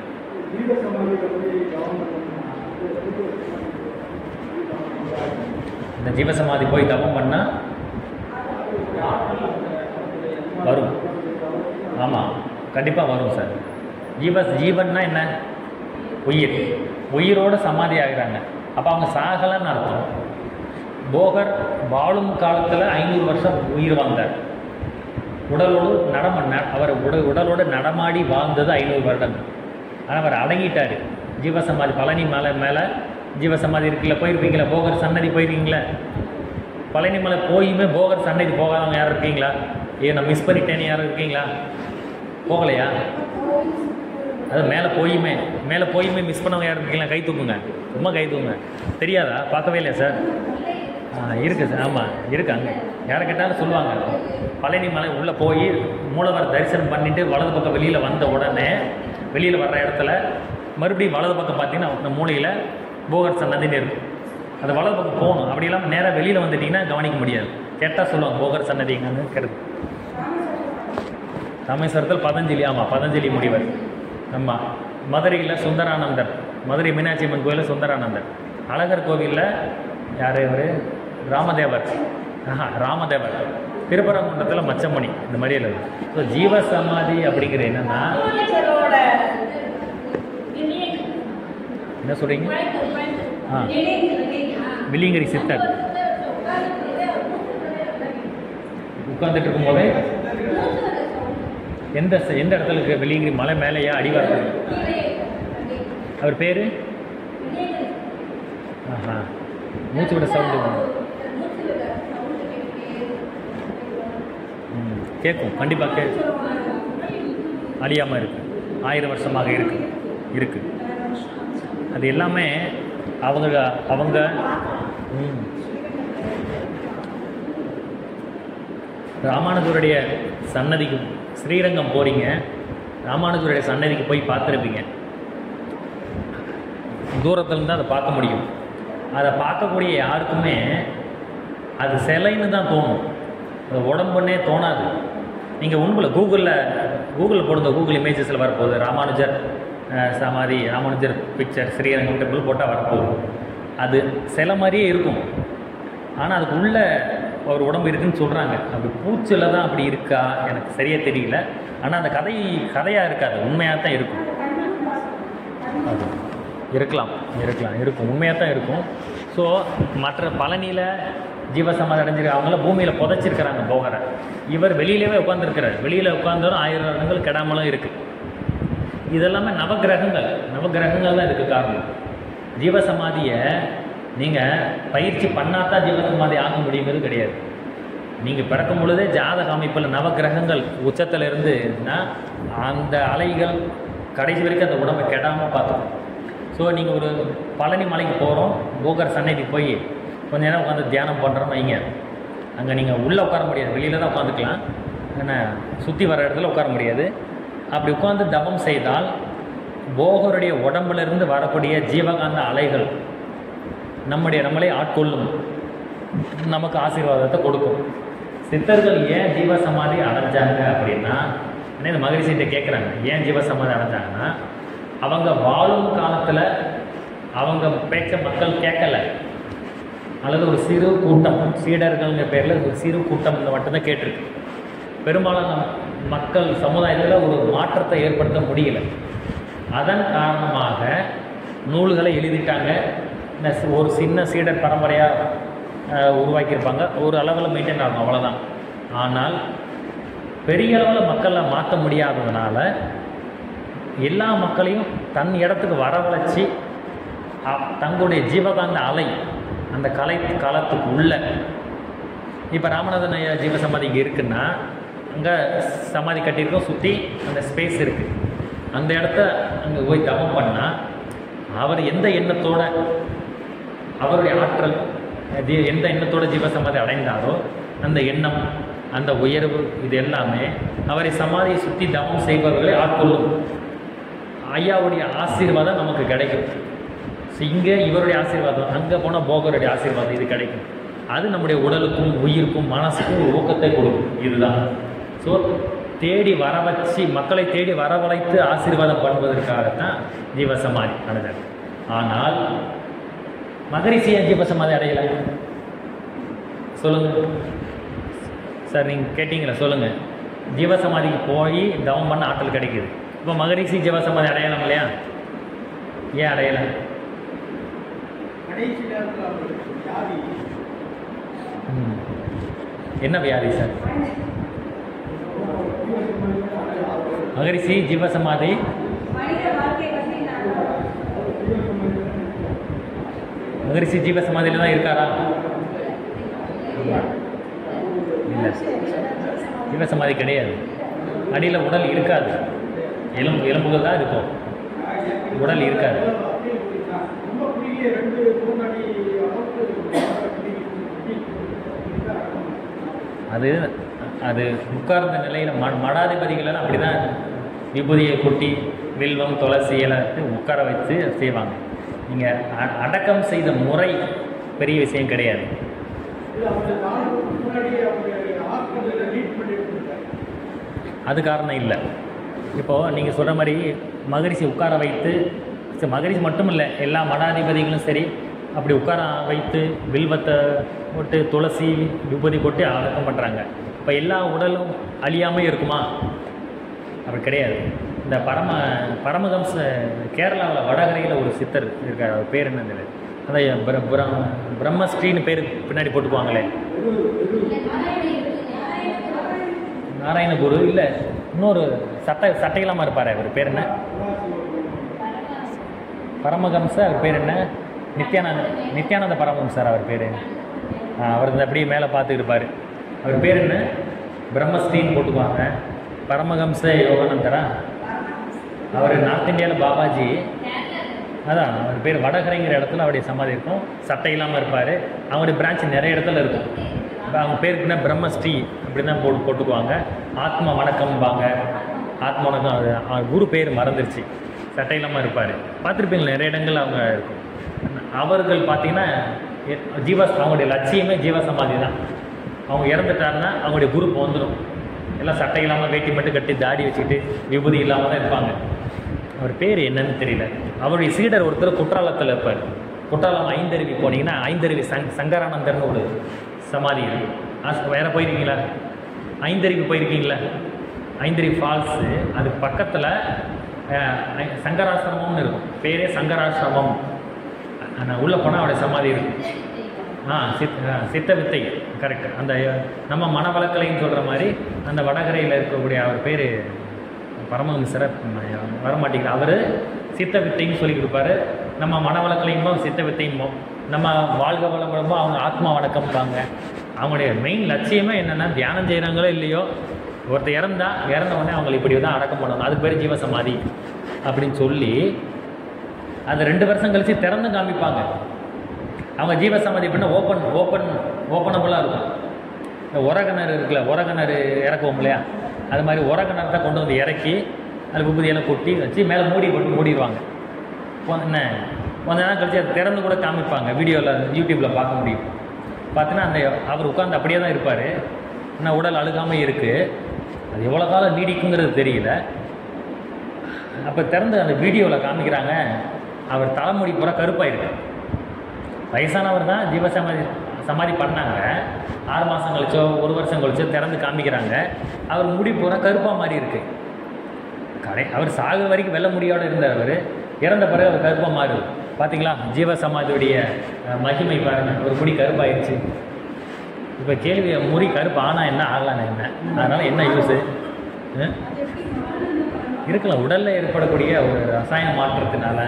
இந்த ஜீவசமாதி போய் தபம் பண்ணால் வரும் ஆமாம் கண்டிப்பாக வரும் சார் ஜீவ ஜீவன்னா என்ன உயிர் உயிரோட சமாதி ஆகிறாங்க அப்போ அவங்க சாகலைன்னு அர்த்தம் போகர் வாழும் காலத்தில் ஐநூறு வருஷம் உயிர் வாழ்ந்தார் உடலோடு நடம ந- அவர் உட உடலோடு நடமாடி வாழ்ந்தது ஐநூறு வருடம் ஆனால் அவர் அடங்கிட்டார் ஜீவசமாதி பழனி மலை மேலே ஜீவசமாதி இருக்குல்ல போயிருப்பீங்களா போகர் சன்னதி போயிருக்கீங்களா பழனி மலை போயுமே போகர் சன்னதி போகாதவங்க யாரும் இருக்கீங்களா ஏ நான் மிஸ் பண்ணிட்டேன்னு யாரும் இருக்கீங்களா போகலையா அது மேலே போயுமே மேலே போயுமே மிஸ் பண்ணவங்க யாரும் இருக்கீங்களா கை தூக்குங்க சும்மா கை தூக்குங்க தெரியாதா பார்க்கவே இல்லையா சார் ஆ இருக்குது சார் ஆமாம் இருக்காங்க யாரை கேட்டாலும் சொல்லுவாங்க பழனி மலை உள்ளே போய் மூலவர் தரிசனம் பண்ணிட்டு வலது பக்கம் வெளியில் வந்த உடனே வெளியில் வர்ற இடத்துல மறுபடியும் வலது பக்கம் பார்த்தீங்கன்னா அந்த மூலையில் போகர் சன்னதின்னு இருக்கும் அது வலது பக்கம் போகணும் அப்படி இல்லாமல் நேராக வெளியில் வந்துட்டிங்கன்னா கவனிக்க முடியாது கேட்டால் சொல்லுவாங்க போகர் சன்னதி எங்கன்னு கேட்டு ராமேஸ்வரத்தில் பதஞ்சலி ஆமாம் பதஞ்சலி முனிவர் ஆமாம் மதுரையில் சுந்தரானந்தர் மதுரை மீனாட்சி அம்மன் கோயிலில் சுந்தரானந்தர் அழகர் கோவிலில் யார் இவர் ராமதேவர் ஆஹா ராமதேவர் திருப்பரங்குன்றத்தில் மச்சமணி இந்த மாதிரி எழுது ஸோ ஜீவ சமாதி அப்படிங்கிற என்னன்னா டீச்சரோட என்ன சொல்கிறீங்க ஆ வில்லியங்கிரி சித்தர் உட்கார்ந்துட்டு இருக்கும்போதே எந்த ச- எந்த இடத்துல இருக்கு வில்லியங்கிரி மலை மேலேயா அடிவாரத்தில் அவர் பேர் ஆஹா மூச்சு விட சவுண்டு ம் கேட்கும் கண்டிப்பாக கேட்கும் அழியாமல் இருக்கு ஆயிரம் வருஷமாக இருக்கு இருக்கு அது எல்லாமே அவங்க அவங்க ம் ராமானுஜருடைய சன்னதிக்கு ஸ்ரீரங்கம் போகிறீங்க ராமானுஜருடைய சன்னதிக்கு போய் பார்த்துருப்பீங்க தூரத்துலேருந்து அதை பார்க்க முடியும் அதை பார்க்கக்கூடிய யாருக்குமே அது சிலைன்னு தான் தோணும் அது உடம்புன்னே தோணாது நீங்கள் உண்மையில் கூகுளில் கூகுளில் போடுங்க கூகுள் இமேஜஸில் வரப்போகுது ராமானுஜர் அஹ், சமாதி ராமானுஜர் பிக்சர் ஸ்ரீரங்கம் டெம்பிள் போட்டால் வரப்போகுது அது சிலை மாதிரியே இருக்கும் ஆனால் அதுக்கு உள்ள ஒரு உடம்பு இருக்குன்னு சொல்கிறாங்க அப்படி பூச்சில் தான் அப்படி இருக்கா எனக்கு சரியாக தெரியல ஆனால் அந்த கதை கதையாக இருக்காது உண்மையாக தான் இருக்கும் அது இருக்கலாம் இருக்கலாம் இருக்கும் உண்மையாக தான் இருக்கும் ஸோ மற்ற பழனியில் ஜீவசமாதி அடைஞ்சிருக்க அவங்கள பூமியில் புதைச்சிருக்கிறாங்க போகரை இவர் வெளியிலவே உட்காந்துருக்கிறார் வெளியில் உட்காந்தாலும் ஆயிரம் வருடங்கள் கெடாமலும் இருக்குது இதெல்லாமே நவக்கிரகங்கள் நவக்கிரகங்கள் தான் இதுக்கு காரணம் ஜீவசமாதியை நீங்கள் பயிற்சி பண்ணாதான் ஜீவசமாதி ஆக முடியுங்கிறது கிடையாது நீங்கள் பிறக்கும் பொழுதே ஜாதக அமைப்பில் நவக்கிரகங்கள் உச்சத்தில் இருந்துன்னா அந்த அலைகள் கடைசி வரைக்கும் அந்த உடம்பை கெடாமல் பார்த்துக்கும் ஸோ நீங்கள் ஒரு பழனி மலைக்கு போகிறோம் போகர் சன்னதி போய் கொஞ்ச நேரம் உட்காந்து தியானம் பண்ணுறோம் வைங்க அங்கே நீங்கள் உள்ளே உட்கார முடியாது வெளியில் தான் உட்காந்துக்கலாம் ஏன்னா சுற்றி வர இடத்துல உட்கார முடியாது அப்படி உட்கார்ந்து தவம் செய்தால் போகருடைய உடம்பிலிருந்து வரக்கூடிய ஜீவகாந்த அலைகள் நம்முடைய நம்மளை ஆட்கொள்ளும் நமக்கு ஆசீர்வாதத்தை கொடுக்கும் சித்தர்கள் ஏன் ஜீவசமாதி அடைஞ்சாங்க அப்படின்னா உடனே இந்த மகரிஷிகிட்ட கேட்குறாங்க ஏன் ஜீவசமாதி அடைஞ்சாங்கன்னா அவங்க வாழும் காலத்தில் அவங்க பேச்ச மக்கள் கேட்கல அல்லது ஒரு சிறு கூட்டம் சீடர்கள்ங்கிற பேரில் ஒரு சிறு கூட்டம் மட்டும்தான் கேட்டிருக்கு பெரும்பாலான மக்கள் சமுதாயத்தில் ஒரு மாற்றத்தை ஏற்படுத்த முடியல அதன் காரணமாக நூல்களை எழுதிட்டாங்க இந்த சி- ஒரு சின்ன சீடர் பரம்பரையாக உருவாக்கியிருப்பாங்க ஒரு அளவில் மெயின்டைன் ஆகும் அவ்வளோதான் ஆனால் பெரிய அளவில் மக்களை மாற்ற முடியாததுனால எல்லா மக்களையும் தன் இடத்துக்கு வரவழைச்சி அ- தங்களுடைய ஜீவகாந்த அலை அந்த கலை காலத்துக்கு உள்ள இப்போ ராமநாதன் ஐயா ஜீவசமாதி இங்கே இருக்குன்னா அங்கே சமாதி கட்டியிருக்கோம் சுற்றி அந்த ஸ்பேஸ் இருக்குது அந்த இடத்த அங்கே போய் தவம் பண்ணால் அவர் எந்த எண்ணத்தோட அவருடைய ஆற்றல் அது எந்த எண்ணத்தோட ஜீவசமாதி அடைந்தாரோ அந்த எண்ணம் அந்த உயர்வு இது எல்லாமே அவரை சமாதியை சுற்றி தவம் செய்பவர்களை ஆட்கொள்ளும் ஐயாவுடைய ஆசீர்வாதம் நமக்கு கிடைக்கும் ஸோ இங்கே இவருடைய ஆசீர்வாதம் அங்கே போனால் போகருடைய ஆசீர்வாதம் இது கிடைக்கும் அது நம்முடைய உடலுக்கும் உயிருக்கும் மனசுக்கும் ஒரு ஊக்கத்தை கொடுக்கும் இதுதான் ஸோ தேடி வர வச்சு மக்களை தேடி வரவழைத்து ஆசீர்வாதம் பண்ணுவதற்காகத்தான் ஜீவசமாதி அடைஞ்சார் ஆனால் மகரிஷி ஏன் ஜீவசமாதி அடையலை சொல்லுங்க சார் நீங்கள் கேட்டீங்களா சொல்லுங்கள் ஜீவசமாதிக்கு போய் தவம் பண்ண ஆற்றல் கிடைக்குது இப்போ மகரிஷி ஜீவசமாதி அடையலாம் இல்லையா ஏன் அடையலை கடைசி நேரத்தில் அவருக்கு வியாதி ம். என்ன வியாதி சார் மகரிஷி ஜீவசமாதி மனித வாழ்க்கை பற்றி நான் மகரிஷி ஜீவசமாதியில் தான் இருக்காரா இல்லை ஜீவசமாதி கிடையாது அடியில் உடல் இருக்காது எலும்பு எலும்புகள் தான் இருக்கும் உடல் இருக்காது ரொம்ப குறுகிய ரெண்டு மூணு அடி அளவுக்கு அது அது உட்கார்ந்த நிலையில் ம மடாதிபதிகளெல்லாம் அப்படி தான் விபூதியை கொட்டி வில்வம் துளசி எல்லாம் உட்கார வச்சு செய்வாங்க நீங்கள் அடக்கம் செய்த முறை பெரிய விஷயம் கிடையாது அவர் நாளுக்கு முன்னாடி அவருடைய ஹாஸ்பிட்டலில் ட்ரீட்மெண்ட் எடுத்துருக்காரு அது காரணம் இல்லை இப்போது நீங்கள் சொல்கிற மாதிரி மகரிஷி உட்கார வைத்து சரி, மகரிஷி மட்டும் இல்லை எல்லா மடாதிபதிகளும் சரி அப்படி உட்கார வைத்து வில்வத்தை போட்டு துளசி விபூதி கொட்டி அடக்கம் பண்ணுறாங்க இப்போ எல்லா உடலும் அழியாமல் இருக்குமா அப்படி கிடையாது இந்த பரம பரமஹம்ச கேரளாவில் வடகரையில் ஒரு சித்தர் இருக்கார் அவர் பேர் என்ன தெரியல அந்த பிர பிர- பிரம்மஸ்ரீன்னு பேர் பின்னாடி போட்டுக்குவாங்களே நாராயணகுரு இல்லை இன்னொரு சட்டை சட்டை இல்லாமல் இருப்பார் அவர் பேர் என்ன பரமஹம்ச அவர் பேர் என்ன நித்யானந்த நித்யானந்த பரமஹம்சர் அவர் பேர் அவர் இந்த அப்படியே மேலே பார்த்துட்டு இருப்பார் அவர் பேர் என்ன பிரம்மஸ்ரீன்னு போட்டுக்குவாங்க பரமஹம்ச யோகானந்தரா அவர் நார்த் இந்தியாவில் பாபாஜி அதான் அவர் பேர் வடகரைங்கிற இடத்துல அவருடைய சமாதி இருக்கும் சட்டை இல்லாமல் இருப்பார் அவங்களுடைய பிரான்ச் நிறைய இடத்துல இருக்கும் இப்போ அவங்க பேருக்கு என்ன பிரம்மஸ்ரீ அப்படின்னு தான் போட்டு போட்டுக்குவாங்க ஆத்ம வணக்கம்பாங்க ஆத்ம வணக்கம் அது அவர் குரு பேர் மறந்துருச்சு சட்டை இல்லாமல் இருப்பார் பார்த்துருப்பீங்களா நிறைய இடங்கள் அவங்க இருக்கும் அவர்கள் பார்த்தீங்கன்னா எ- ஜீவ அவங்களுடைய லட்சியமே ஜீவ சமாதி தான் அவங்க இறந்துட்டாருன்னா அவங்களுடைய குரூப் வந்துடும் எல்லாம் சட்டை இல்லாமல் வேட்டி மட்டும் கட்டி தாடி வச்சுக்கிட்டு விபூதி இல்லாமல் தான் இருப்பாங்க அவர் பேர் என்னன்னு தெரியல அவருடைய சீடர் ஒருத்தர் குற்றாலத்தில் இருப்பார் குற்றாலம் ஐந்தருவி போனீங்கன்னா ஐந்தருவி சங் சங்கரானந்தர்னு ஒரு சமாதி இருக்கு ஆஸ் வேற போயிருக்கீங்களா ஐந்தருவி போயிருக்கீங்களா ஐந்தருவி ஃபால்ஸு அதுக்கு பக்கத்தில் சங்கராசிரமம்னு இருக்கும் பேரே சங்கராசிரமம் ஆனால் உள்ளே போனால் அவருடைய சமாதி இருக்கும் ஆ சித் ஆ, சித்த வித்தை கரெக்ட் அந்த நம்ம மனவளக்கலைன்னு சொல்கிற மாதிரி அந்த வடகரையில் இருக்கக்கூடிய அவர் பேர் பரமஹம்சரை வரமாட்டேங்குது அவர் சித்த வித்தைன்னு சொல்லி கொடுப்பாரு நம்ம மனவளக்கலையுமோ சித்த வித்தையுமோ நம்ம வாழ்க வளமுடமோ அவங்க ஆத்மா வணக்கம்பாங்க அவங்களுடைய மெயின் லட்சியமே என்னென்னா தியானம் செய்கிறாங்களோ இல்லையோ ஒருத்தர் இறந்தா இறந்த உடனே அவங்களை இப்படி தான் அடக்கம் பண்ணணும் அதுக்கு பேர் ஜீவசமாதி அப்படின்னு சொல்லி அது ரெண்டு வருஷம் கழித்து திறந்து காமிப்பாங்க அவங்க ஜீவசமாதி பண்ண ஓப்பன் ஓப்பன் ஓப்பனபுளாக இருக்கும் இந்த உரகணர் இருக்குல்ல உரகணர் இறக்குவோம் இல்லையா அது மாதிரி உரகணத்தை கொண்டு வந்து இறக்கி அதில் விபூதியெல்லாம் கொட்டி வச்சு மேலே மூடி போட்டு மூடிடுவாங்க கொ- என்ன கொஞ்ச நேரம் கழிச்சு அதை திறந்து கூட காமிப்பாங்க வீடியோவில் யூடியூப்பில் பார்க்க முடியும் பார்த்தீங்கன்னா அந்த அவர் உட்காந்து அப்படியே தான் இருப்பார் ஆனால் உடல் அழுகாமல் இருக்குது அது எவ்வளோ காலம் நீடிக்குங்கிறது தெரியல அப்போ திறந்து அந்த வீடியோவில் காமிக்கிறாங்க அவர் தலைமுடி பூரா கருப்பாயிருக்கு வயசானவர் தான் ஜீவசமாதி சமாதி பண்ணாங்க ஆறு மாதம் கழிச்சோ ஒரு வருஷம் கழிச்சோ திறந்து காமிக்கிறாங்க அவர் முடி பூரா கருப்பாக மாதிரி இருக்கு கடை அவர் சாகு வரைக்கும் வெள்ள முடியோட இருந்தார் அவர் இறந்த பிறகு அவர் கருப்பாக மாறுது பார்த்தீங்களா ஜீவ சமாதியுடைய அஹ், மகிமை பாருங்க ஒரு முடி கருப்பாயிருச்சு இப்போ கேள்வி முடி கருப்பு ஆனால் என்ன ஆகலாம் என்ன அதனால் என்ன யூஸு அது எப்படி மாறுதுன்னு இருக்கலாம் உடலில் ஏற்படக்கூடிய ஒரு ரசாயன மாற்றத்தினால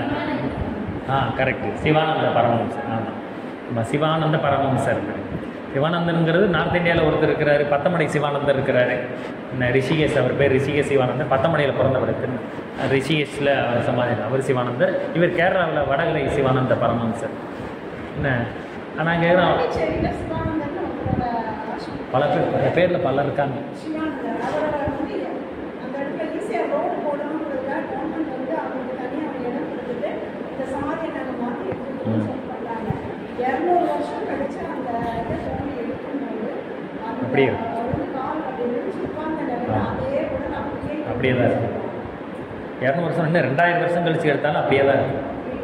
ஆ கரெக்டு சிவானந்த பரமஹம்சர் ஆமாம் ஆமாம் சிவானந்த பரமஹம்சர் சிவானந்தனுங்கிறது நார்த் இந்தியாவில் ஒருத்தர் இருக்கிறாரு பத்தமடை சிவானந்தர் இருக்கிறாரு என்ன ரிஷிகேஷ் அவர் பேர் ரிஷிகேஷ் சிவானந்தர் பத்தமடையில் பிறந்தவர் திரு- ரிஷிகேஷில் அவர் சமாதி அவர் சிவானந்தர் இவர் கேரளாவில் வடகரை சிவானந்த பரமஹம்சர் என்ன ஆனால் கேட்குறோம் பாண்டிச்சேரியில சிவானந்தன் அவரோட ஆசிரமம். பல பேர் பல பேரில் பலர் இருக்காங்க சிவானந்தர் அவரோட வந்து அந்த இடத்துல ஈஸியாக ரோடு போடணுங்கிறதுக்காக கவர்மெண்ட் வந்து அவங்களுக்கு தனியாக அவங்க இடம் கொடுத்துட்டு இந்த சமாதியை நாங்கள் மாற்றி எடுத்துக்கணும்னு சொல்லி பண்ணாங்க இரநூறு வருஷம் கழிச்சு அந்த இதை தோண்டி எடுக்கும்போது அந்த அப்படியே இருக்கு. அவர் வந்து கால் அப்படி விரிச்சு உட்கார்ந்த நிலையில ஆ. அதே உடல் அப்படியே அப்படியே தான் இருக்கு. இரநூறு வருஷம் இன்னும் ரெண்டாயிரம் வருஷம் கழிச்சு எடுத்தாலும் அப்படியே தான் இருக்கும்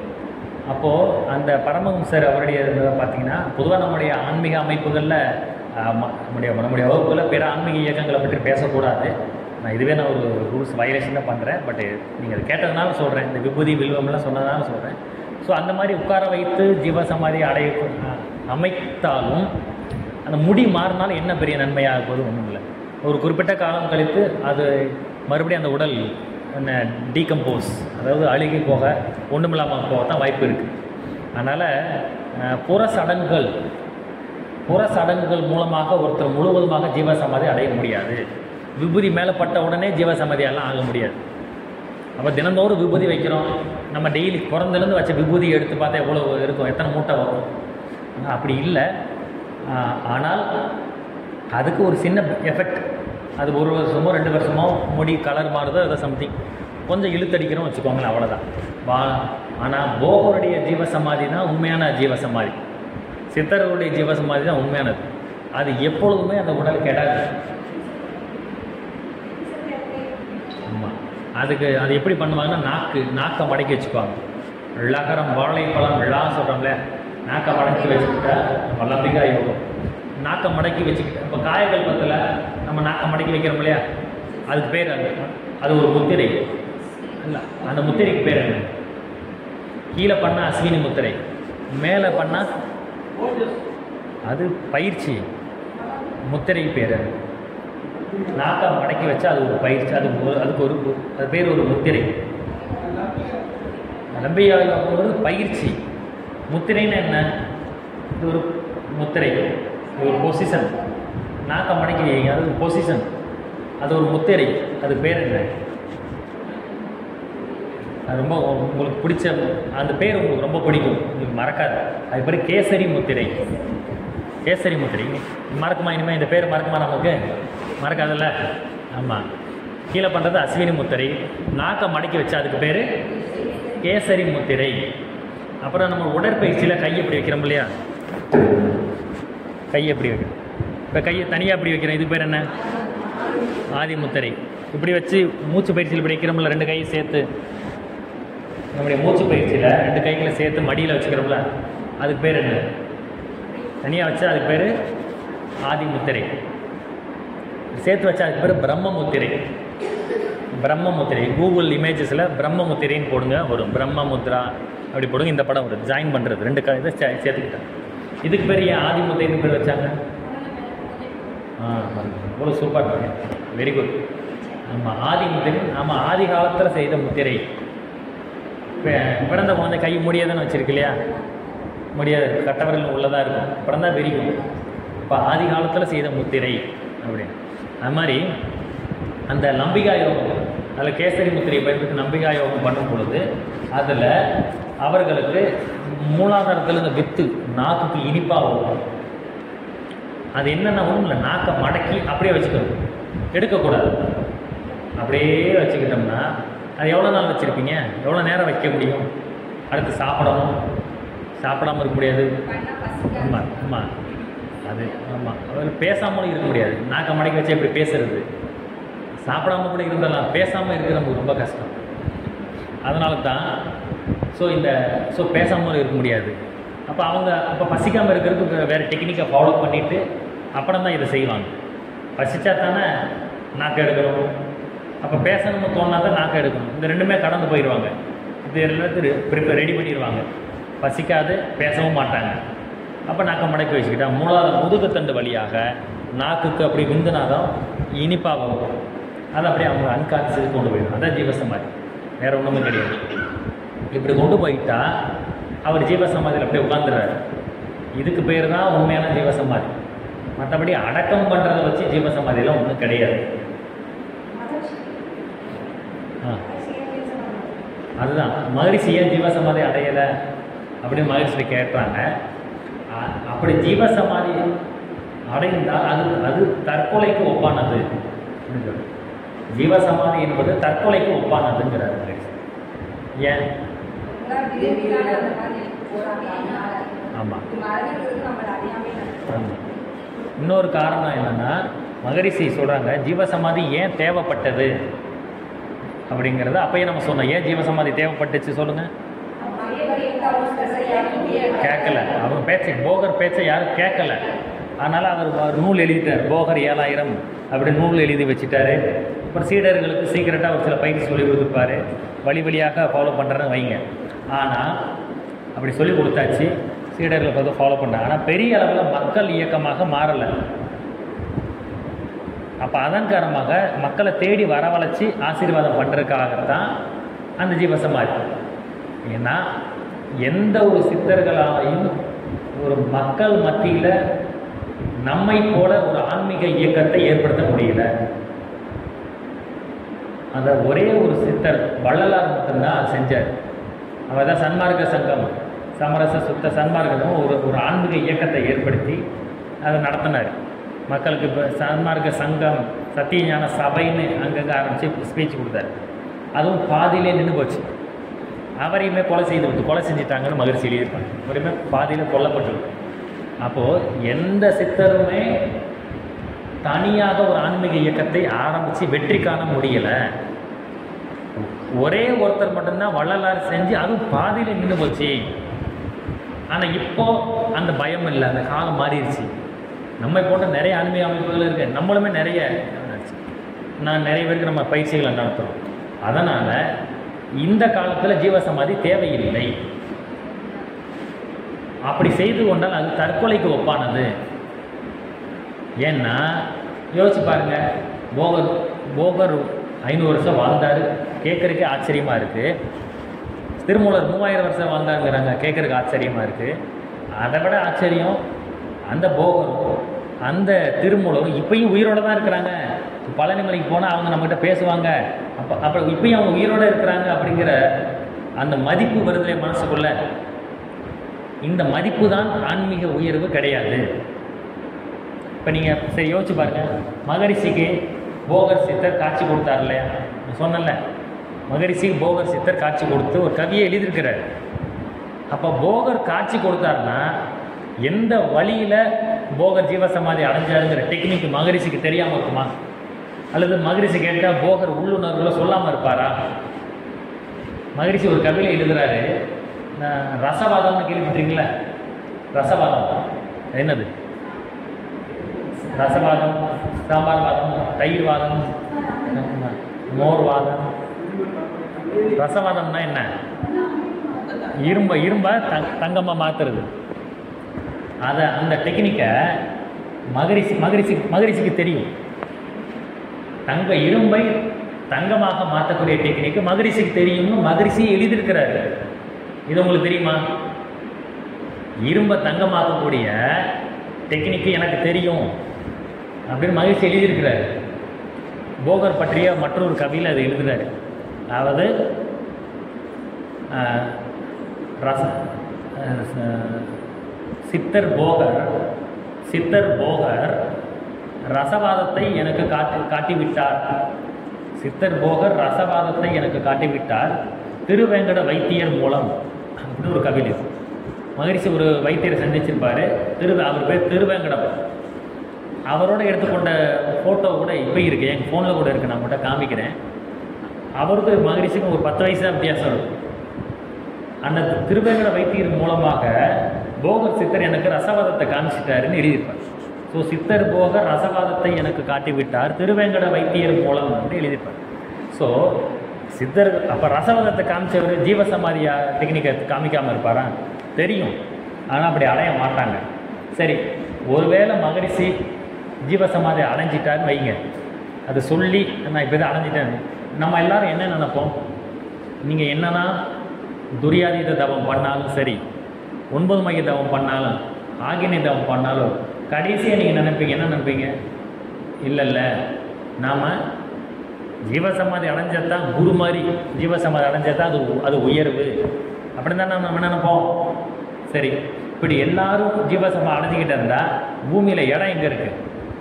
அப்போது அந்த பரமஹம்சர் அவருடைய இதில் பார்த்தீங்கன்னா பொதுவாக நம்முடைய ஆன்மீக அமைப்புகளில் நம்முடைய நம்முடைய வகுப்பில் பிற ஆன்மீக இயக்கங்களை பற்றி பேசக்கூடாது நான் இதுவே நான் ஒரு ரூல்ஸ் வயலேஷன் தான் பண்ணுறேன் பட் நீங்கள் அதை கேட்டதுனால சொல்கிறேன் இந்த விபூதி வில்வம்லாம் சொன்னதுனால சொல்கிறேன் ஸோ அந்த மாதிரி உட்கார வைத்து ஜீவசமாதி அடைய அஹ், அமைத்தாலும் அந்த முடி மாறினாலும் என்ன பெரிய நன்மையாக போகுது ஒன்றும் இல்லை ஒரு குறிப்பிட்ட காலம் கழித்து அது மறுபடியும் அந்த உடல் என்ன டீகம்போஸ் அதாவது அழுகி போக ஒன்றுமில்லாமல் போக தான் வாய்ப்பு இருக்குது அதனால் புற சடங்குகள் புற சடங்குகள் மூலமாக ஒருத்தர் முழுவதுமாக ஜீவசமாதி அடைய முடியாது விபூதி மேலே பட்ட உடனே ஜீவசமாதியெல்லாம் ஆக முடியாது அப்போ தினந்தோறும் விபூதி வைக்கிறோம் நம்ம டெய்லி பிறந்தலேருந்து வச்ச விபூதி எடுத்து பார்த்தா எவ்வளோ இருக்கும் எத்தனை மூட்டை வரும் ஆனா, அப்படி இல்லை ஆஹ், ஆனால் அதுக்கு ஒரு சின்ன எஃபெக்ட் அது ஒரு வருஷமோ ரெண்டு வருஷமோ முடி கலர் மாறுதோ ஏதோ சம்திங் கொஞ்சம் இழுத்தடிக்கிறோம் வச்சுக்கோங்களேன் அவ்வளோதான் வா ஆனால் போகருடைய ஜீவசமாதி தான் உண்மையான ஜீவசமாதி சித்தர்களுடைய ஜீவசமாதி தான் உண்மையானது அது எப்பொழுதுமே அந்த உடல் கெடாது ஆமாம் அதுக்கு அது எப்படி பண்ணுவாங்கன்னா நாக்கு நாக்கை மடக்கி வச்சுக்குவாங்க லகரம் வாழைப்பழம் விழா சொல்கிறோம்ல நாக்கை மடக்கி வச்சுக்கிட்டா நம்ம லம்பிகா யோகம் நாக்கை மடக்கி வச்சுக்கிட்டா இப்போ காயகல்பத்தில் நம்ம நாக்கை மடக்கி வைக்கிறோம் இல்லையா அதுக்கு பேர் அது அது ஒரு முத்திரை இல்லை அந்த முத்திரைக்கு பேர் என்ன கீழே பண்ணால் அஸ்வினி முத்திரை மேலே பண்ணால் அது பயிற்சி முத்திரை பேர் அது நாக்கை மடக்கி வச்சா அது ஒரு பயிற்சி அது ஒரு அதுக்கு ஒரு அது பேர் ஒரு முத்திரை நம்பியாகிறது பயிற்சி முத்திரைன்னு என்ன இது ஒரு முத்திரை இது ஒரு பொசிஷன் நாக்கை மடக்கி வைங்க அது ஒரு பொசிஷன் அது ஒரு முத்திரை அது பேர் என்ன அது ரொம்ப உங்களுக்கு பிடிச்ச அந்த பேர் உங்களுக்கு ரொம்ப பிடிக்கும் உங்களுக்கு மறக்காது அது பேர் கேசரி முத்திரை கேசரி முத்திரை மறக்குமா இனிமேல் இந்த பேர் மறக்குமா நமக்கு மறக்காதுல்ல ஆமாம் கீழே பண்ணுறது அஸ்வினி முத்திரை நாக்கை மடக்கி வச்சா அதுக்கு பேர் கேசரி முத்திரை அப்புறம் நம்ம உடற்பயிற்சியில் கை எப்படி வைக்கிறோம் இல்லையா கை எப்படி வைக்கிறோம் இப்போ கையை தனியாக எப்படி வைக்கிறோம் இதுக்கு பேர் என்ன ஆதி முத்திரை இப்படி வச்சு மூச்சு பயிற்சியில் இப்படி வைக்கிறோம்ல ரெண்டு கையை சேர்த்து நம்முடைய மூச்சு பயிற்சியில் ரெண்டு கைகளை சேர்த்து மடியில் வச்சுக்கிறோம்ல அதுக்கு பேர் என்ன தனியாக வச்சா அதுக்கு பேர் ஆதி முத்திரை சேர்த்து வச்சா அதுக்கு பேர் பிரம்ம முத்திரை பிரம்ம முத்திரை கூகுள் இமேஜஸில் பிரம்ம முத்திரைன்னு போடுங்க வரும் பிரம்ம முத்ரா அப்படி போடுங்க இந்த படம் வரும் ஜாயின் பண்ணுறது ரெண்டு க இதை சே- சேர்த்துக்கிட்டேன் இதுக்கு பேர் ஏன் ஆதி முத்திரைன்னு பேர் வச்சாங்க ஆ இவ்வளோ சூப்பர் வெரி குட் ஆமாம் ஆதி முத்திரை ஆமாம் ஆதி காலத்தில் செய்த முத்திரை இப்போ பிறந்த குழந்தை கை முடியாதானே வச்சிருக்கு இல்லையா முடியாது கட்டவர்கள் உள்ளதாக இருக்கும் அப்புறம் தான் விரிக்கும் இப்போ ஆதி காலத்தில் செய்த முத்திரை அப்படின்னு அது மாதிரி அந்த நம்பிகா யோகம் அதில் கேசரி முத்திரையை பயன்படுத்தி நம்பிகா யோகம் பண்ணும் பொழுது அதில் அவர்களுக்கு மூலாதாரத்தில் இந்த வித்து நாக்குக்கு இனிப்பாக வரும் அது என்னென்ன ஒன்றும் இல்லை நாக்கை மடக்கி அப்படியே வச்சுக்கணும் எடுக்கக்கூடாது அப்படியே வச்சுக்கிட்டோம்னா அது எவ்வளோ நாள் வச்சுருப்பீங்க எவ்வளோ நேரம் வைக்க முடியும் அடுத்து சாப்பிடணும் சாப்பிடாம இருக்க முடியாது ஆமாம் ஆமாம் அது ஆமாம் அவர் பேசாமலும் இருக்க முடியாது நாக்க மடக்கி வச்சு எப்படி பேசுறது சாப்பிடாம கூட இருந்தலாம் பேசாமல் இருக்கிறது நமக்கு ரொம்ப கஷ்டம் அதனால தான் ஸோ இந்த ஸோ பேசாமல் இருக்க முடியாது அப்போ அவங்க அப்போ பசிக்காமல் இருக்கிறதுக்கு வேறு டெக்னிக்கை ஃபாலோ பண்ணிவிட்டு அப்புறம் தான் இதை செய்வாங்க பசிச்சா தானே நாக்கு எடுக்கணும் அப்போ பேசணும்னு தோணா தான் நாக்கு எடுக்கணும் இந்த ரெண்டுமே கடந்து போயிடுவாங்க இது எல்லாத்தையும் ப்ரிப்பேர் ரெடி பண்ணிடுவாங்க பசிக்காது பேசவும் மாட்டாங்க அப்போ நாக்கை மடக்கி வச்சுக்கிட்டா மூணாவது முதுகுத்தண்டு வழியாக நாக்குக்கு அப்படி விந்துனாதான் இனிப்பாக வரும் அதை அப்படியே அவங்க அன்கான்சியஸ் கொண்டு போயிடும் அதான் ஜீவசமாதி வேறு ஒன்றுமே கிடையாது இப்படி கொண்டு போயிட்டா அவர் ஜீவசமாதியில் அப்படியே உட்காந்துறாரு இதுக்கு பேர் தான் உண்மையான ஜீவசமாதி மற்றபடி அடக்கம் பண்ணுறதை வச்சு ஜீவசமாதியெல்லாம் ஒன்றும் கிடையாது ஆ அதுதான் மகரிஷி ஏன் ஜீவசமாதி அடையலை அப்படின்னு மகரிஷி கேட்குறாங்க அ- அப்படி ஜீவசமாதி அடைந்தால் அது அது தற்கொலைக்கு ஒப்பானது அப்படின்னு சொல்றாரு. ஜீவசமாதி என்பது தற்கொலைக்கு ஒப்பானதுங்கிறார் மகரிஷி ஏன் ஆமாம் ஆமாம் இன்னொரு காரணம் என்னன்னா மகரிஷி சொல்கிறாங்க ஜீவசமாதி ஏன் தேவைப்பட்டது அப்படிங்கிறத அப்பயே நம்ம சொன்னோம் ஏன் ஜீவசமாதி தேவைப்பட்டுச்சு சொல்லுங்கள் கேட்கல அவங்க பேச்சை போகர் பேச்சை யாரும் கேட்கல அதனால் அவர் ஒரு நூல் எழுதிட்டார் போகர் ஏழாயிரம் அப்படி நூல் எழுதி வச்சுட்டாரு அப்புறம் சீடர்களுக்கு சீக்கிரட்டாக ஒரு சில பயிற்சி சொல்லி கொடுத்துருப்பாரு வழி வழியாக ஃபாலோ பண்ணுறேன்னு வைங்க ஆனால் அப்படி சொல்லி கொடுத்தாச்சு சீடர்களுக்கு வந்து ஃபாலோ பண்ணாங்க ஆனால் பெரிய அளவில் மக்கள் இயக்கமாக மாறலை அப்போ அதன் காரணமாக மக்களை தேடி வரவழைச்சி ஆசீர்வாதம் பண்ணுறதுக்காகத்தான் அந்த ஜீவசமாதி ஏன்னா எந்த ஒரு சித்தர்களாலையும் ஒரு மக்கள் மத்தியில் நம்மை போல ஒரு ஆன்மீக இயக்கத்தை ஏற்படுத்த முடியல அந்த ஒரே ஒரு சித்தர் வள்ளலார் மட்டும்தான் அதை செஞ்சார் அவர் தான் சன்மார்க்க சங்கம் சமரச சுத்த சன்மார்க்கம் ஒரு ஒரு ஆன்மீக இயக்கத்தை ஏற்படுத்தி அதை நடத்தினார் மக்களுக்கு இப்போ சன்மார்க்க சங்கம் சத்தியஞான சபைன்னு அங்கங்கே ஆரம்பித்து ஸ்பீச் கொடுத்தாரு அதுவும் பாதியிலே நின்று போச்சு அவரையுமே கொலை செய்து விட்டு கொலை செஞ்சிட்டாங்கன்னு மகிழ்ச்சி எழுதியிருப்பாங்க அவரையுமே பாதியில் கொல்லப்பட்டு அப்போது எந்த சித்தருமே தனியாக ஒரு ஆன்மீக இயக்கத்தை ஆரம்பித்து வெற்றி காண முடியலை ஒரே ஒருத்தர் மட்டும்தான் வள்ளலார் செஞ்சு அதுவும் பாதியில் நின்று போச்சு ஆனால் இப்போ அந்த பயம் இல்லை அந்த காலம் மாறிடுச்சு நம்மை போன்ற நிறைய ஆன்மீக அமைப்புகள் இருக்குது நம்மளுமே நிறைய நான் நிறைய பேருக்கு நம்ம பயிற்சிகளை நடத்துகிறோம் அதனால் இந்த காலத்தில் ஜீவசமாதி தேவையில்லை அப்படி செய்து கொண்டால் அது தற்கொலைக்கு ஒப்பானது ஏன்னா யோசிச்சு பாருங்க போகர் போகர் ஐநூறு வருஷம் வாழ்ந்தார் கேட்குறதுக்கே ஆச்சரியமாக இருக்குது திருமூலர் மூவாயிரம் வருஷம் வாழ்ந்தாருங்கிறாங்க கேட்குறதுக்கு ஆச்சரியமாக இருக்குது அதை விட ஆச்சரியம் அந்த போகரும் அந்த திருமூலரும் இப்பயும் உயிரோட தான் இருக்கிறாங்க பழனிமலைக்கு போனால் அவங்க நம்மகிட்ட பேசுவாங்க அப்போ அப்போ இப்பயும் அவங்க உயிரோடு இருக்கிறாங்க அப்படிங்கிற அந்த மதிப்பு வருதுலே மனசுக்குள்ள இந்த மதிப்பு தான் ஆன்மீக உயர்வு கிடையாது இப்போ நீங்கள் சரி யோசிச்சு பாருங்க மகரிஷிக்கு போகர் சித்தர் காட்சி கொடுத்தார் இல்லையா நான் சொன்னேன்ல மகரிஷிக்கு போகர் சித்தர் காட்சி கொடுத்து ஒரு கவியை எழுதியிருக்கிறார் அப்போ போகர் காட்சி கொடுத்தாருன்னா எந்த வழியில் போகர் ஜீவசமாதி அடைஞ்சாருங்கிற டெக்னிக் மகரிஷிக்கு தெரியாமல் இருக்குமா அல்லது மகரிஷி கேட்டால் போகர் உள்ளுணர்வுகளை சொல்லாமல் இருப்பாரா மகரிஷி ஒரு கவிதை எழுதுறாரு நான் ரசவாதம்னு கேள்விப்பட்டிருக்கீங்களா ரசவாதம் என்னது ரசவாதம் சாம்பார் வாதம் தயிர் வாதம் மோர் வாதம் ரசவாதம்னா என்ன இரும்ப இரும்ப தங் தங்கமாக மாற்றுறது அதை அந்த டெக்னிக்கை மகரிஷி மகரிஷி மகரிஷிக்கு தெரியும் தங்க இரும்பை தங்கமாக மாற்றக்கூடிய டெக்னிக்கு மகரிஷிக்கு தெரியும்னு மகரிஷி எழுதியிருக்கிறாரு இது உங்களுக்கு தெரியுமா இரும்பை தங்கமாக்கக்கூடிய டெக்னிக்கு எனக்கு தெரியும் அப்படின்னு மகிழ்ச்சி எழுதியிருக்கிறார் போகர் பற்றிய மற்றொரு கவியில் அதை எழுதுகிறாரு அதாவது ஆஹ், ரச ஆஹ், ச- சித்தர் போகர் சித்தர் போகர் ரசவாதத்தை எனக்கு காட்டி காட்டிவிட்டார் சித்தர் போகர் ரசவாதத்தை எனக்கு காட்டிவிட்டார் திருவேங்கட வைத்தியர் மூலம் அப்படின்னு ஒரு கவிதை இருக்கு. மகரிஷி ஒரு வைத்தியரை சந்திச்சிருப்பாரு திரு அவர் பேர் திருவேங்கடப்பர் அவரோட எடுத்துக்கொண்ட ஃபோட்டோ கூட இப்போ இருக்குது எங்கள் ஃபோனில் கூட இருக்குது நான் உங்கள்கிட்ட காமிக்கிறேன் அவருக்கு மகரிஷிக்கும் ஒரு பத்து வயசு தான் வித்தியாசம் இருக்கும் அந்த திருவேங்கட வைத்தியர் மூலமாக போகர் சித்தர் எனக்கு ரசவாதத்தை காமிச்சிட்டாருன்னு எழுதியிருப்பார் ஸோ சித்தர் போகர் ரசவாதத்தை எனக்கு காட்டிவிட்டார் திருவேங்கட வைத்தியர் மூலம் அப்படின்னு எழுதியிருப்பார் ஸோ சித்தர் அப்போ ரசவாதத்தை காமிச்சவர் ஜீவசமாதியா டெக்னிக்கை காமிக்காமல் இருப்பாரா தெரியும் ஆனால் அப்படி அடைய மாட்டாங்க சரி ஒருவேளை மகரிஷி ஜீவசமாதி அடைஞ்சிட்டாருன்னு வைங்க அதை சொல்லி நான் இப்போ தான் அடைஞ்சிட்டேன் நம்ம எல்லாரும் என்ன நினைப்போம் நீங்கள் என்னன்னா துரியாதீத தவம் பண்ணாலும் சரி ஒன்பது மைய தவம் பண்ணாலும் ஆகினை தவம் பண்ணாலும் கடைசியாக நீங்கள் நினைப்பீங்க என்ன நினைப்பீங்க இல்லை இல்லை நாம் ஜீவசமாதி அடைஞ்சது தான் குரு மாதிரி ஜீவசமாதி அடைஞ்சது தான் அது உ- அது உயர்வு அப்படி தான் நம்ம நினைப்போம் சரி இப்படி எல்லாரும் ஜீவசமாதி அடைஞ்சிக்கிட்டு இருந்தால் பூமியில் இடம் எங்கே இருக்குது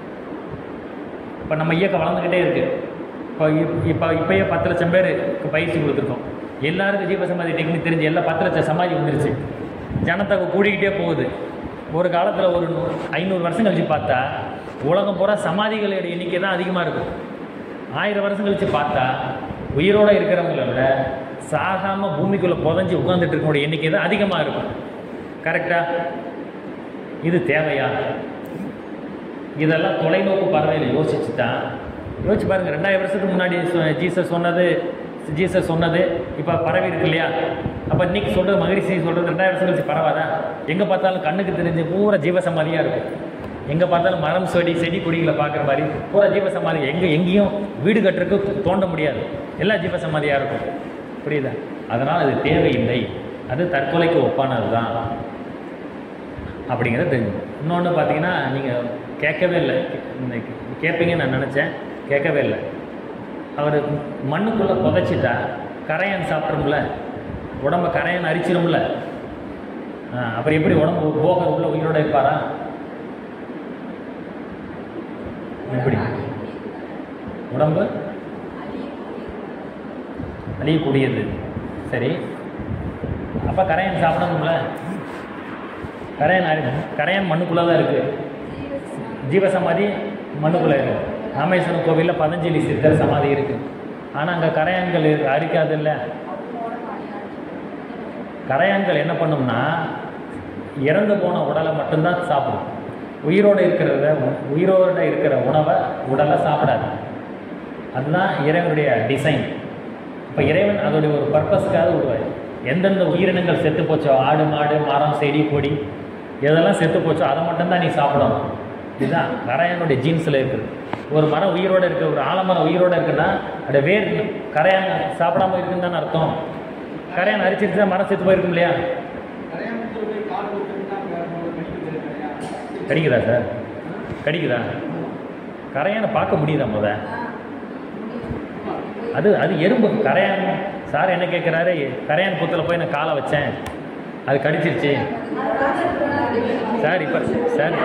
இப்போ நம்ம இயக்கம் வளர்ந்துக்கிட்டே இருக்குது இப்போ இப்போ இப்போயே பத்து லட்சம் பேருக்கு பயிற்சி கொடுத்துருக்கோம் எல்லாருக்கும் ஜீவசமாதி டெக்னிக் தெரிஞ்சு எல்லாம் பத்து லட்சம் சமாதி வந்துருச்சு ஜனத்தொகை கூடிக்கிட்டே போகுது ஒரு காலத்தில் ஒரு நூ- ஐநூறு வருஷம் கழிச்சு பார்த்தா உலகம் பூரா சமாதிகளோட எண்ணிக்கை தான் அதிகமாக இருக்கும் ஆயிரம் வருஷம் கழிச்சு பார்த்தா உயிரோடு இருக்கிறவங்கள விட சாகாமல் பூமிக்குள்ளே புதஞ்சு உட்காந்துட்டு இருக்கவங்களோட எண்ணிக்கை தான் அதிகமாக இருக்கும் கரெக்டாக இது தேவையா இதெல்லாம் தொலைநோக்கு பார்வையில் யோசிச்சு தான் யோசிச்சு பாருங்க ரெண்டாயிரம் வருஷத்துக்கு முன்னாடி சொ- ஜீசஸ் சொன்னது ஜீசஸ் சொன்னது இப்போ பரவி இருக்கு இல்லையா அப்போ இன்னைக்கு சொல்கிறது மகிழ்ச்சி சொல்கிறது ரெண்டாயிரம் வருஷம் கழிச்சு பரவாதா எங்கே பார்த்தாலும் கண்ணுக்கு தெரிஞ்சு பூரா ஜீவசமாதியாக இருக்கும் எங்கே பார்த்தாலும் மரம் செடி செடி கொடிகளை பார்க்குற மாதிரி பூரா ஜீவசமாதி எங்கே எங்கேயும் வீடு கட்டுறதுக்கு தோண்ட முடியாது எல்லா ஜீவசமாதியாக இருக்கும் புரியுதா அதனால் அது தேவையில்லை அது தற்கொலைக்கு ஒப்பானது தான் அப்படிங்கிறது தெரிஞ்சு இன்னொன்று பார்த்தீங்கன்னா நீங்கள் கேட்கவே இல்லை இந்த கேட்பீங்கன்னு நான் நினச்சேன் கேட்கவே இல்லை அவர் மண்ணுக்குள்ளே புதைச்சிட்டா கரையான் சாப்பிட்ரும்ல உடம்ப கரையான் அரிச்சிரும்ல ஆ, அப்புறம் எப்படி உடம்பு போக உள்ள உயிரோட இருப்பாரா எப்படி உடம்பு அழியக்கூடியது சரி அப்போ கரையான் சாப்பிடணும்ல கரையான் அரி கரையான் மண்ணுக்குள்ளே தான் இருக்குது ஜீவசமாதி மண்ணுக்குள்ளே இருக்கு ராமேஸ்வரம் கோவிலில் பதஞ்சலி சித்தர் சமாதி இருக்குது ஆனால் அங்கே கரையான்கள் இருக்கு அரிக்காது இல்லை கரையான்கள் என்ன பண்ணும்னா இறந்து போன உடலை மட்டும்தான் சாப்பிடும் உயிரோடு இருக்கிறத உயிரோட இருக்கிற உணவை உடலை சாப்பிடாது அதுதான் இறைவனுடைய டிசைன் இப்போ இறைவன் அதோடைய ஒரு பர்பஸ்க்காக உருவாய் எந்தெந்த உயிரினங்கள் செத்து போச்சோ ஆடு மாடு மரம் செடி கொடி எதெல்லாம் செத்து போச்சோ அதை மட்டும்தான் நீ சாப்பிடணும் இதுதான் கரையானுடைய ஜீன்ஸில் இருக்குது ஒரு மரம் உயிரோடு இருக்குது ஒரு ஆலமரம் உயிரோடு இருக்குன்னா அது வேர் கரையான் சாப்பிடாம இருக்குன்னு தானே அர்த்தம் கரையான் அரிச்சிட்டு தான் மரம் செத்து போயிருக்கும் இல்லையா கரையாமத்தில் போய் கால் கொடுத்துருந்தா வேற ஒரு கடிக்குது கிடையா கடிக்குதா சார் கடிக்குதா கரையானை பார்க்க முடியுதா முத அது அது எறும்பு கரையான் சார் என்ன கேட்குறாரு கரையான் புத்தில் போய் நான் காலை வச்சேன் அது கடிச்சிருச்சு சார் இப்போ சார்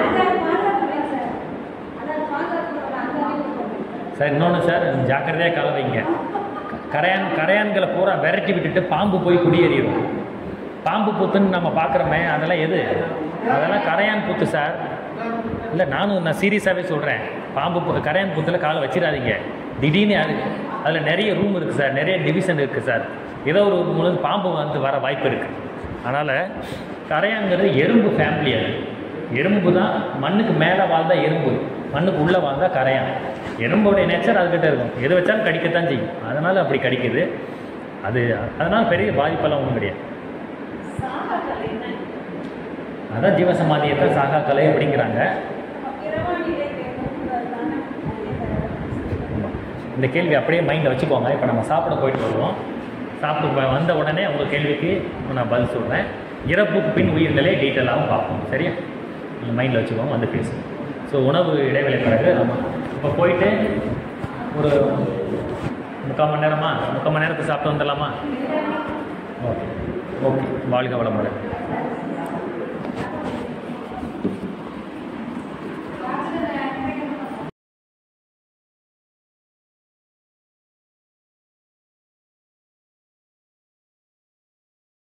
சார் இன்னொன்று சார் ஜாக்கிரதையாக காலை வைங்க கரையான் கரையான்களை பூரா விரட்டி விட்டுட்டு பாம்பு போய் குடியேறிடும் பாம்பு புத்துன்னு நம்ம பார்க்குறோமே அதெல்லாம் எது அதெல்லாம் கரையான் புத்து சார் இல்லை நானும் நான் சீரியஸாகவே சொல்கிறேன் பாம்பு பு- கரையான் புத்தில் காலை வச்சிடாதீங்க திடீர்னு அது அதில் நிறைய ரூம் இருக்குது சார் நிறைய டிவிஷன் இருக்குது சார் ஏதோ ஒரு முழு பாம்பு வந்து வர வாய்ப்பு இருக்குது அதனால் கரையான்கிறது எறும்பு ஃபேமிலி அது எறும்பு தான் மண்ணுக்கு மேலே வாழ்ந்தா எறும்பு மண்ணுக்கு உள்ளே வாழ்ந்தா கரையான் எறும்போடைய நேச்சர் அதுக்கிட்ட இருக்கும் எது வச்சாலும் கடிக்கத்தான் செய்யும் அதனால் அப்படி கடிக்குது அது அதனால் பெரிய பாதிப்பெல்லாம் ஒன்றும் கிடையாது சாகக்கலை என்ன அதான் ஜீவசமாதியத்தை சாகா கலை அப்படிங்கிறாங்க நம்ம பிறவாணியிலே கேட்கக்கூடாது தானே ஆமா. இந்த கேள்வி அப்படியே மைண்டில் வச்சுக்கோங்க இப்போ நம்ம சாப்பிட போயிட்டு வருவோம் சாப்பிட்டு ப- வந்த உடனே உங்கள் கேள்விக்கு நான் பதில் சொல்கிறேன் இறப்புக்கு பின் உயிர்நிலை டீட்டெயிலாகவும் பார்ப்போம் சரியா நீங்கள் மைண்டில் வச்சுக்கோங்க வந்து பேசுவோம் ஸோ உணவு இடைவேளை பிறகு நம்ம இப்போ போயிட்டு ஒரு முக்கால் மணி நேரமா முக்கால் மணி நேரத்துக்கு சாப்பிட்டு வந்துடலாமா ஓகே ஓகே வாழ்க வளமுடன்